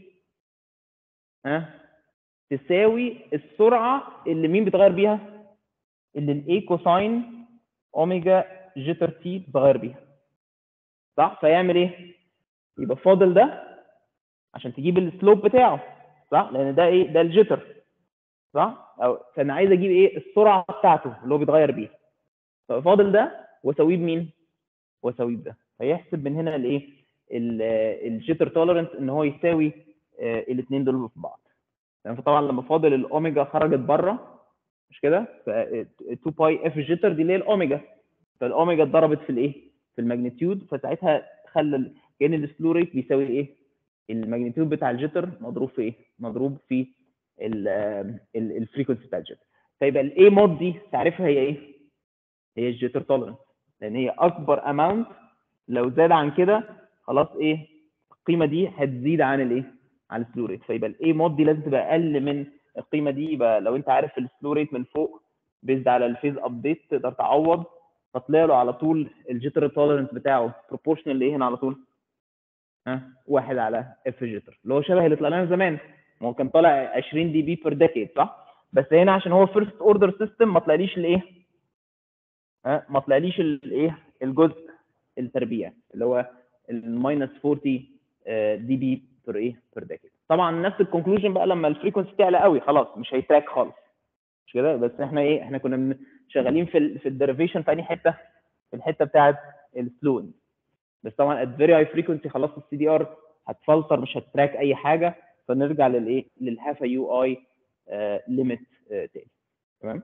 ها؟ تساوي السرعه اللي مين بتغير بيها؟ اللي الاي كوساين اوميجا جيتر تي بتغير بيها. صح؟ فيعمل ايه؟ يبقى فاضل ده عشان تجيب السلوب بتاعه صح؟ لان ده ايه؟ ده الجيتر صح؟ او فانا عايز اجيب ايه؟ السرعه بتاعته اللي هو بيتغير بيها. ففاضل ده واساويه بمين؟ واساويه بده. فيحسب من هنا الايه؟ الجيتر توليرنس ان هو يساوي الاثنين دول في بعض. تمام فطبعا لما فاضل الاوميجا خرجت بره مش كده؟ ف 2 باي اف جيتر دي اللي هي الاوميجا فالاوميجا اتضربت في الايه؟ في الماجنتيود فساعتها خلى ال- كان السلو ريت بيساوي ايه؟ الماجنتيود بتاع الجيتر مضروب في ايه؟ مضروب في الفريكونسي بتاع الجيتر فيبقى الاي مود دي تعرفها هي ايه؟ هي الجيتر توليرنس لان هي اكبر اماونت لو زاد عن كده خلاص ايه؟ القيمه دي هتزيد عن الايه؟ عن السلو ريت فيبقى الاي مود دي لازم تبقى اقل من القيمه دي يبقى لو انت عارف السلو ريت من فوق بيزد على الفيز ابديت تقدر تعوض فتلاقي له على طول الجيتر توليرنس بتاعه بروبورشنال لايه هنا على طول؟ ها واحد على اف جيتر اللي هو شبه اللي طلعناه زمان ما هو كان طالع 20 دي بي بير ديكيد صح؟ بس هنا عشان هو فيرست اوردر سيستم ما طلعليش الايه؟ ها ما طلعليش الايه؟ الجزء التربيع اللي هو الماينس 40 دي بي بير ايه؟ بير ديكيد طبعا نفس الكونكلوجن بقى لما الفريكونسي تعلى قوي خلاص مش هيتراك خالص مش كده بس احنا ايه احنا كنا من- شغالين في ال في الديريفيشن في انهي حته؟ في الحته بتاعت السلون بس طبعا at very high frequency خلاص السي دي ار هتفلتر مش هتراك اي حاجه فنرجع للايه للهافا يو اي ليميت تاني تمام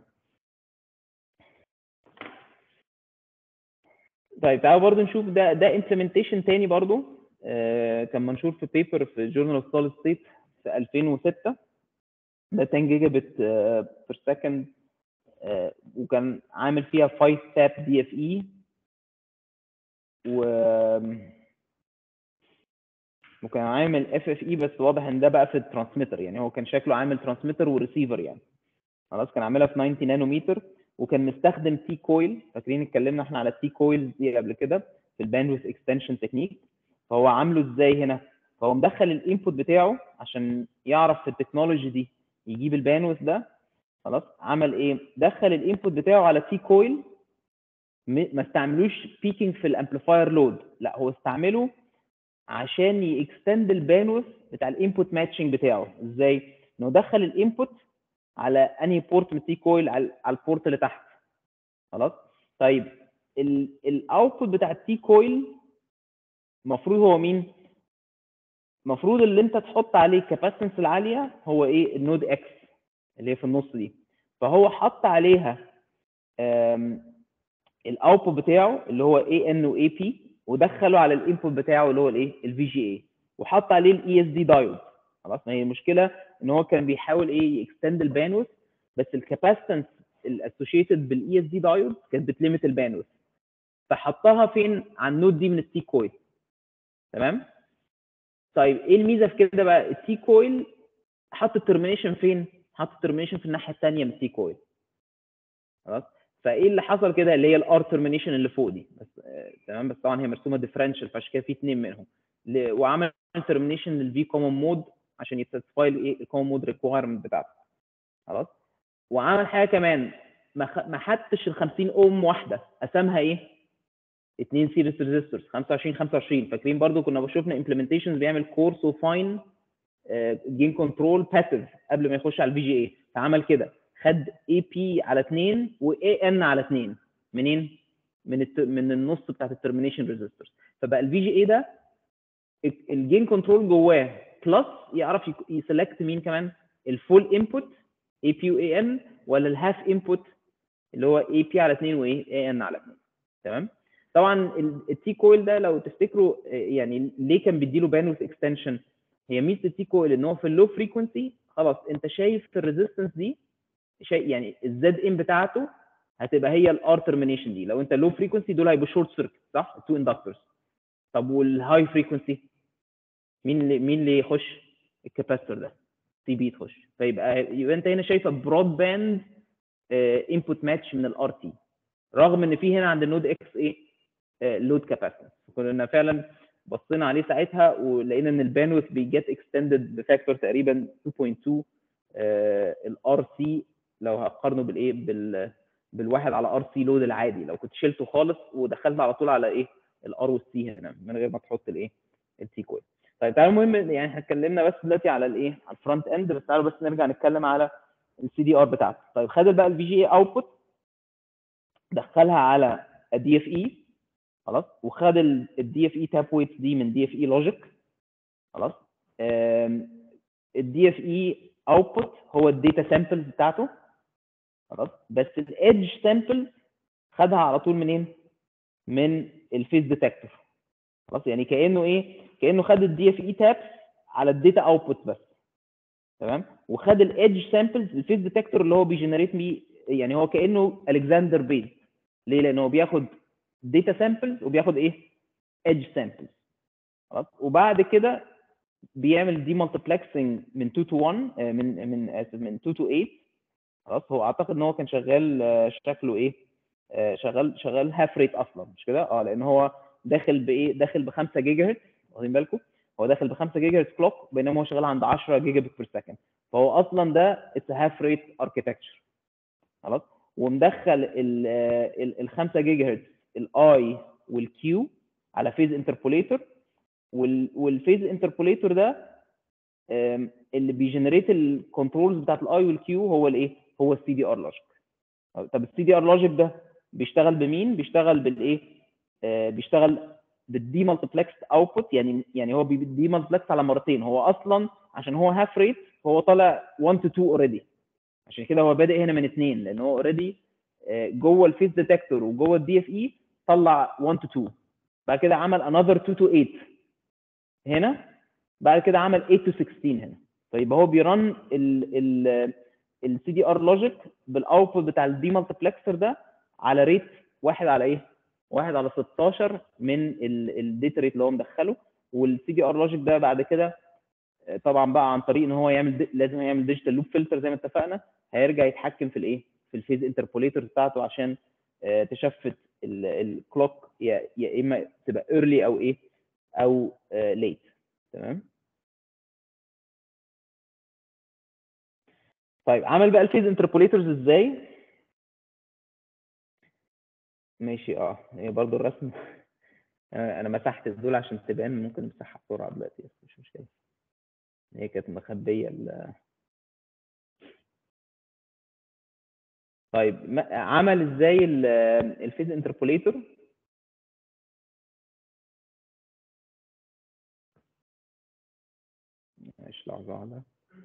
طيب تعالوا برضو نشوف ده ده امبلمنتيشن تاني برضو آه، كان منشور في بيبر في جورنال اوف سوليد ستيت في 2006 ده 10 جيجا بت بير سكند وكان عامل فيها 5 ستاب دي اف اي و وكان عامل اف اف اي بس واضح ان ده بقى في الترانسميتر يعني هو كان شكله عامل ترانسميتر وريسيفر يعني خلاص كان عاملها في 90 نانومتر وكان مستخدم تي كويل فاكرين اتكلمنا احنا على التي كويل دي قبل كده في الباندويث اكستنشن تكنيك فهو عامله ازاي هنا فهو مدخل الانبوت بتاعه عشان يعرف في التكنولوجي دي يجيب الباندويث ده خلاص عمل ايه دخل الانبوت بتاعه على تي كويل ما استعملوش بيكينج في الامبليفاير لود لا هو استعمله عشان يكستند الباندويث بتاع الانبوت ماتشنج بتاعه ازاي انه دخل الانبوت على انهي بورت من التي كويل على على البورت اللي تحت خلاص طيب الاوتبوت بتاع التي كويل المفروض هو مين المفروض اللي انت تحط عليه الكاباسيتنس العاليه هو ايه النود اكس اللي هي في النص دي فهو حط عليها الاوتبوت بتاعه اللي هو اي ان واي بي ودخله على الانبوت بتاعه اللي هو الايه الفي جي اي وحط عليه الاي اس دي دايود خلاص ما هي المشكله ان هو كان بيحاول ايه يكستند البانوث بس الكاباسيتنس الاسوشيتد بالاي اس دي دايود كانت بتليمت البانوث فحطها فين على النود دي من التي كويل تمام طيب ايه الميزه في كده بقى التي كويل حط الترمينيشن فين حط الترمينيشن في الناحيه الثانيه من التي كويل خلاص فايه اللي حصل كده اللي هي الار ترمينيشن اللي فوق دي بس آه تمام بس طبعا هي مرسومه ديفرنشال فعشان كده في اثنين منهم وعمل ترمينيشن للفي كومن مود عشان يساتسفاي الايه الكومن مود ريكوايرمنت بتاعته خلاص وعمل حاجه كمان ما ما حطش ال 50 اوم واحده قسمها ايه؟ اثنين سيريس ريزيستورز 25 25 فاكرين برضو كنا شفنا امبلمنتيشن بيعمل كورس وفاين جين كنترول باسيف قبل ما يخش على الفي جي اي فعمل كده خد اي بي على 2 واي ان على 2 منين؟ من الت... من النص بتاعت الترمينيشن ريزيستورز فبقى الفي جي اي ده الجين كنترول جواه بلس يعرف يسلكت مين كمان الفول انبوت اي بي واي ان ولا الهاف انبوت اللي هو اي بي على 2 وايه اي ان على 2 تمام طبعا التي كويل ده لو تفتكروا يعني ليه كان بيديله باندويث اكستنشن هي ميزه التي كويل ان هو في اللو فريكونسي خلاص انت شايف في الريزيستنس دي شيء يعني الزد ان بتاعته هتبقى هي الار ترمينيشن دي لو انت لو فريكونسي دول هيبقوا شورت سيركت صح التو اندكتورز طب والهاي فريكونسي مين اللي مين اللي يخش الكاباستور ده سي بي تخش فيبقى يبقى انت هنا شايفه برود باند انبوت ماتش من الار تي رغم ان في هنا عند النود اكس ايه لود كاباسيتنس كنا فعلا بصينا عليه ساعتها ولقينا ان الباندويث بيجيت اكستندد بفاكتور تقريبا 2.2 الار سي لو هقارنه بالايه بال بالواحد على ار سي لود العادي لو كنت شلته خالص ودخلت على طول على ايه الار والسي هنا من غير ما تحط الايه التي كويل طيب تعالوا المهم يعني احنا اتكلمنا بس دلوقتي على الايه على الفرونت اند بس تعالوا بس نرجع نتكلم على السي دي ار بتاعته طيب خد بقى الفي جي اي اوتبوت دخلها على الدي اف اي خلاص وخد الدي اف اي تاب ويتس دي من دي اف اي لوجيك خلاص الدي اف اي اوتبوت هو الداتا سامبلز بتاعته خلاص بس الايدج سامبلز خدها على طول منين؟ من الفيس ديتكتور خلاص يعني كانه ايه؟ كانه خد الدي اف اي تابس على الداتا اوتبوت بس تمام وخد الايدج سامبلز الفيس ديتكتور اللي هو بيجنريت بيه يعني هو كانه الكسندر بيز ليه؟ لان هو بياخد داتا سامبلز وبياخد ايه؟ ايدج سامبلز خلاص وبعد كده بيعمل دي مالتيبلكسنج من 2 تو 1 من من اسف من 2 تو 8 خلاص هو اعتقد ان هو كان شغال شكله ايه؟ شغال شغال هاف ريت اصلا مش كده؟ اه لان هو داخل بايه؟ داخل ب 5 جيجا هرتز واخدين بالكم؟ هو داخل ب 5 جيجا هرتز كلوك بينما هو شغال عند 10 جيجا بت بير سكند فهو اصلا ده اتس هاف ريت اركتكتشر خلاص ومدخل ال 5 جيجا هرتز الاي والكيو على فيز انتربوليتور والفيز انتربوليتور ده اللي بيجنريت الكنترولز بتاعت الاي والكيو هو الايه؟ هو السي دي ار لوجيك طب السي دي ار لوجيك ده بيشتغل بمين؟ بيشتغل بالايه؟ آه بيشتغل بالدي مالتيبلكس اوتبوت يعني يعني هو بيدي مالتيبلكس على مرتين هو اصلا عشان هو هاف ريت هو طالع 1 تو 2 اوريدي عشان كده هو بادئ هنا من اثنين لان هو اوريدي جوه الفيس ديتكتور وجوه الدي اف اي طلع 1 تو 2 بعد كده عمل انذر 2 تو 8 هنا بعد كده عمل 8 تو 16 هنا فيبقى هو بيرن السي دي ار لوجيك بالاوتبوت بتاع الدي مالتيبلكسر ده على ريت واحد على ايه؟ واحد على 16 من الداتا ريت اللي هو مدخله والسي دي ار لوجيك ده بعد كده آه، طبعا بقى عن طريق ان هو يعمل دي... لازم يعمل ديجيتال لوب فلتر زي ما اتفقنا هيرجع يتحكم في الايه في الفيز انتربوليتر بتاعته عشان آه، تشفت الكلوك يا يا اما تبقى ايرلي او ايه او ليت تمام طيب عمل بقى الفيز انتربوليترز ازاي ماشي اه هي برضو الرسم انا أنا مسحت دول عشان تبان ممكن نمسحها بسرعه دلوقتي بس مش مشكله هي كانت مخبيه ال طيب ما- عمل ازاي الفيز انتربوليتور ماشي لحظه واحده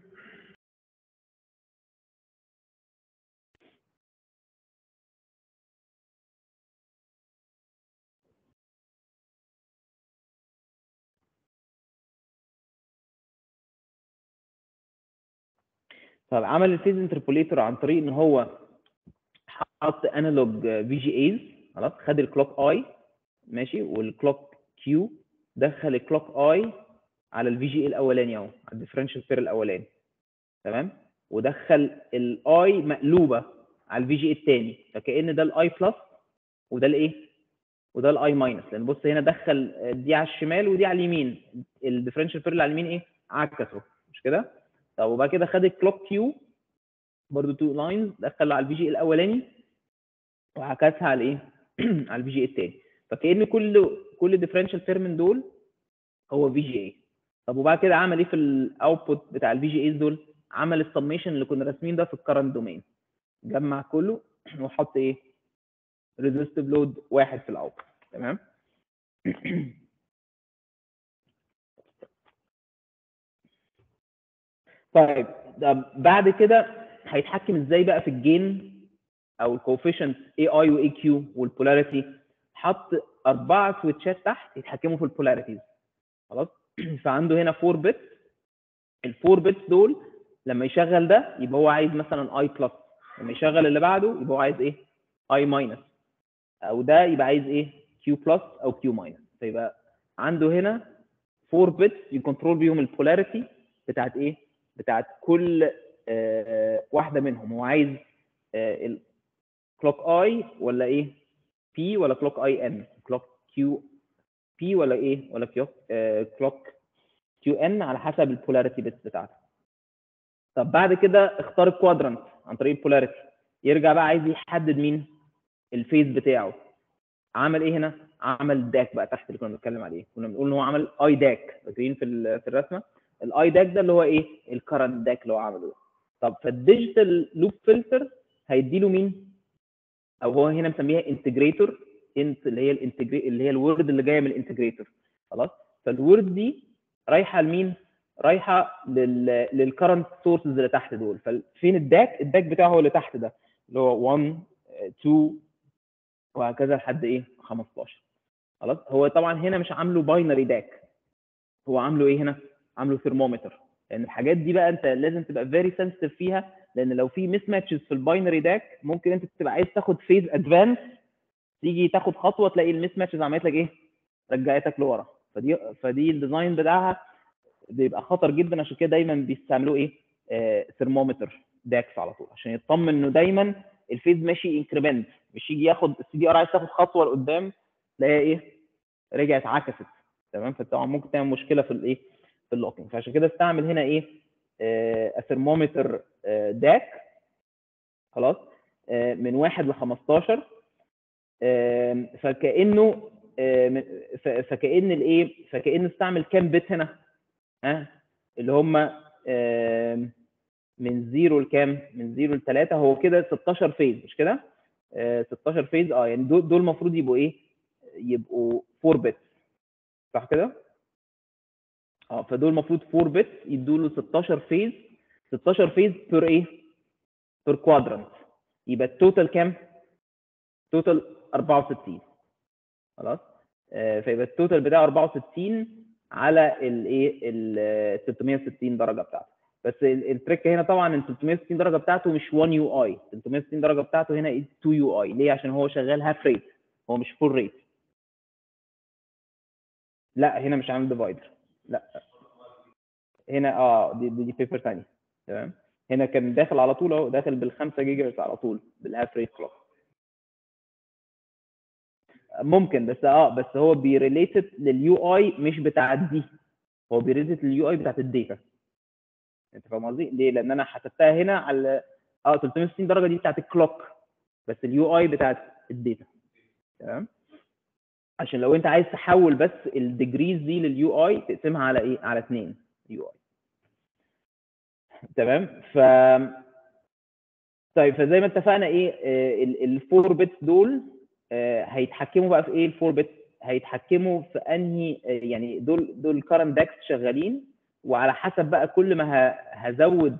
طب عمل الفيز انتربوليتور عن طريق ان هو حط انالوج في جي ايز خلاص خد الكلوك اي ماشي والكلوك كيو دخل الكلوك اي على الفي جي اي الاولاني اهو على الديفرنشال بير الاولاني تمام ودخل الاي مقلوبه على الفي جي اي الثاني فكأن ده الاي بلس وده الايه وده الاي ماينس لان بص هنا دخل دي على الشمال ودي على اليمين الديفرنشال بير اللي على اليمين ايه عكسه مش كده طب وبعد كده خد الكلوك كيو برضو تو لاينز دخل على الفي جي الاولاني وعكسها على ايه على الفي جي الثاني فكأن كل كل ديفرنشال تيرم من دول هو في جي اي طب وبعد كده عمل ايه في الاوتبوت بتاع الفي جي ايز دول عمل السميشن اللي كنا راسمين ده في الكرنت دومين جمع كله وحط ايه ريزيستيف لود واحد في الاوتبوت تمام طيب ده بعد كده هيتحكم ازاي بقى في الجين او الكوفيشنت اي اي واي كيو والبولاريتي حط اربعه سويتشات تحت يتحكموا في البولاريتيز خلاص فعنده هنا 4 بت الفور بيتس دول لما يشغل ده يبقى هو عايز مثلا اي بلس لما يشغل اللي بعده يبقى هو عايز ايه اي ماينس او ده يبقى عايز ايه كيو بلس او كيو ماينس فيبقى عنده هنا 4 بيتس يكنترول بيهم البولاريتي بتاعت ايه بتاعت كل آه واحده منهم هو عايز آه كلوك اي ولا ايه بي ولا كلوك اي ان كلوك كيو بي ولا ايه ولا كيو آه كلوك كيو ان على حسب البولاريتي بيتس بتاعته طب بعد كده اختار الكوادرانت عن طريق البولاريتي يرجع بقى عايز يحدد مين الفيز بتاعه عمل ايه هنا عمل داك بقى تحت اللي كنا بنتكلم عليه كنا بنقول ان هو عمل اي داك فاكرين في ال- في الرسمه الاي داك ده اللي هو ايه الكرنت داك اللي هو عمله ده طب فالديجيتال لوب فلتر هيدي له مين او هو هنا مسميها انتجريتور انت اللي هي الانتجري اللي هي الورد اللي جايه من الانتجريتور خلاص فالورد دي رايحه لمين رايحه لل للكرنت سورسز اللي تحت دول ففين الداك الداك بتاعه هو اللي تحت ده اللي هو 1 2 وهكذا لحد ايه 15 خلاص هو طبعا هنا مش عامله باينري داك هو عامله ايه هنا عامله ثرمومتر لان الحاجات دي بقى انت لازم تبقى فيري سنسيتيف فيها لان لو في ميس ماتشز في الباينري داك ممكن انت تبقى عايز تاخد فيز ادفانس تيجي تاخد خطوه تلاقي الميس ماتشز عملت لك ايه رجعتك لورا فدي فدي الديزاين بتاعها بيبقى خطر جدا عشان كده دايما بيستعملوه ايه ثرمومتر داكس على طول عشان يطمن انه دايما الفيز ماشي انكريمنت مش يجي ياخد السي دي ار عايز تاخد خطوه لقدام تلاقيها ايه رجعت عكست تمام فطبعا ممكن تعمل مشكله في الايه في اللوكينج فعشان كده استعمل هنا ايه ثرمومتر داك خلاص آه، من 1 ل 15 آه، فكانه آه، من- ف- فكان الايه فكانه استعمل كام بت هنا ها اللي هم من 0 لكام من 0 ل 3 هو كده 16 فيز مش كده آه، 16 فيز اه يعني دول دول المفروض يبقوا ايه يبقوا 4 بت صح كده اه فدول المفروض 4 بت يدوا له 16 فيز 16 فيز بير ايه بير كوادرانت يبقى التوتال كام توتال 64 خلاص آه، فيبقى التوتال بتاعه 64 على الايه ال 360 درجه بتاعته بس ال- التريك هنا طبعا ال 360 درجه بتاعته مش 1 يو اي 360 درجه بتاعته هنا 2 يو اي ليه عشان هو شغال هاف ريت هو مش فول ريت لا هنا مش عامل ديفايدر لا هنا اه دي دي, دي بيبر ثانيه تمام هنا كان داخل على طول اهو داخل بالخمسة جيجا هرتز على طول بالهاف ريت كلوك ممكن بس اه بس هو بيريليتد لليو اي مش بتاع دي هو بيريليتد لليو اي بتاعت الداتا انت فاهم قصدي؟ ليه؟ لان انا حسبتها هنا على اه 360 درجه دي بتاعت الكلوك بس اليو اي بتاعت الداتا تمام عشان لو انت عايز تحول بس الديجريز دي لليو اي تقسمها على ايه؟ على اثنين يو اي تمام ف طيب فزي ما اتفقنا ايه الفور بيتس دول آه، هيتحكموا بقى في ايه الفور بيتس هيتحكموا في انهي آه، يعني دول دول كارنت داكس شغالين وعلى حسب بقى كل ما ه- هزود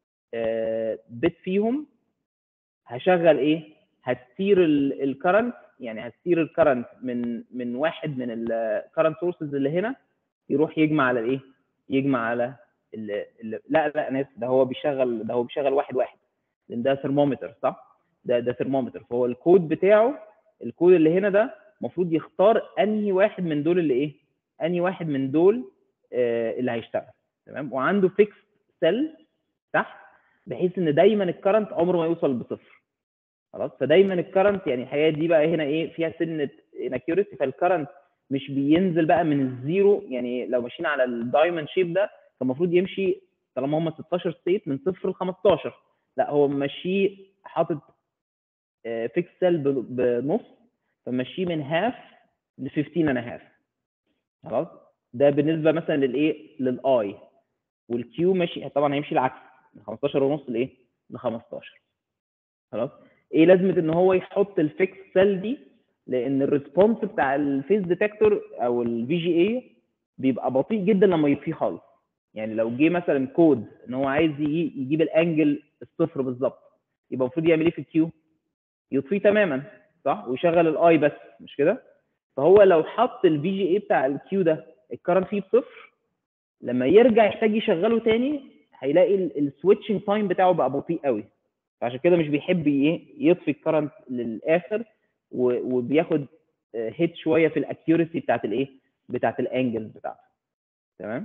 بت فيهم هشغل ايه هتثير الكرنت يعني هتثير الكرنت من من واحد من الكرنت سورسز اللي هنا يروح يجمع على الايه يجمع على ال ال لا لا انا اسف ده هو بيشغل ده هو بيشغل واحد واحد لان ده ثرمومتر صح ده ده ثرمومتر فهو الكود بتاعه الكود اللي هنا ده المفروض يختار انهي واحد من دول اللي ايه انهي واحد من دول آه اللي هيشتغل تمام وعنده فيكس سيل تحت بحيث ان دايما الكرنت عمره ما يوصل بصفر خلاص فدايما الكرنت يعني الحقيقه دي بقى هنا ايه فيها سنه انكيوريسي فالكرنت مش بينزل بقى من الزيرو يعني لو ماشيين على الدايموند شيب ده فالمفروض يمشي طالما هم 16 ستيت من صفر ل 15 لا هو ماشيه حاطط فيكس سيل بنص فماشيه من هاف ل 15 انا هاف خلاص ده بالنسبه مثلا للايه للاي والكيو ماشي طبعا هيمشي العكس من 15 ونص لايه ل 15 خلاص ايه لازمه ان هو يحط الفيكس سيل دي لان الريسبونس بتاع الفيس ديتكتور او الفي جي اي بيبقى بطيء جدا لما يطفيه خالص يعني لو جه مثلا كود ان هو عايز يجي- يجيب الانجل الصفر بالظبط يبقى المفروض يعمل ايه في الكيو يطفيه تماما صح ويشغل الاي بس مش كده فهو لو حط الفي جي اي بتاع الكيو ده الكرنت فيه بصفر لما يرجع يحتاج يشغله تاني هيلاقي السويتشنج تايم بتاعه بقى بطيء قوي فعشان كده مش بيحب ايه يطفي الكرنت للاخر و- وبياخد هيت شويه في الاكيورسي بتاعت الايه بتاعت الانجل بتاعته تمام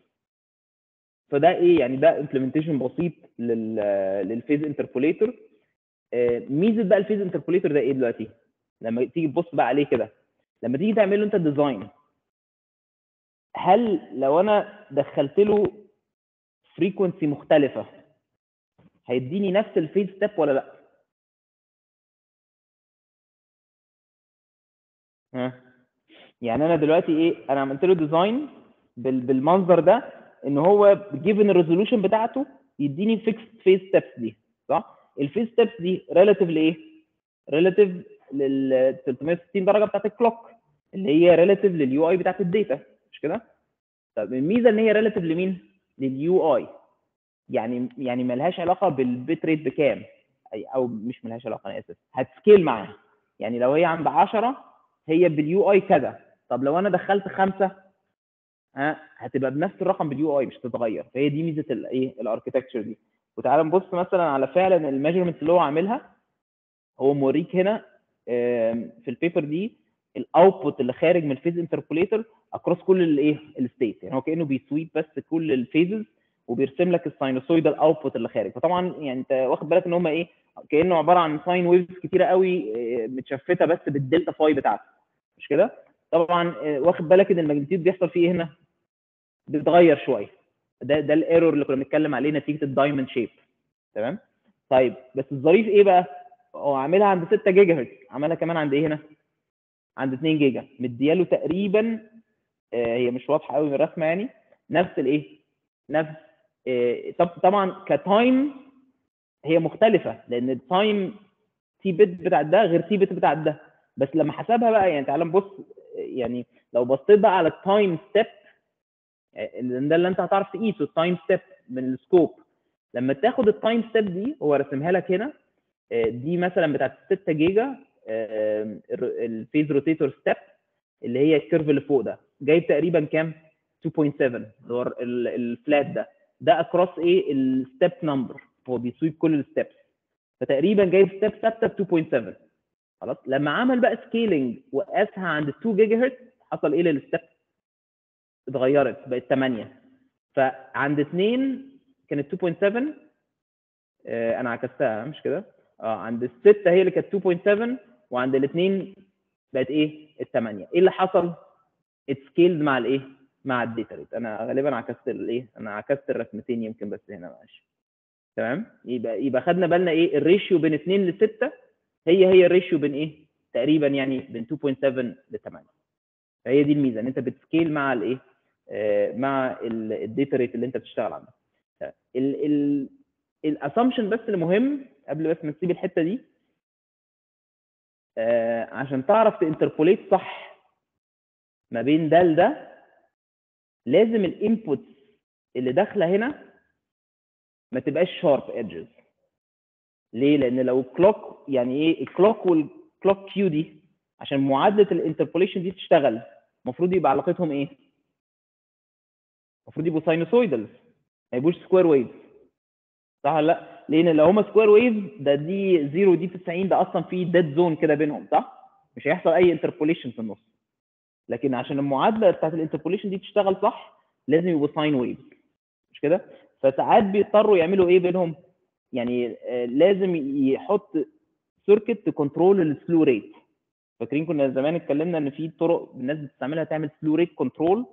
فده ايه يعني ده امبلمنتيشن بسيط لل للفيز انتربوليتور ميزه بقى الفيز انتربوليتور ده ايه دلوقتي لما تيجي تبص بقى عليه كده لما تيجي تعمل له انت ديزاين هل لو انا دخلت له فريكونسي مختلفه هيديني نفس الفيز ستيب ولا لا ها يعني انا دلوقتي ايه انا عملت له ديزاين بالمنظر ده ان هو جيفن الريزولوشن بتاعته يديني فيكس فيز ستيبس دي صح الفيز ستيبس دي ريلاتيف لايه ريلاتيف لل 360 درجه بتاعت الكلوك اللي هي ريلاتيف لليو اي بتاعت الداتا مش كده طب الميزه ان هي ريلاتيف لمين لليو اي يعني يعني ملهاش علاقه بالبيت ريت بكام أي او مش ملهاش علاقه انا اسف هتسكيل معاها يعني لو هي عند 10 هي باليو اي كذا طب لو انا دخلت خمسه ها هتبقى بنفس الرقم باليو اي مش هتتغير فهي دي ميزه الايه الاركتكتشر دي وتعالى نبص مثلا على فعلا الميجرمنت اللي هو عاملها هو موريك هنا آم، في البيبر دي الاوتبوت اللي خارج من الفيز انتربوليتر اكروس كل الايه الستيت يعني هو كانه بيسويب بس كل الفيزز وبيرسم لك الساينوسويدال اوتبوت اللي خارج فطبعا يعني انت واخد بالك ان هم ايه كانه عباره عن ساين ويفز كتيره قوي آه، متشفته بس بالدلتا فاي بتاعته مش كده طبعا آه، واخد بالك ان الماجنتيود بيحصل فيه ايه هنا بيتغير شويه ده ده الايرور اللي كنا بنتكلم عليه نتيجه الدايموند شيب تمام طيب بس الظريف ايه بقى هو عاملها عند 6 جيجا هرتز عملها كمان عند ايه هنا عند 2 جيجا مدياله تقريبا آه، هي مش واضحه قوي من الرسمه يعني نفس الايه نفس آه، طب طبعا كتايم هي مختلفه لان التايم تي بت بتاع ده غير تي بت بتاع ده بس لما حسبها بقى يعني تعال نبص آه، يعني لو بصيت بقى على التايم ستيب ده اللي انت هتعرف تقيسه التايم ستيب من السكوب لما تاخد التايم ستيب دي هو رسمها لك هنا آه، دي مثلا بتاعت 6 جيجا الفيز روتيتور ستيب اللي هي الكيرف اللي فوق ده جايب تقريبا كام 2.7 اللي هو ال- الفلات ده ده اكروس ايه الستيب نمبر هو بيسويب كل الستبس فتقريبا جايب ستيب ثابته ب 2.7 خلاص لما عمل بقى سكيلينج وقاسها عند 2 جيجا هرتز حصل ايه للستيب اتغيرت بقت 8 فعند 2 كانت 2.7 آه، انا عكستها مش كده اه عند الستة هي اللي كانت 2.7 وعند الاثنين بقت ايه الثمانية ايه اللي حصل اتسكيلد مع الايه مع الداتا ريت انا غالبا عكست الايه انا عكست الرسمتين يمكن بس هنا معلش تمام يبقى يبقى خدنا بالنا ايه الريشيو بين 2 ل 6 هي هي الريشيو بين ايه تقريبا يعني بين 2.7 ل 8 فهي دي الميزه ان انت بتسكيل مع الايه آه، مع الداتا ريت اللي انت بتشتغل عنده ال ال الاسامبشن بس المهم قبل بس ما تسيب الحته دي آه، عشان تعرف تانتربوليت صح ما بين ده لده لازم الانبوتس اللي داخله هنا ما تبقاش شارب ايدجز ليه لان لو الكلوك يعني ايه الكلوك والكلوك كيو دي عشان معادله الانتربوليشن دي تشتغل المفروض يبقى علاقتهم ايه المفروض يبقوا ساينوسويدالز ما يبقوش سكوير ويفز صح ولا لا لان لو هما سكوير ويفز ده دي 0 ودي 90 ده اصلا في ديد زون كده بينهم صح مش هيحصل اي انتربوليشن في النص لكن عشان المعادله بتاعت الانتربوليشن دي تشتغل صح لازم يبقوا ساين ويفز مش كده فساعات بيضطروا يعملوا ايه بينهم يعني آه، لازم يحط سيركت تكنترول السلو ريت فاكرين كنا زمان اتكلمنا ان في طرق الناس بتستعملها تعمل سلو ريت كنترول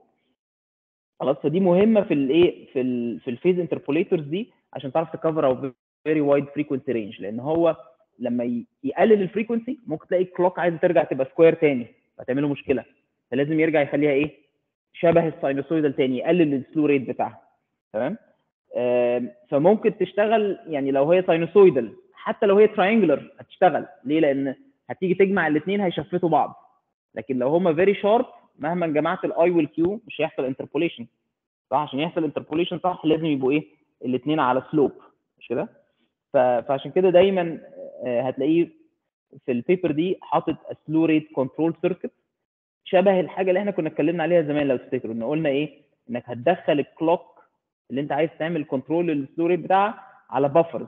خلاص فدي مهمه في الايه في ال في الفيز انتربوليتورز دي عشان تعرف تكفر او فيري وايد فريكونسي رينج لان هو لما ي- يقلل الفريكونسي ممكن تلاقي الكلوك عايزه ترجع تبقى سكوير تاني فتعمل له مشكله فلازم يرجع يخليها ايه شبه الساينوسويدال تاني يقلل السلو ريت بتاعها تمام آم، فممكن تشتغل يعني لو هي ساينوسويدال حتى لو هي تراينجلر هتشتغل ليه لان هتيجي تجمع الاثنين هيشفتوا بعض لكن لو هما فيري شارب مهما جمعت الاي والكيو مش هيحصل انتربوليشن صح عشان يحصل انتربوليشن صح لازم يبقوا ايه الاثنين على سلوب مش كده ف- فعشان كده دايما آه، هتلاقيه في البيبر دي حاطط سلو ريت كنترول سيركت شبه الحاجه اللي احنا كنا اتكلمنا عليها زمان لو تفتكروا ان قلنا ايه انك هتدخل الكلوك اللي انت عايز تعمل كنترول للسلو ريت بتاعها على بافرز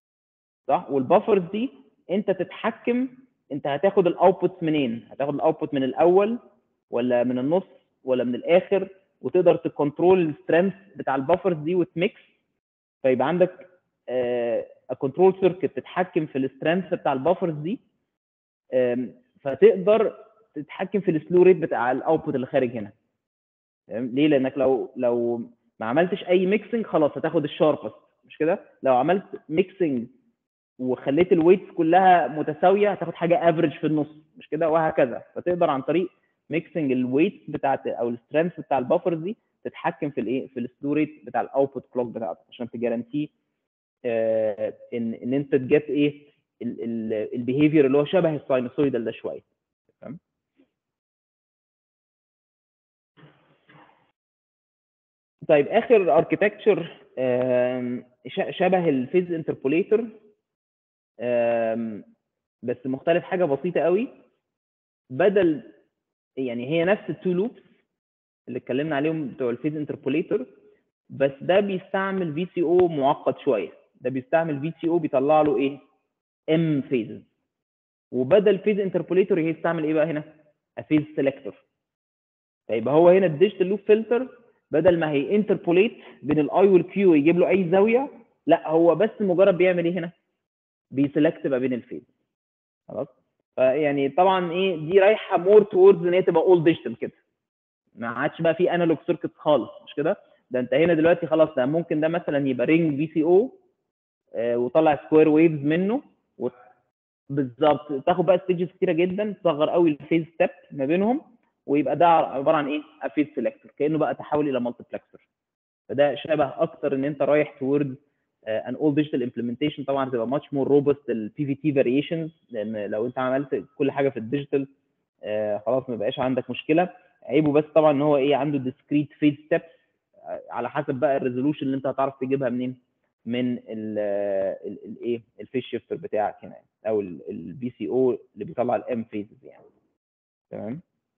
صح والبافرز دي انت تتحكم انت هتاخد الاوتبوت منين هتاخد الاوتبوت من الاول ولا من النص ولا من الاخر وتقدر تكنترول السترينث بتاع البافرز دي وتميكس فيبقى عندك كنترول سيركت تتحكم في السترينث بتاع البافرز دي آم، فتقدر تتحكم في السلو ريت بتاع الاوتبوت اللي خارج هنا تمام؟ ليه لانك لو لو ما عملتش اي ميكسنج خلاص هتاخد الشاربست مش كده لو عملت ميكسنج وخليت الويتس كلها متساويه هتاخد حاجه افريج في النص مش كده وهكذا فتقدر عن طريق ميكسنج الويتس بتاعت او السترينث بتاع البافرز دي تتحكم في الايه في السلو ريت بتاع الاوتبوت كلوك بتاعتك عشان تجارانتي آه ان ان انت تجيت ايه البيهيفير اللي هو شبه الساينوسويدال ده شويه تمام طيب اخر اركيتكتشر شبه الفيز انتربوليتر بس مختلف حاجه بسيطه قوي بدل يعني هي نفس التو لوبس اللي اتكلمنا عليهم بتوع الفيز انتربوليتر بس ده بيستعمل في سي او معقد شويه ده بيستعمل في سي او بيطلع له ايه ام فيزز وبدل فيز انتربوليتر هيستعمل ايه بقى هنا افيز سيلكتور فيبقى هو هنا الديجيتال لوب فلتر بدل ما هي انتربوليت بين الاي والكيو يجيب له اي زاويه لا هو بس مجرد بيعمل ايه هنا بيسلكت ما بين الفيز خلاص فيعني طبعا ايه دي رايحه مور توردز ان هي تبقى اول ديجيتال كده ما عادش بقى في انالوج سيركت خالص مش كده ده انت هنا دلوقتي خلاص ده ممكن ده مثلا يبقى رينج في سي او وطلع سكوير ويفز منه و... بالظبط تاخد بقى ستيجز كتيره جدا تصغر قوي الفيز ستيب ما بينهم ويبقى ده عباره عن ايه؟ افيز سيلكتور كانه بقى تحول الى مالتيبلكسر فده شبه اكتر ان انت رايح تورد ان اول ديجيتال امبلمنتيشن طبعا هتبقى ماتش مور روبست البي في تي فاريشنز لان لو انت عملت كل حاجه في الديجيتال آه خلاص ما بقاش عندك مشكله عيبه بس طبعا ان هو ايه عنده ديسكريت فيز ستيبس على حسب بقى الريزولوشن اللي انت هتعرف تجيبها منين من الايه الفيز شيفتر بتاعك هنا او البي سي او اللي بيطلع الام فيزز يعني تمام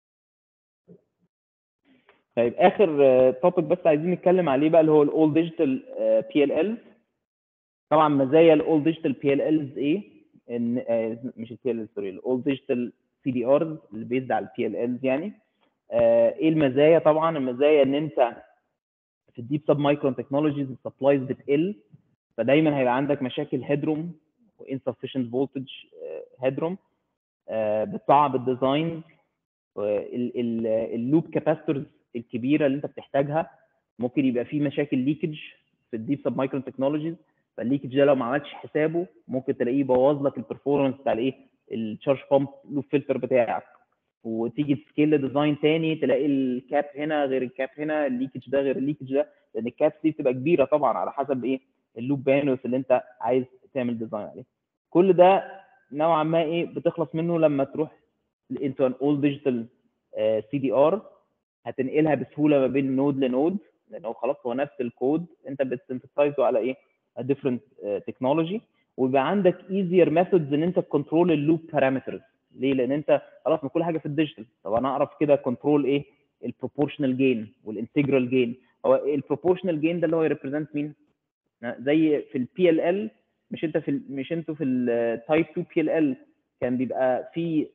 طيب اخر توبيك بس عايزين نتكلم عليه بقى اللي هو الاول ديجيتال بي ال ال طبعا مزايا الاول ديجيتال بي ال الز ايه ان مش البي ال ال سوري الاول ديجيتال سي دي ارز اللي بيزد على البي ال الز يعني آه، ايه المزايا طبعا المزايا ان انت في الديب سب مايكرون تكنولوجيز السبلايز بتقل فدايما هيبقى عندك مشاكل هيدروم وانسفشنت فولتج هيدروم بتصعب الديزاين اللوب كاباستورز الكبيره اللي انت بتحتاجها ممكن يبقى في مشاكل ليكج في الديب سب مايكرون تكنولوجيز فالليكج ده لو ما عملتش حسابه ممكن تلاقيه بوظ لك البرفورمانس بتاع الايه التشارج بامب لوب فلتر بتاعك وتيجي تسكيل ديزاين تاني تلاقي الكاب هنا غير الكاب هنا الليكج ده غير الليكج ده لان الكاب دي بتبقى كبيره طبعا على حسب ايه اللوب باندوث اللي انت عايز تعمل ديزاين عليه كل ده نوعا ما ايه بتخلص منه لما تروح انتو ان اول ديجيتال سي دي ار هتنقلها بسهوله ما بين نود لنود لان هو خلاص هو نفس الكود انت بتسنتسايزه على ايه ديفرنت تكنولوجي ويبقى عندك easier methods ان انت تكنترول اللوب بارامترز ليه؟ لان انت خلاص من كل حاجه في الديجيتال طب انا اعرف كده كنترول ايه؟ البروبورشنال جين والانتجرال جين هو البروبورشنال جين ده اللي هو يريبريزنت مين؟ زي في البي ال ال مش انت في ال مش انتوا في التايب 2 بي ال ال كان بيبقى في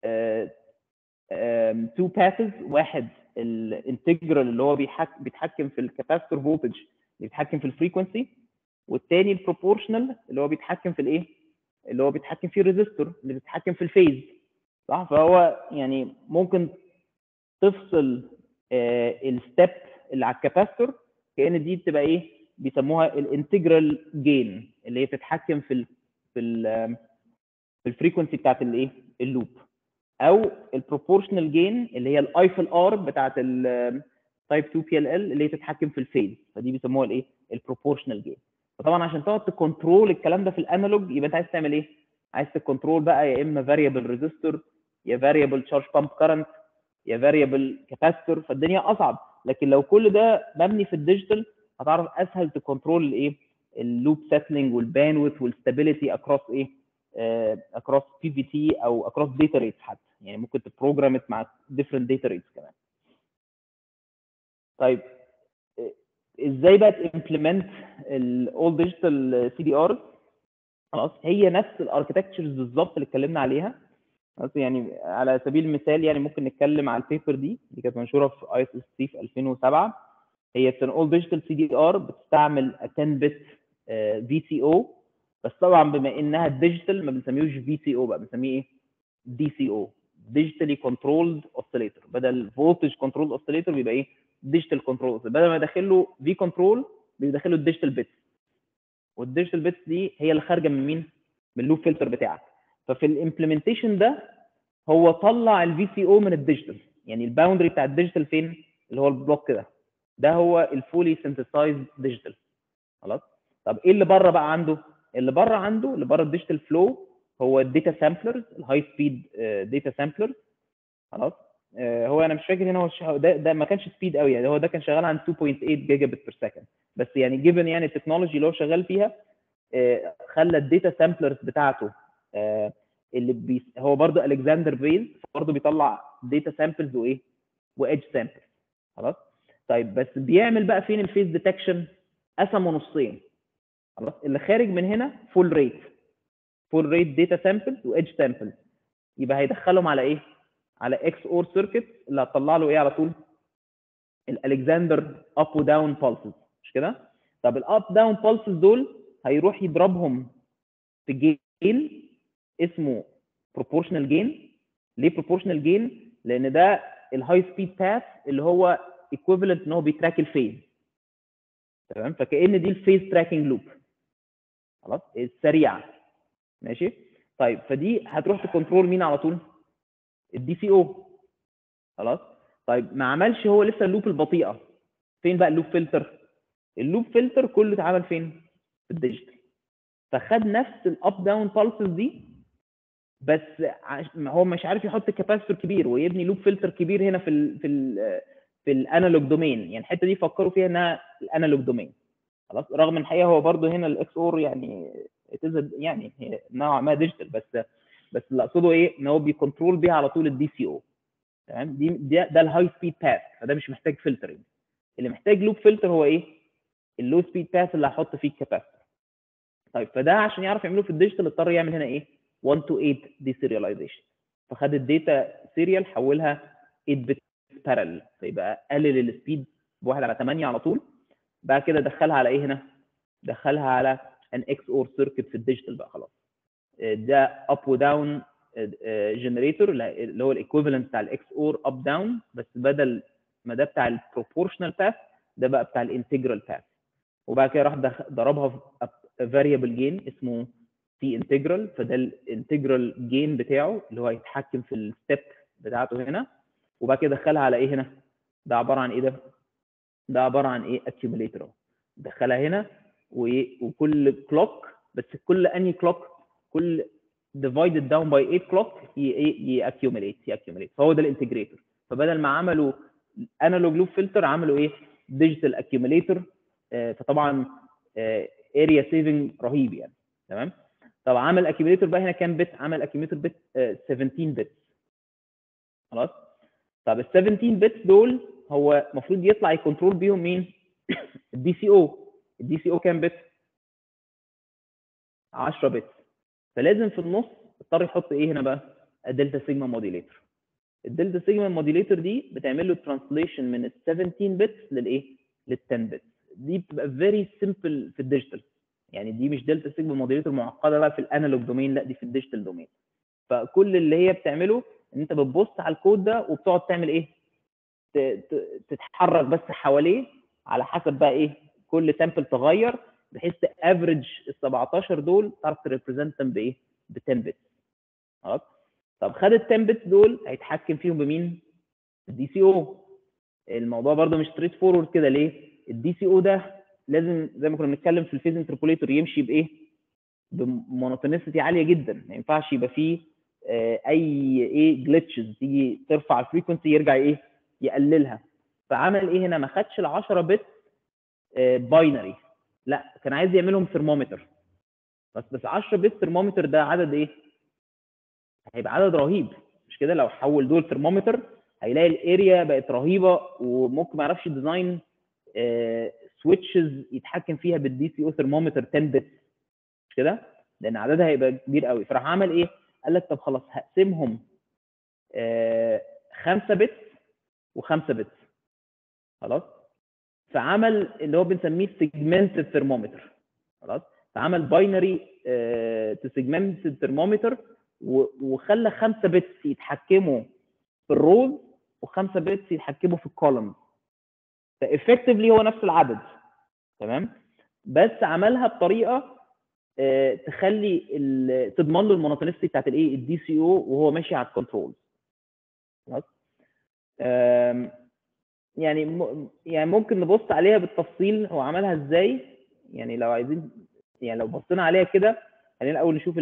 تو باثز واحد الانتجرال اللي هو بيحك بيتحكم في الكاباستور فولتج اللي بيتحكم في الفريكونسي والتاني البروبورشنال اللي هو بيتحكم في الايه؟ اللي هو بيتحكم فيه الريزستور اللي بيتحكم في الفيز صح فهو يعني ممكن تفصل الستيب اللي على الكاباستور كان دي بتبقى ايه بيسموها الانتجرال جين اللي هي بتتحكم في ال في ال في الفريكونسي بتاعت الايه اللوب او البروبورشنال جين اللي هي الاي في الار بتاعت التايب 2 بي ال ال اللي هي تتحكم في الفيز فدي بيسموها الايه البروبورشنال جين فطبعا عشان تقعد تكنترول الكلام ده في الانالوج يبقى انت عايز تعمل ايه؟ عايز تكنترول بقى يا اما فاريبل ريزيستور يا فاريبل تشارج بامب كرنت يا فاريبل كاباستور فالدنيا اصعب لكن لو كل ده مبني في الديجيتال هتعرف اسهل تكنترول الايه؟ اللوب سيتلينج والباندويث والستابيليتي اكروس ايه؟ اكروس بي في تي او اكروس داتا ريتس حتى يعني ممكن تبروجرامت مع ديفرنت داتا ريتس كمان. طيب ازاي بقى تمبلمنت الاول ديجيتال سي دي ار خلاص هي نفس الاركتكتشرز بالظبط اللي اتكلمنا عليها بس يعني على سبيل المثال يعني ممكن نتكلم على البيبر دي اللي كانت منشوره في اي اس اس سي في 2007 هي ان اول ديجيتال سي دي ار بتستعمل 10 بت في سي او بس طبعا بما انها ديجيتال ما بنسميهوش في سي او بقى بنسميه ايه دي سي او ديجيتالي كنترولد اوسيليتور بدل فولتج كنترول اوسيليتور بيبقى ايه ديجيتال كنترول بدل ما يدخل له في كنترول بيدخل له الديجيتال بيتس والديجيتال بيتس دي هي اللي خارجه من مين؟ من اللوب فلتر بتاعك ففي الامبلمنتيشن ده هو طلع الفي سي او من الديجيتال يعني الباوندري بتاع الديجيتال فين؟ اللي هو البلوك ده ده هو الفولي سنتسايزد ديجيتال خلاص طب ايه اللي بره بقى عنده؟ اللي بره عنده اللي بره الديجيتال فلو هو الداتا سامبلرز الهاي سبيد داتا سامبلرز خلاص هو انا مش فاكر هنا هو ده, ده ما كانش سبيد قوي يعني هو ده كان شغال عن 2.8 جيجا بت بير سكند بس يعني جيفن يعني التكنولوجي اللي هو شغال فيها خلى الداتا سامبلرز بتاعته اللي بي هو برضه الكسندر بيز برضه بيطلع داتا سامبلز وايه وايدج سامبلز خلاص طيب بس بيعمل بقى فين الفيس ديتكشن قسمه نصين خلاص اللي خارج من هنا فول ريت فول ريت داتا سامبلز وايدج سامبلز يبقى هيدخلهم على ايه على اكس اور سيركت اللي هتطلع له ايه على طول الالكسندر اب وداون بالسز مش كده طب الاب داون بالسز دول هيروح يضربهم في جين اسمه proportional gain ليه proportional gain لان ده الهاي سبيد باث اللي هو equivalent ان هو بيتراك الفيز تمام فكأن دي الفيز تراكنج لوب خلاص السريعه ماشي طيب فدي هتروح تكنترول مين على طول الدي سي او خلاص طيب ما عملش هو لسه اللوب البطيئه فين بقى اللوب فلتر اللوب فلتر كله اتعمل فين في الديجيتال فخد نفس الاب داون بالسز دي بس هو مش عارف يحط كاباسيتور كبير ويبني لوب فلتر كبير هنا في ال في ال في الانالوج دومين يعني الحته دي فكروا فيها انها الانالوج دومين خلاص رغم ان الحقيقه هو برده هنا الاكس اور يعني يعني نوعا ما ديجيتال بس بس اللي اقصده ايه ان هو بيكنترول بيها على طول الدي سي او تمام دي ده, ده الهاي سبيد باث فده مش محتاج فلترنج اللي محتاج لوب فلتر هو ايه اللو سبيد باث اللي هحط فيه الكاباسيتور طيب فده عشان يعرف يعمله في الديجيتال اضطر يعمل هنا ايه 1 to 8 دي سيرياليزيشن فخد الداتا سيريال حولها 8 بت بارل فيبقى قلل السبيد بواحد على 8 على طول بعد كده دخلها على ايه هنا؟ دخلها على ان اكس اور سيركت في الديجيتال بقى خلاص ده اب وداون جنريتور اللي هو الايكويفالنت بتاع الاكس اور اب داون بس بدل ما ده بتاع البروبورشنال باث ده بقى بتاع الانتجرال باث وبعد كده راح دخ- ضربها في فاريبل جين اسمه سي انتجرال فده الانتجرال جين بتاعه اللي هو هيتحكم في الستيب بتاعته هنا وبعد كده دخلها على ايه هنا؟ ده عباره عن ايه ده؟ ده عباره عن ايه؟ اكيوميليتور دخلها هنا وايه وكل كلوك بس كل اني كلوك كل divided down by 8 clock يأكيوميليت يأكيوميليت فهو ده الانتجريتور فبدل ما عملوا انالوج لوب فلتر عملوا ايه ديجيتال اكيوميليتور فطبعا اريا سيفنج رهيب يعني تمام طب عمل اكيوميليتور بقى هنا كام بت عمل اكيوميليتور بت 17 بت خلاص طب ال 17 بت دول هو المفروض يطلع يكنترول بيهم مين الدي سي او الدي سي او كام بت 10 بت فلازم في النص اضطر يحط ايه هنا بقى الدلتا سيجما موديليتور الدلتا سيجما موديليتور دي بتعمل له ترانسليشن من ال 17 بت للايه لل 10 بت دي بتبقى فيري سمبل في الديجيتال يعني دي مش دلتا سيجما موديليتور معقده بقى في الانالوج دومين لا دي في الديجيتال دومين فكل اللي هي بتعمله ان انت بتبص على الكود ده وبتقعد تعمل ايه ت- ت- تتحرك بس حواليه على حسب بقى ايه كل سامبل تغير بحيث تافرج ال 17 دول تعرف تريبريزنتهم بايه ب 10 بت خلاص طب خد ال 10 بت دول هيتحكم فيهم بمين الدي سي او الموضوع برده مش ستريت فورورد كده ليه الدي سي او ده لازم زي ما كنا بنتكلم في الفيز انتربوليتور يمشي بايه بمونوتونيسيتي عاليه جدا ما ينفعش يبقى فيه آه، اي ايه جلitches تيجي ترفع الفريكونسي يرجع ايه يقللها فعمل ايه هنا ما خدش ال 10 بت باينري لا كان عايز يعملهم ثرمومتر بس بس 10 بت ثرمومتر ده عدد ايه هيبقى عدد رهيب مش كده لو حول دول ثرمومتر هيلاقي الاريا بقت رهيبه وممكن ما يعرفش ديزاين سويتشز يتحكم فيها بالدي سي او ثرمومتر 10 بت مش كده لان عددها هيبقى كبير قوي فراح عمل ايه قال لك طب خلاص هقسمهم 5 بت و5 بت خلاص فعمل اللي هو بنسميه سيجمنتد ثرمومتر خلاص فعمل باينري تو سيجمنتد ثرمومتر وخلى 5 بتس يتحكموا في الروز و5 بتس يتحكموا في الكولمز فافكتفلي هو نفس العدد تمام بس عملها بطريقه آه، تخلي ال- تضمن له المونوتونيستي بتاعت الايه الدي سي او وهو ماشي على الكنترول خلاص آم، يعني م- يعني ممكن نبص عليها بالتفصيل هو عملها ازاي يعني لو عايزين يعني لو بصينا عليها كده خلينا الاول نشوف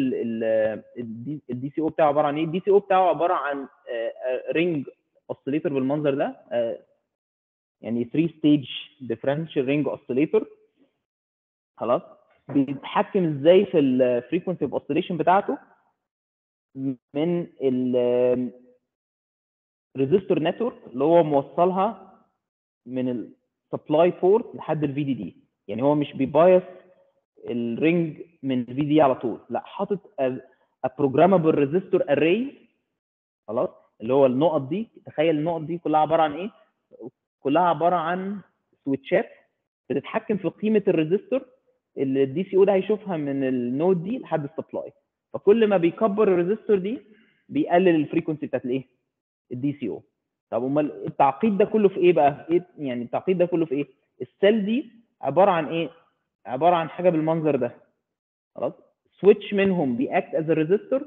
الدي سي او بتاعه عباره عن ايه الدي سي او بتاعه عباره عن رينج اوسيليتور بالمنظر ده آه، يعني 3 ستيج ديفرنشال رينج اوسيليتور خلاص بيتحكم ازاي في الفريكونسي اوف اوسيليشن بتاعته من ال ريزيستور نتورك اللي هو موصلها من السبلاي بورت لحد الفي دي دي يعني هو مش بيبايس الرينج من الفي دي على طول لا حاطط بروجرامبل ريزيستور اري خلاص اللي هو النقط دي تخيل النقط دي كلها عباره عن ايه كلها عباره عن سويتشات بتتحكم في قيمه الريزيستور اللي الدي سي او ده هيشوفها من النود دي لحد السبلاي فكل ما بيكبر الريزيستور دي بيقلل الفريكونسي بتاعت الايه الدي سي او طب امال التعقيد ده كله في ايه بقى ايه يعني التعقيد ده كله في ايه السيل دي عباره عن ايه عباره عن حاجه بالمنظر ده خلاص سويتش منهم بيأكت از ريزيستور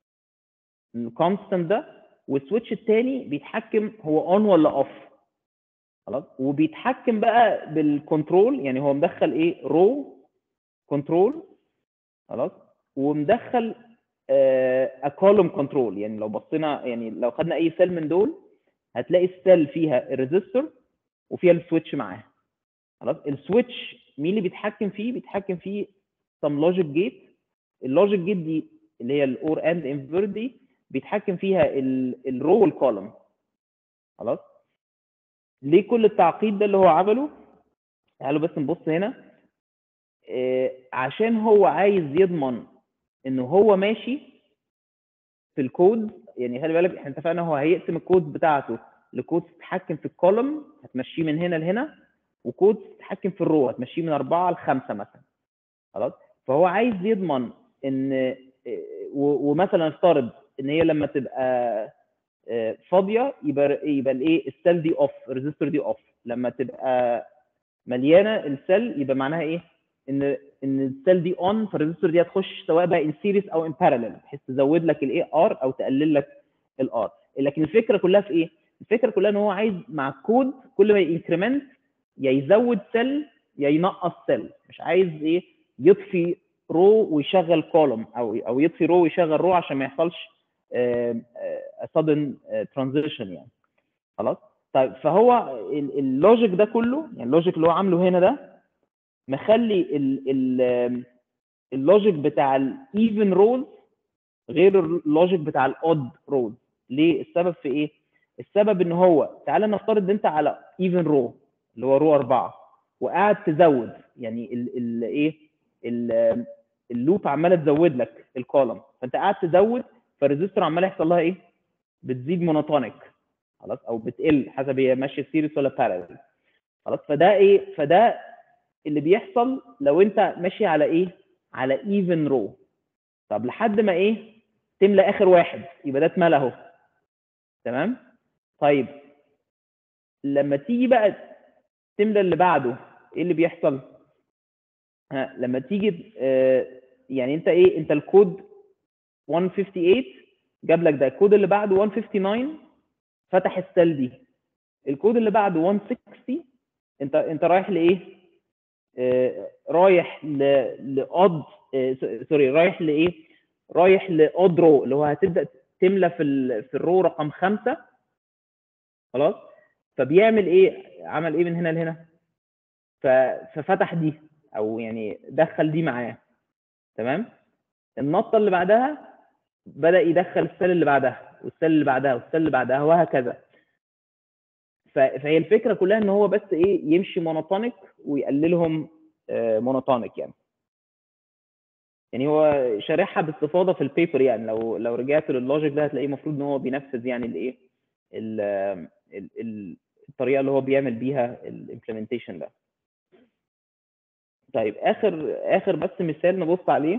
الكونستنت ده والسويتش الثاني بيتحكم هو اون ولا اوف خلاص وبيتحكم بقى بالكنترول يعني هو مدخل ايه رو كنترول خلاص ومدخل كولوم كنترول يعني لو بصينا يعني لو خدنا اي سيل من دول هتلاقي السيل فيها الريزيستور وفيها السويتش معاها خلاص السويتش مين اللي بيتحكم فيه بيتحكم فيه سم لوجيك جيت اللوجيك جيت دي اللي هي الاور اند انفيرت دي بيتحكم فيها الرو والكولوم خلاص ليه كل التعقيد ده اللي هو عمله تعالوا بس نبص هنا آه، عشان هو عايز يضمن ان هو ماشي في الكود يعني خلي بالك احنا اتفقنا هو هيقسم الكود بتاعته لكود تتحكم في الكولوم هتمشيه من هنا لهنا وكود تتحكم في الرو هتمشيه من أربعة لخمسة مثلا خلاص فهو عايز يضمن ان و- ومثلا افترض ان هي لما تبقى آه، فاضيه يبقى يبقى الايه السيل دي اوف الريزستور دي اوف لما تبقى مليانه السيل يبقى معناها ايه ان ان السيل دي اون فالريزستور دي هتخش سواء بقى ان سيريس او ان بارالل بحيث تزود لك الاي ار او تقلل لك الار لكن الفكره كلها في ايه الفكره كلها ان هو عايز مع الكود كل ما ينكريمنت يا يزود سيل يا ينقص سيل مش عايز ايه يطفي رو ويشغل كولوم او او يطفي رو ويشغل رو عشان ما يحصلش sudden ترانزيشن يعني خلاص طيب فهو ال- اللوجيك ده كله يعني اللوجيك اللي هو عامله هنا ده مخلي ال ال اللوجيك بتاع الايفن رولز غير اللوجيك بتاع الاود رولز ليه السبب في ايه السبب ان هو تعالى نفترض ان انت على ايفن رو اللي هو رو 4 وقاعد تزود يعني ال ال ايه ال- اللوب عماله تزود لك الكولوم فانت قاعد تزود فالريزستور عمال يحصل لها ايه بتزيد مونوتونيك خلاص او بتقل حسب هي ماشيه سيريس ولا بارالل خلاص فده ايه فده اللي بيحصل لو انت ماشي على ايه على ايفن رو طب لحد ما ايه تملى اخر واحد يبقى ده اتملى اهو تمام طيب لما تيجي بقى تملى اللي بعده ايه اللي بيحصل ها لما تيجي آه، يعني انت ايه انت الكود 158 جاب لك ده الكود اللي بعده 159 فتح السيل دي الكود اللي بعده 160 انت انت رايح لايه آه، رايح ل لاود آه، س- سوري رايح لايه رايح لاود رو اللي هو هتبدا تملى في ال... في الرو رقم خمسة خلاص فبيعمل ايه عمل ايه من هنا لهنا ف... ففتح دي او يعني دخل دي معاه تمام النطه اللي بعدها بدا يدخل السيل اللي بعدها والسيل اللي بعدها والسيل اللي بعدها وهكذا ف- فهي الفكره كلها ان هو بس ايه يمشي مونوتونيك ويقللهم مونوتونيك يعني يعني هو شارحها باستفاضه في البيبر يعني لو لو رجعت لللوجيك ده هتلاقيه المفروض ان هو بينفذ يعني الايه ال- ال- ال- الطريقه اللي هو بيعمل بيها الامبلمنتيشن ده طيب اخر اخر بس مثال نبص عليه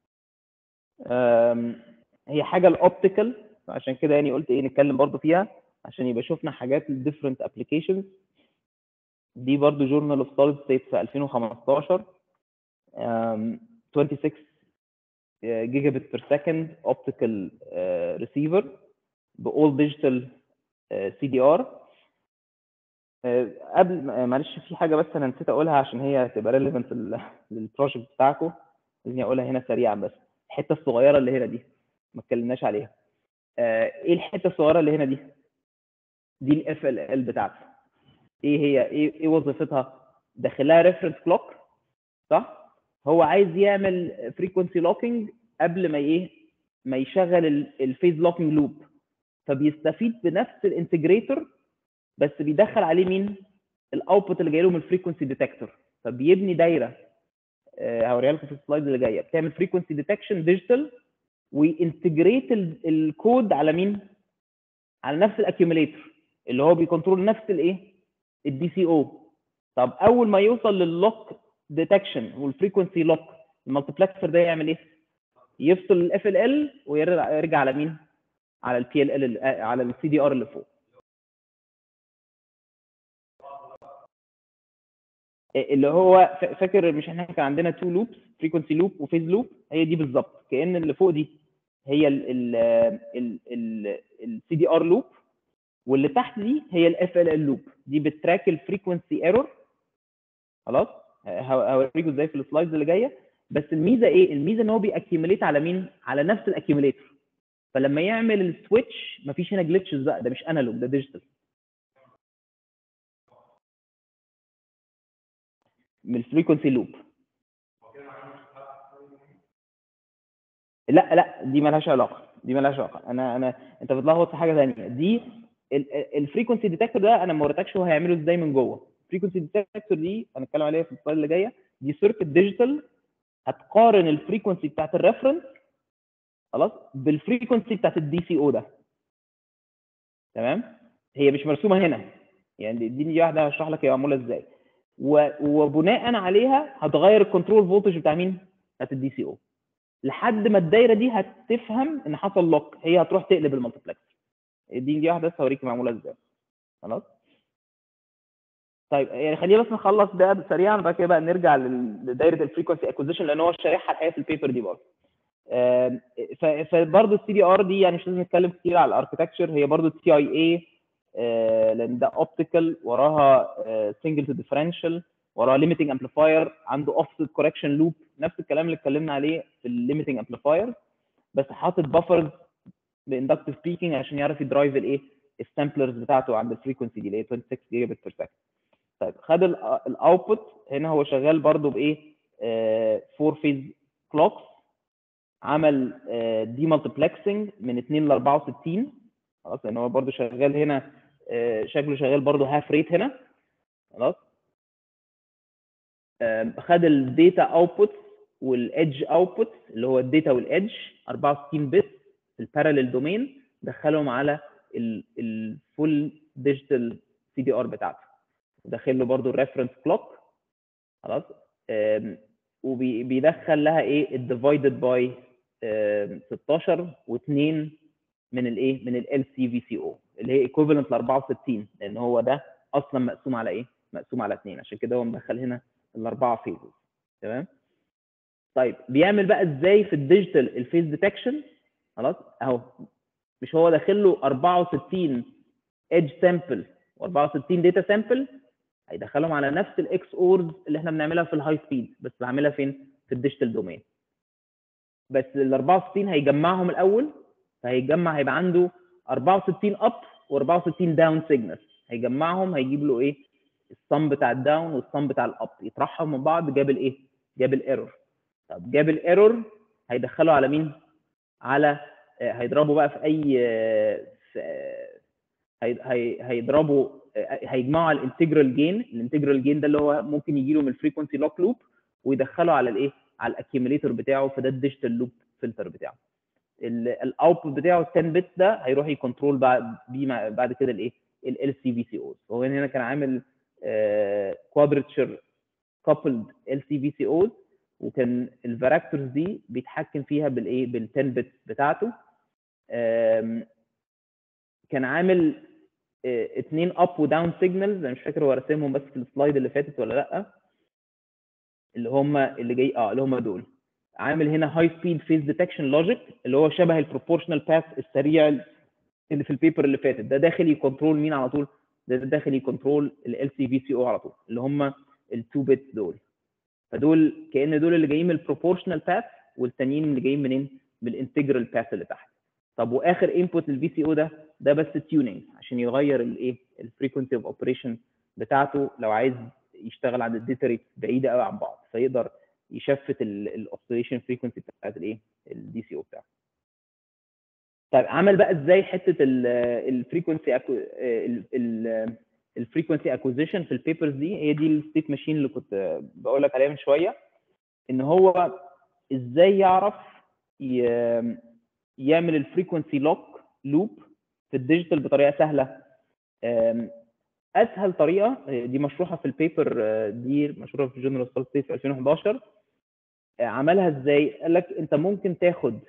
أم، هي حاجه الاوبتيكال عشان كده يعني قلت ايه نتكلم برضو فيها عشان يبقى شفنا حاجات different applications دي برضو جورنال اوف سوليد ستيت في 2015 أم، 26 جيجا بت بير سكند اوبتيكال ريسيفر باول ديجيتال سي دي ار قبل آه، معلش في حاجه بس انا نسيت اقولها عشان هي هتبقى ريليفنت للبروجكت بتاعكم لازم اقولها هنا سريعا بس الحته الصغيره اللي هنا دي ما اتكلمناش عليها آه، ايه الحته الصغيره اللي هنا دي دي الاف ال ال بتاعتي ايه هي ايه ايه وظيفتها داخلها ريفرنس كلوك صح هو عايز يعمل فريكونسي لوكينج قبل ما ايه ما يشغل الفيز لوكينج لوب فبيستفيد بنفس الانتجريتور بس بيدخل عليه مين الاوتبوت اللي جاي له من الفريكونسي ديتكتور فبيبني دايره آه، هوريها لكم في السلايد اللي جايه بتعمل فريكونسي ديتكشن ديجيتال وانتجريت الكود على مين على نفس الاكيوميليتور اللي هو بيكنترول نفس الايه الدي سي او طب اول ما يوصل لللوك ديتكشن والفريكونسي لوك المالتيبلكسر ده يعمل ايه يفصل الاف ال ال ويرجع يرجع على مين على البي ال ال على السي دي ار اللي فوق اللي هو فا- فاكر مش احنا كان عندنا تو لوبس فريكونسي لوب وفيز لوب هي دي بالظبط كان اللي فوق دي هي السي دي ار لوب واللي تحت دي هي الاف ال ال لوب دي بتراك الفريكونسي ايرور خلاص ه- هوريكم ازاي في السلايدز اللي جايه بس الميزه ايه الميزه ان هو بيأكيوميليت على مين على نفس الاكيوميليتور فلما يعمل السويتش مفيش هنا جلitches بقى ده مش انالوج ده ديجيتال من الفريكونسي لوب لا لا دي مالهاش علاقه دي مالهاش علاقه انا انا انت بتلخبط في حاجه ثانيه دي الفريكونسي ديتكتور ده انا ما وريتكش هو هيعمله ازاي من جوه الفريكونسي ديتكتور دي هنتكلم عليها في السلايد اللي جايه دي سيركت ديجيتال هتقارن الفريكونسي بتاعت الريفرنس خلاص بالفريكونسي بتاعت الدي سي او ده تمام هي مش مرسومه هنا يعني دي دي واحده هشرح لك هي معموله ازاي و- وبناء عليها هتغير الكنترول فولتج بتاع مين؟ بتاعت الدي سي او لحد ما الدايره دي هتفهم ان حصل لوك هي هتروح تقلب المالتيبلكس دي دي واحده بس هوريك معموله ازاي خلاص طيب يعني خلينا بس نخلص ده سريعا بعد كده بقى نرجع لل- لدايره الفريكونسي اكوزيشن لان هو شارحها الحقيقه في البيبر دي برضه آم، ف- فبرضه السي دي ار دي يعني مش لازم نتكلم كتير على الاركتكتشر هي برضه تي اي اي لان ده اوبتيكال وراها سنجل تو ديفرنشال وراها ليميتنج امبليفاير عنده اوفست كوركشن لوب نفس الكلام اللي اتكلمنا عليه في الليميتنج امبليفاير بس حاطط بافرز باندكتيف بيكينج عشان يعرف يدرايف الايه السامبلرز بتاعته عند الفريكونسي دي اللي هي 26 جيجا بت بير سكند طيب خد الاوتبوت هنا هو شغال برضو بايه 4 فيز كلوكس عمل دي مالتيبلكسنج من 2 ل 64 خلاص لان هو برضو شغال هنا آه، شكله شغال برضو هاف ريت هنا خلاص آم، خد الداتا اوتبوت والايدج اوتبوت اللي هو الداتا والايدج 64 بت في الباراليل دومين دخلهم على الفول ديجيتال سي دي ار بتاعته داخل له برضو الريفرنس كلوك خلاص آم، وبيدخل لها ايه الديفايدد باي 16 و2 من الايه من ال سي في سي او اللي هي ايكوفالنت ل 64 لان هو ده اصلا مقسوم على ايه مقسوم على 2 عشان كده هو مدخل هنا الاربعه فيزز تمام طيب بيعمل بقى ازاي في الديجيتال الفيز ديتكشن خلاص اهو مش هو داخل له 64 ايدج سامبل و64 داتا سامبل هيدخلهم على نفس الاكس اورز اللي احنا بنعملها في الهاي سبيد بس بعملها فين في الديجيتال دومين بس ال 64 هيجمعهم الاول فهيجمع هيبقى عنده 64 اب و64 داون سيجنال هيجمعهم هيجيب له ايه الصم بتاع الداون والصم بتاع الاب يطرحهم من بعض جاب الايه جاب الايرور طب جاب الايرور هيدخله على مين على آه، هيضربه بقى في اي آه، في آه، هي- هي- هيضربوا آه، هيجمعوا على الانتجرال جين الانتجرال جين ده اللي هو ممكن يجي له من الفريكونسي لوك لوب ويدخله على الايه على الاكيوميليتور بتاعه فده الديجيتال لوب فلتر بتاعه الاوتبوت بتاعه 10 بت ده هيروح يكنترول بعد بيه مع- بعد كده الايه ال سي في سي اوز هو هنا كان عامل كوادرتشر كابلد ال سي في سي اوز وكان الفاراكتورز دي بيتحكم فيها بالايه بال 10 بت بتاعته آم، كان عامل آه، اتنين اب وداون سيجنالز انا مش فاكر هو راسمهم بس في السلايد اللي فاتت ولا لا اللي هم اللي جاي اه اللي هم دول عامل هنا هاي سبيد فيز ديتكشن لوجيك اللي هو شبه البروبورشنال باث السريع اللي في البيبر اللي فاتت ده داخل يكنترول مين على طول ده ده داخل يكنترول ال سي في سي او على طول اللي هم ال 2 بت دول فدول كان دول اللي جايين من البروبورشنال باث والتانيين اللي جايين منين من الانتجرال باث اللي تحت طب واخر انبوت للفي سي او ده ده بس تيوننج عشان يغير الايه الفريكونسي اوف اوبريشن بتاعته لو عايز يشتغل عند الداتا ريت بعيده قوي عن بعض فيقدر يشفت الاوسيليشن فريكونسي بتاعت الايه الدي سي او بتاعه طيب عمل بقى ازاي حته الفريكونسي الفريكونسي اكوزيشن في البيبرز دي هي دي الستيت ماشين اللي كنت بقول لك عليها من شويه ان هو ازاي يعرف ي- يعمل الفريكونسي لوك لوب في الديجيتال بطريقه سهله أم، اسهل طريقه آه، دي مشروحه في البيبر آه، دي مشروحه في جنرال ستاتستكس في 2011 آه، عملها ازاي قال لك انت ممكن تاخد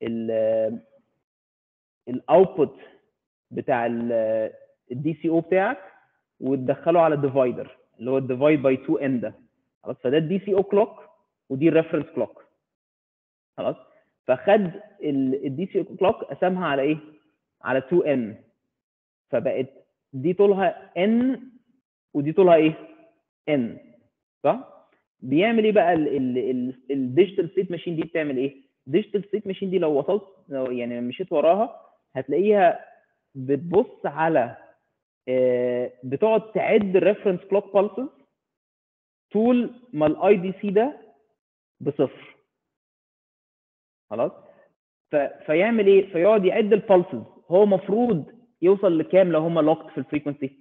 الاوتبوت بتاع الدي سي او بتاعك وتدخله على الديفايدر اللي هو الديفايد باي 2 ان ده خلاص فده الدي سي او كلوك ودي الريفرنس كلوك خلاص فخد الدي سي او كلوك قسمها على ايه على 2 ان فبقت دي طولها ان ودي طولها ايه ان صح بيعمل ايه بقى الديجيتال ستيت ماشين دي بتعمل ايه الديجيتال ستيت ماشين دي لو وصلت لو يعني مشيت وراها هتلاقيها بتبص على آه، بتقعد تعد الريفرنس كلوك بالسز طول ما الاي دي سي ده بصفر خلاص ف... فيعمل ايه فيقعد يعد البالسز هو المفروض يوصل لكام لو هم لوكت في الفريكونسي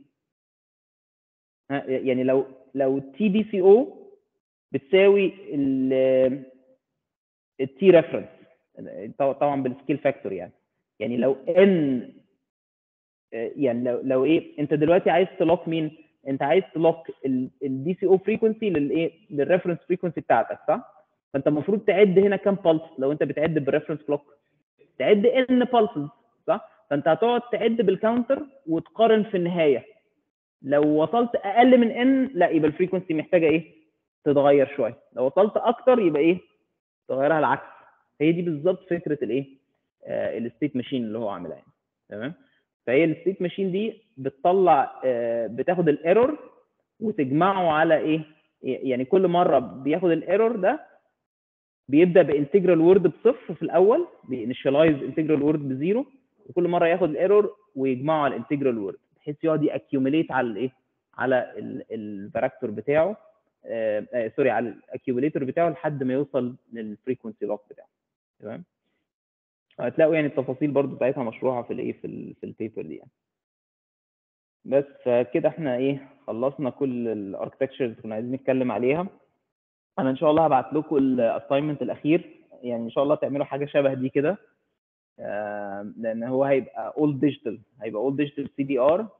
يعني لو لو تي دي سي او بتساوي ال التي ريفرنس طبعا بالسكيل فاكتور يعني يعني لو ان آه، يعني لو لو ايه انت دلوقتي عايز تلوك مين انت عايز تلوك الدي سي او فريكونسي للايه للريفرنس فريكونسي بتاعتك صح فانت المفروض تعد هنا كام بلس لو انت بتعد بالريفرنس كلوك تعد ان بلسز صح فانت هتقعد تعد بالكاونتر وتقارن في النهايه لو وصلت اقل من ان لا يبقى الفريكونسي محتاجه ايه تتغير شويه لو وصلت اكتر يبقى ايه تغيرها العكس هي دي بالظبط فكره الايه آه الستيت ماشين اللي هو عاملها يعني تمام فهي الستيت ماشين دي بتطلع آه بتاخد الايرور وتجمعه على ايه يعني كل مره بياخد الايرور ده بيبدا بانتجرال وورد بصفر في الاول بينيشاليز انتجرال وورد بزيرو وكل مره ياخد الايرور ويجمعه على الانتجرال وورد بحيث يقعد ياكيوميليت على الايه على الفراكتور بتاعه آه آه سوري على الاكيوميليتور بتاعه لحد ما يوصل للفريكونسي لوك بتاعه تمام هتلاقوا يعني التفاصيل برضو بتاعتها مشروحه في الايه في ال في البيبر دي يعني بس فكده احنا ايه خلصنا كل الاركتكتشرز اللي كنا عايزين نتكلم عليها انا ان شاء الله هبعت لكم الاساينمنت الاخير يعني ان شاء الله تعملوا حاجه شبه دي كده آه لان هو هيبقى اول ديجيتال هيبقى اول ديجيتال سي دي ار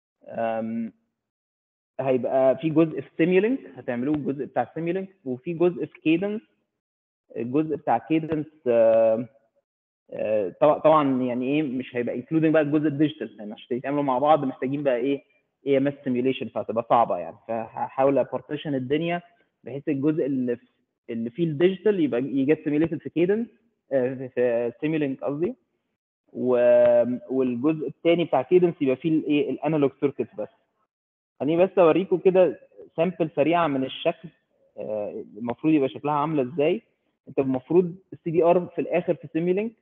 هيبقى في جزء في سيميولينك هتعملوه الجزء بتاع سيميولينك وفي جزء في كيدنس الجزء بتاع كيدنس آه آه طبعا يعني ايه مش هيبقى انكلودنج بقى الجزء الديجيتال لان عشان يتعاملوا مع بعض محتاجين بقى ايه اي ام اس سيميوليشن فهتبقى صعبه يعني فهحاول ابارتيشن الدنيا بحيث الجزء اللي في اللي فيه الديجيتال يبقى يجي سيميوليتد في كيدنس في سيميولينك قصدي والجزء الثاني بتاع كيدنس يبقى فيه الايه الانالوج سيركتس بس خليني بس اوريكم كده سامبل سريعه من الشكل المفروض يبقى شكلها عامله ازاي انت المفروض السي دي ار في الاخر في سيميولينك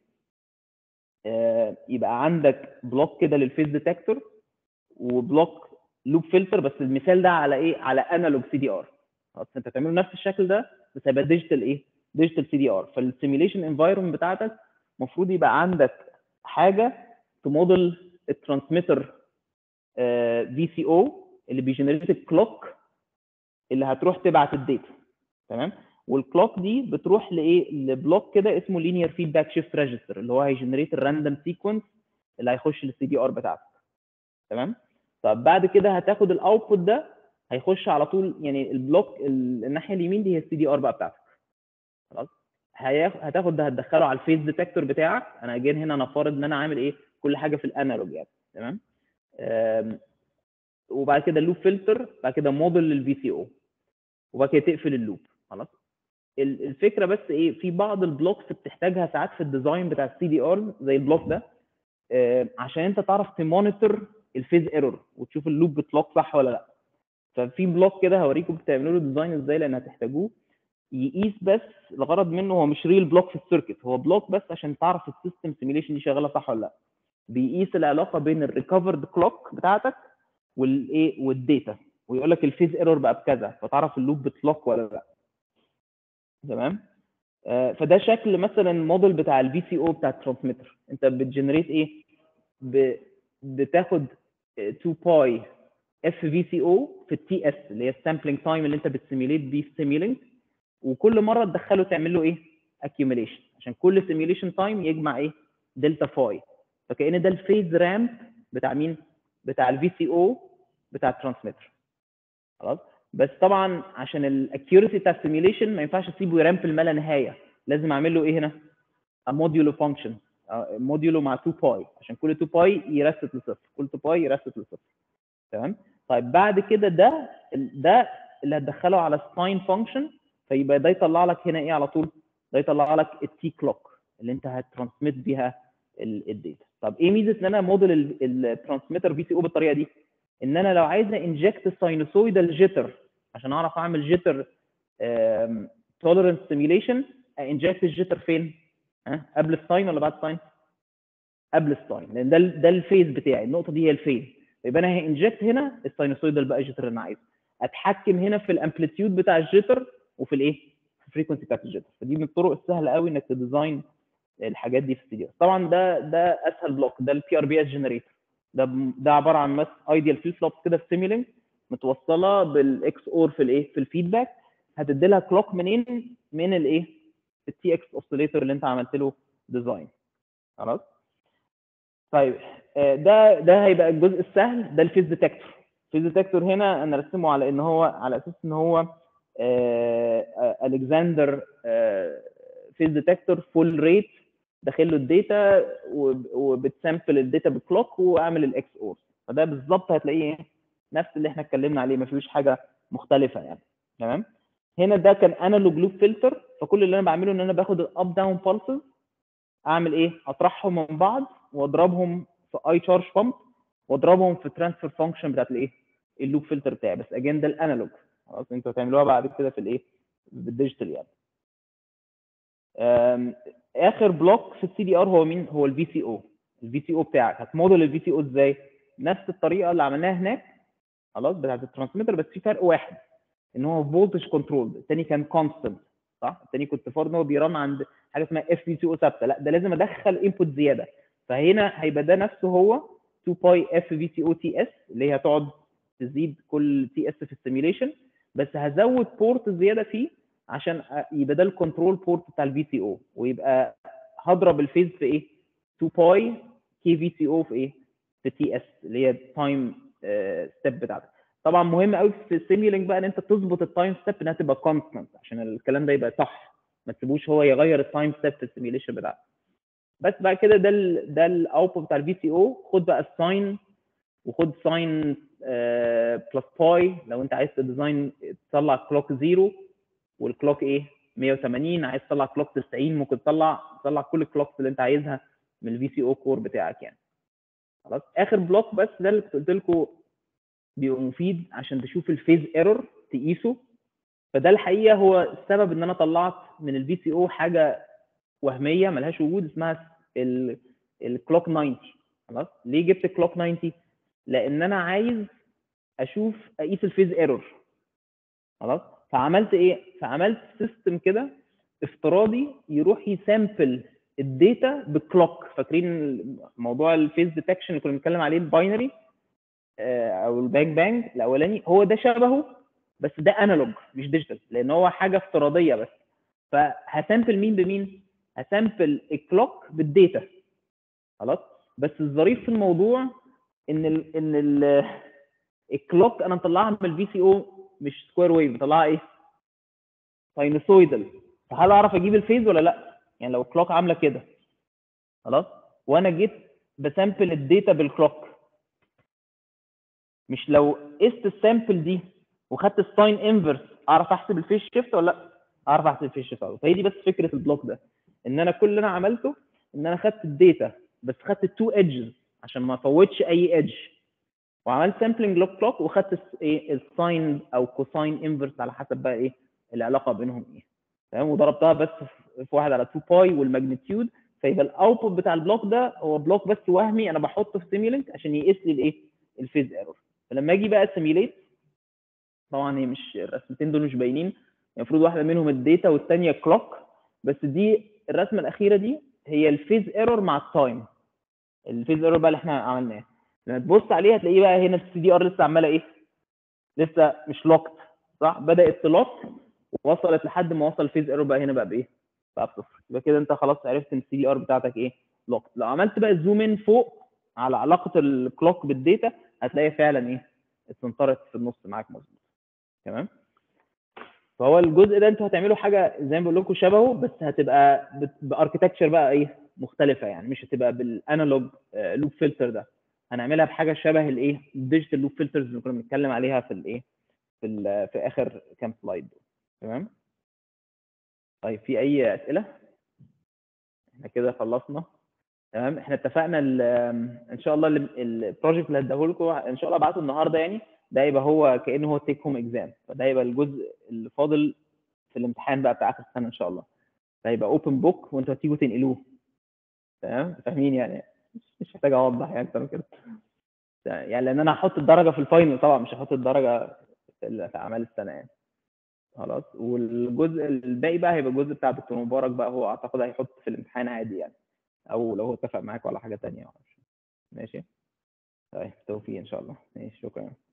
يبقى عندك بلوك كده للفيز ديتكتور وبلوك لوب فلتر بس المثال ده على ايه على انالوج سي دي ار خلاص انت تعمله نفس الشكل ده بس هيبقى ديجيتال ايه ديجيتال سي دي ار فالسيميوليشن انفايرمنت بتاعتك المفروض يبقى عندك حاجه تموديل الترانسميتر في سي او اللي بيجنريت الكلوك اللي هتروح تبعت الداتا تمام والكلوك دي بتروح لايه لبلوك كده اسمه لينير فيدباك شيفت ريجستر اللي هو هيجنريت الراندوم سيكونس اللي هيخش للسي دي ار بتاعتك تمام طب بعد كده هتاخد الاوتبوت ده هيخش على طول يعني البلوك الناحيه اليمين دي هي السي دي ار بقى بتاعتك خلاص هتاخد ده هتدخله على الفيز ديتكتور بتاعك انا جاي هنا انا فارض ان انا عامل ايه كل حاجه في الانالوج يعني تمام وبعد كده اللوب فلتر بعد كده موديل للفي سي او وبعد كده تقفل اللوب خلاص الفكره بس ايه في بعض البلوكس بتحتاجها ساعات في الديزاين بتاع السي دي ار زي البلوك ده عشان انت تعرف تمونيتور الفيز ايرور وتشوف اللوب بتلوك صح ولا لا ففي بلوك كده هوريكم بتعملوا له ديزاين ازاي لان هتحتاجوه يقيس بس الغرض منه هو مش ريل بلوك في السيركت هو بلوك بس عشان تعرف السيستم سيميليشن دي شغاله صح ولا لا بيقيس العلاقه بين الريكفرد كلوك بتاعتك والايه والداتا ويقول لك الفيز ايرور بقى بكذا فتعرف اللوب بتلوك ولا لا تمام آه فده شكل مثلا الموديل بتاع الفي سي او بتاع الترانسميتر انت بتجنريت ايه ب... بتاخد 2 باي اف في سي او في التي اس اللي هي السامبلنج تايم اللي انت بتسيميليت بيه السيميلينج وكل مره تدخله تعمل له ايه اكيوميليشن عشان كل سيميليشن تايم يجمع ايه دلتا فاي فكأن ده الفيز رامب بتاع مين بتاع الفي سي او بتاع الترانسميتر خلاص بس طبعا عشان الاكيورسي بتاع السيميليشن ما ينفعش اسيبه يرامب ما لا نهايه لازم اعمل له ايه هنا موديولو فانكشن موديولو مع 2 باي عشان كل 2 باي يرست لصفر كل 2 باي يرست لصفر تمام طيب بعد كده ده ده اللي هتدخله على ساين فانكشن فيبقى ده يطلع لك هنا ايه على طول ده يطلع لك التي كلوك اللي انت هترانسميت بيها الداتا طب ايه ميزه ان انا موديل الترانسميتر في سي او بالطريقه دي ان انا لو عايز انجكت الساينوسويدال جيتر عشان اعرف اعمل جيتر توليرنس سيميليشن انجكت الجيتر فين ها قبل الساين ولا بعد الساين قبل الساين لان ده ده الفيز بتاعي النقطه دي هي الفيز يبقى انا هانجكت هنا الساينوسويدال بقى جيتر اللي انا عايزه اتحكم هنا في الامبليتيود بتاع الجيتر وفي الايه في الفريكونسي بتاعت الجيتر فدي من الطرق السهله قوي انك تديزاين الحاجات دي في السي طبعا ده ده اسهل بلوك ده البي ار بي اس جنريتور ده ده عباره عن بس ايديال فليب فلوب كده في سيميلينج متوصله بالاكس اور في الايه في الفيدباك هتدي لها كلوك منين من الايه التي اكس اوسيليتور اللي انت عملت له ديزاين خلاص طيب آه، ده ده هيبقى الجزء السهل ده الفيز ديتكتور الفيز ديتكتور هنا انا رسمه على ان هو على اساس ان هو الكسندر فيز ديتكتور فول ريت داخل له الداتا وبتسامبل الداتا بالكلوك واعمل الاكس اور فده بالظبط هتلاقيه نفس اللي احنا اتكلمنا عليه ما فيهوش حاجه مختلفه يعني تمام هنا ده كان انالوج لوب فلتر فكل اللي انا بعمله ان انا باخد الاب داون بالسز اعمل ايه اطرحهم من بعض واضربهم في اي تشارج بامب واضربهم في ترانسفير فانكشن بتاعت الايه اللوب فلتر بتاعي بس اجين ده الانالوج خلاص انتوا هتعملوها بعد كده في الايه بالديجيتال يعني أم، اخر بلوك في السي دي ار هو مين هو الفي سي او الفي سي او بتاعك هتموديل الفي سي او ازاي نفس الطريقه اللي عملناها هناك خلاص بتاعت الترانسميتر بس في فرق واحد ان هو فولتج كنترول الثاني كان كونستنت صح الثاني كنت فارض ان هو بيرن عند حاجه اسمها اف في سي او ثابته لا ده لازم ادخل انبوت زياده فهنا هيبقى ده نفسه هو 2 باي اف في سي او تي اس اللي هي هتقعد تزيد كل تي اس في السيميوليشن بس هزود بورت زياده فيه عشان أ- يبقى ده الكنترول بورت بتاع الفي سي او ويبقى هضرب الفيز في ايه 2 باي كي في سي او في ايه في تي اس اللي هي التايم ستيب بتاعتك طبعا مهم قوي في السيميولينج بقى ان انت تظبط التايم ستيب انها تبقى كونستنت عشان الكلام ده يبقى صح ما تسيبوش هو يغير التايم ستيب في السيميوليشن بتاعك بس بعد كده ده ال ده الاوتبوت بتاع الفي سي او خد بقى الساين وخد ساين بلس باي لو انت عايز تديزاين تطلع كلوك زيرو والكلوك ايه 180 عايز تطلع كلوك 90 ممكن تطلع تطلع كل الكلوكس اللي انت عايزها من الفي سي او كور بتاعك يعني خلاص اخر بلوك بس ده اللي كنت قلت لكم بيبقى مفيد عشان تشوف الفيز ايرور تقيسه فده الحقيقه هو السبب ان انا طلعت من الفي سي او حاجه وهميه ملهاش وجود اسمها الكلوك 90 خلاص ليه جبت الكلوك 90 لان انا عايز اشوف اقيس الفيز ايرور خلاص فعملت ايه فعملت سيستم كده افتراضي يروح يسامبل الداتا بالكلوك فاكرين موضوع الفيز ديتكشن اللي كنا بنتكلم عليه الباينري او البانج بانج الاولاني هو ده شبهه بس ده انالوج مش ديجيتال لان هو حاجه افتراضيه بس فهسامبل مين بمين هسامبل الكلوك بالداتا خلاص بس الظريف في الموضوع ان ال ان ال الكلوك انا مطلعها من الفي سي او مش سكوير ويف مطلعها ايه ساينوسويدال فهل اعرف اجيب الفيز ولا لا يعني لو الكلوك عامله كده خلاص وانا جيت بسامبل الداتا بالكلوك مش لو قست السامبل دي وخدت الساين انفرس اعرف احسب الفيش شيفت ولا لا اعرف احسب الفيش شيفت فهي دي بس فكره البلوك ده ان انا كل اللي انا عملته ان انا خدت الداتا بس خدت التو ايدجز عشان ما افوتش اي ايدج وعملت سامبلنج لوك كلوك وخدت الس- ايه الساين او كوساين انفرس على حسب بقى ايه العلاقه بينهم ايه تمام وضربتها بس في في واحد على 2 باي والماجنتيود فيبقى الاوتبوت بتاع البلوك ده هو بلوك بس وهمي انا بحطه في سيميلينك عشان يقيس لي الايه الفيز ايرور فلما اجي بقى سيميليت طبعا هي مش الرسمتين دول مش باينين المفروض واحده منهم الداتا والثانيه كلوك بس دي الرسمه الاخيره دي هي الفيز ايرور مع التايم الفيز ايرور بقى اللي احنا عملناه لما تبص عليه هتلاقيه بقى هنا السي دي ار لسه عماله ايه لسه مش لوكت صح بدات تلوك ووصلت لحد ما وصل الفيز ايرور بقى هنا بقى بايه بقى بصفر يبقى كده انت خلاص عرفت ان السي دي ار بتاعتك ايه لوكت لو عملت بقى زوم ان فوق على علاقه الكلوك بالداتا هتلاقي فعلا ايه اتسنطرت في النص معاك مظبوط تمام فهو الجزء ده انتوا هتعملوا حاجه زي ما بقول لكم شبهه بس هتبقى باركتكتشر بقى ايه مختلفه يعني مش هتبقى بالانالوج لوب فلتر ده هنعملها بحاجه شبه الايه الديجيتال لوب فلترز اللي كنا بنتكلم عليها في الايه في ال في اخر كام سلايد دول تمام طيب في اي اسئله احنا كده خلصنا تمام احنا اتفقنا ال- ان شاء الله ال- البروجكت اللي هديه لكم ان شاء الله ابعته النهارده يعني ده يبقى هو كانه هو تيك هوم اكزام فده يبقى الجزء اللي فاضل في الامتحان بقى بتاع اخر السنه ان شاء الله ده هيبقى اوبن بوك وانتوا هتيجوا تنقلوه تمام فاهمين يعني مش- مش محتاج اوضح يعني اكتر من كده يعني لان انا هحط الدرجه في الفاينل طبعا مش هحط الدرجه في ال- في اعمال السنه يعني خلاص والجزء الباقي بقى هيبقى الجزء بتاع دكتور مبارك بقى هو اعتقد هيحط في الامتحان عادي يعني او لو هو اتفق معاك على حاجه تانية ماشي طيب توفيق ان شاء الله ماشي شكرا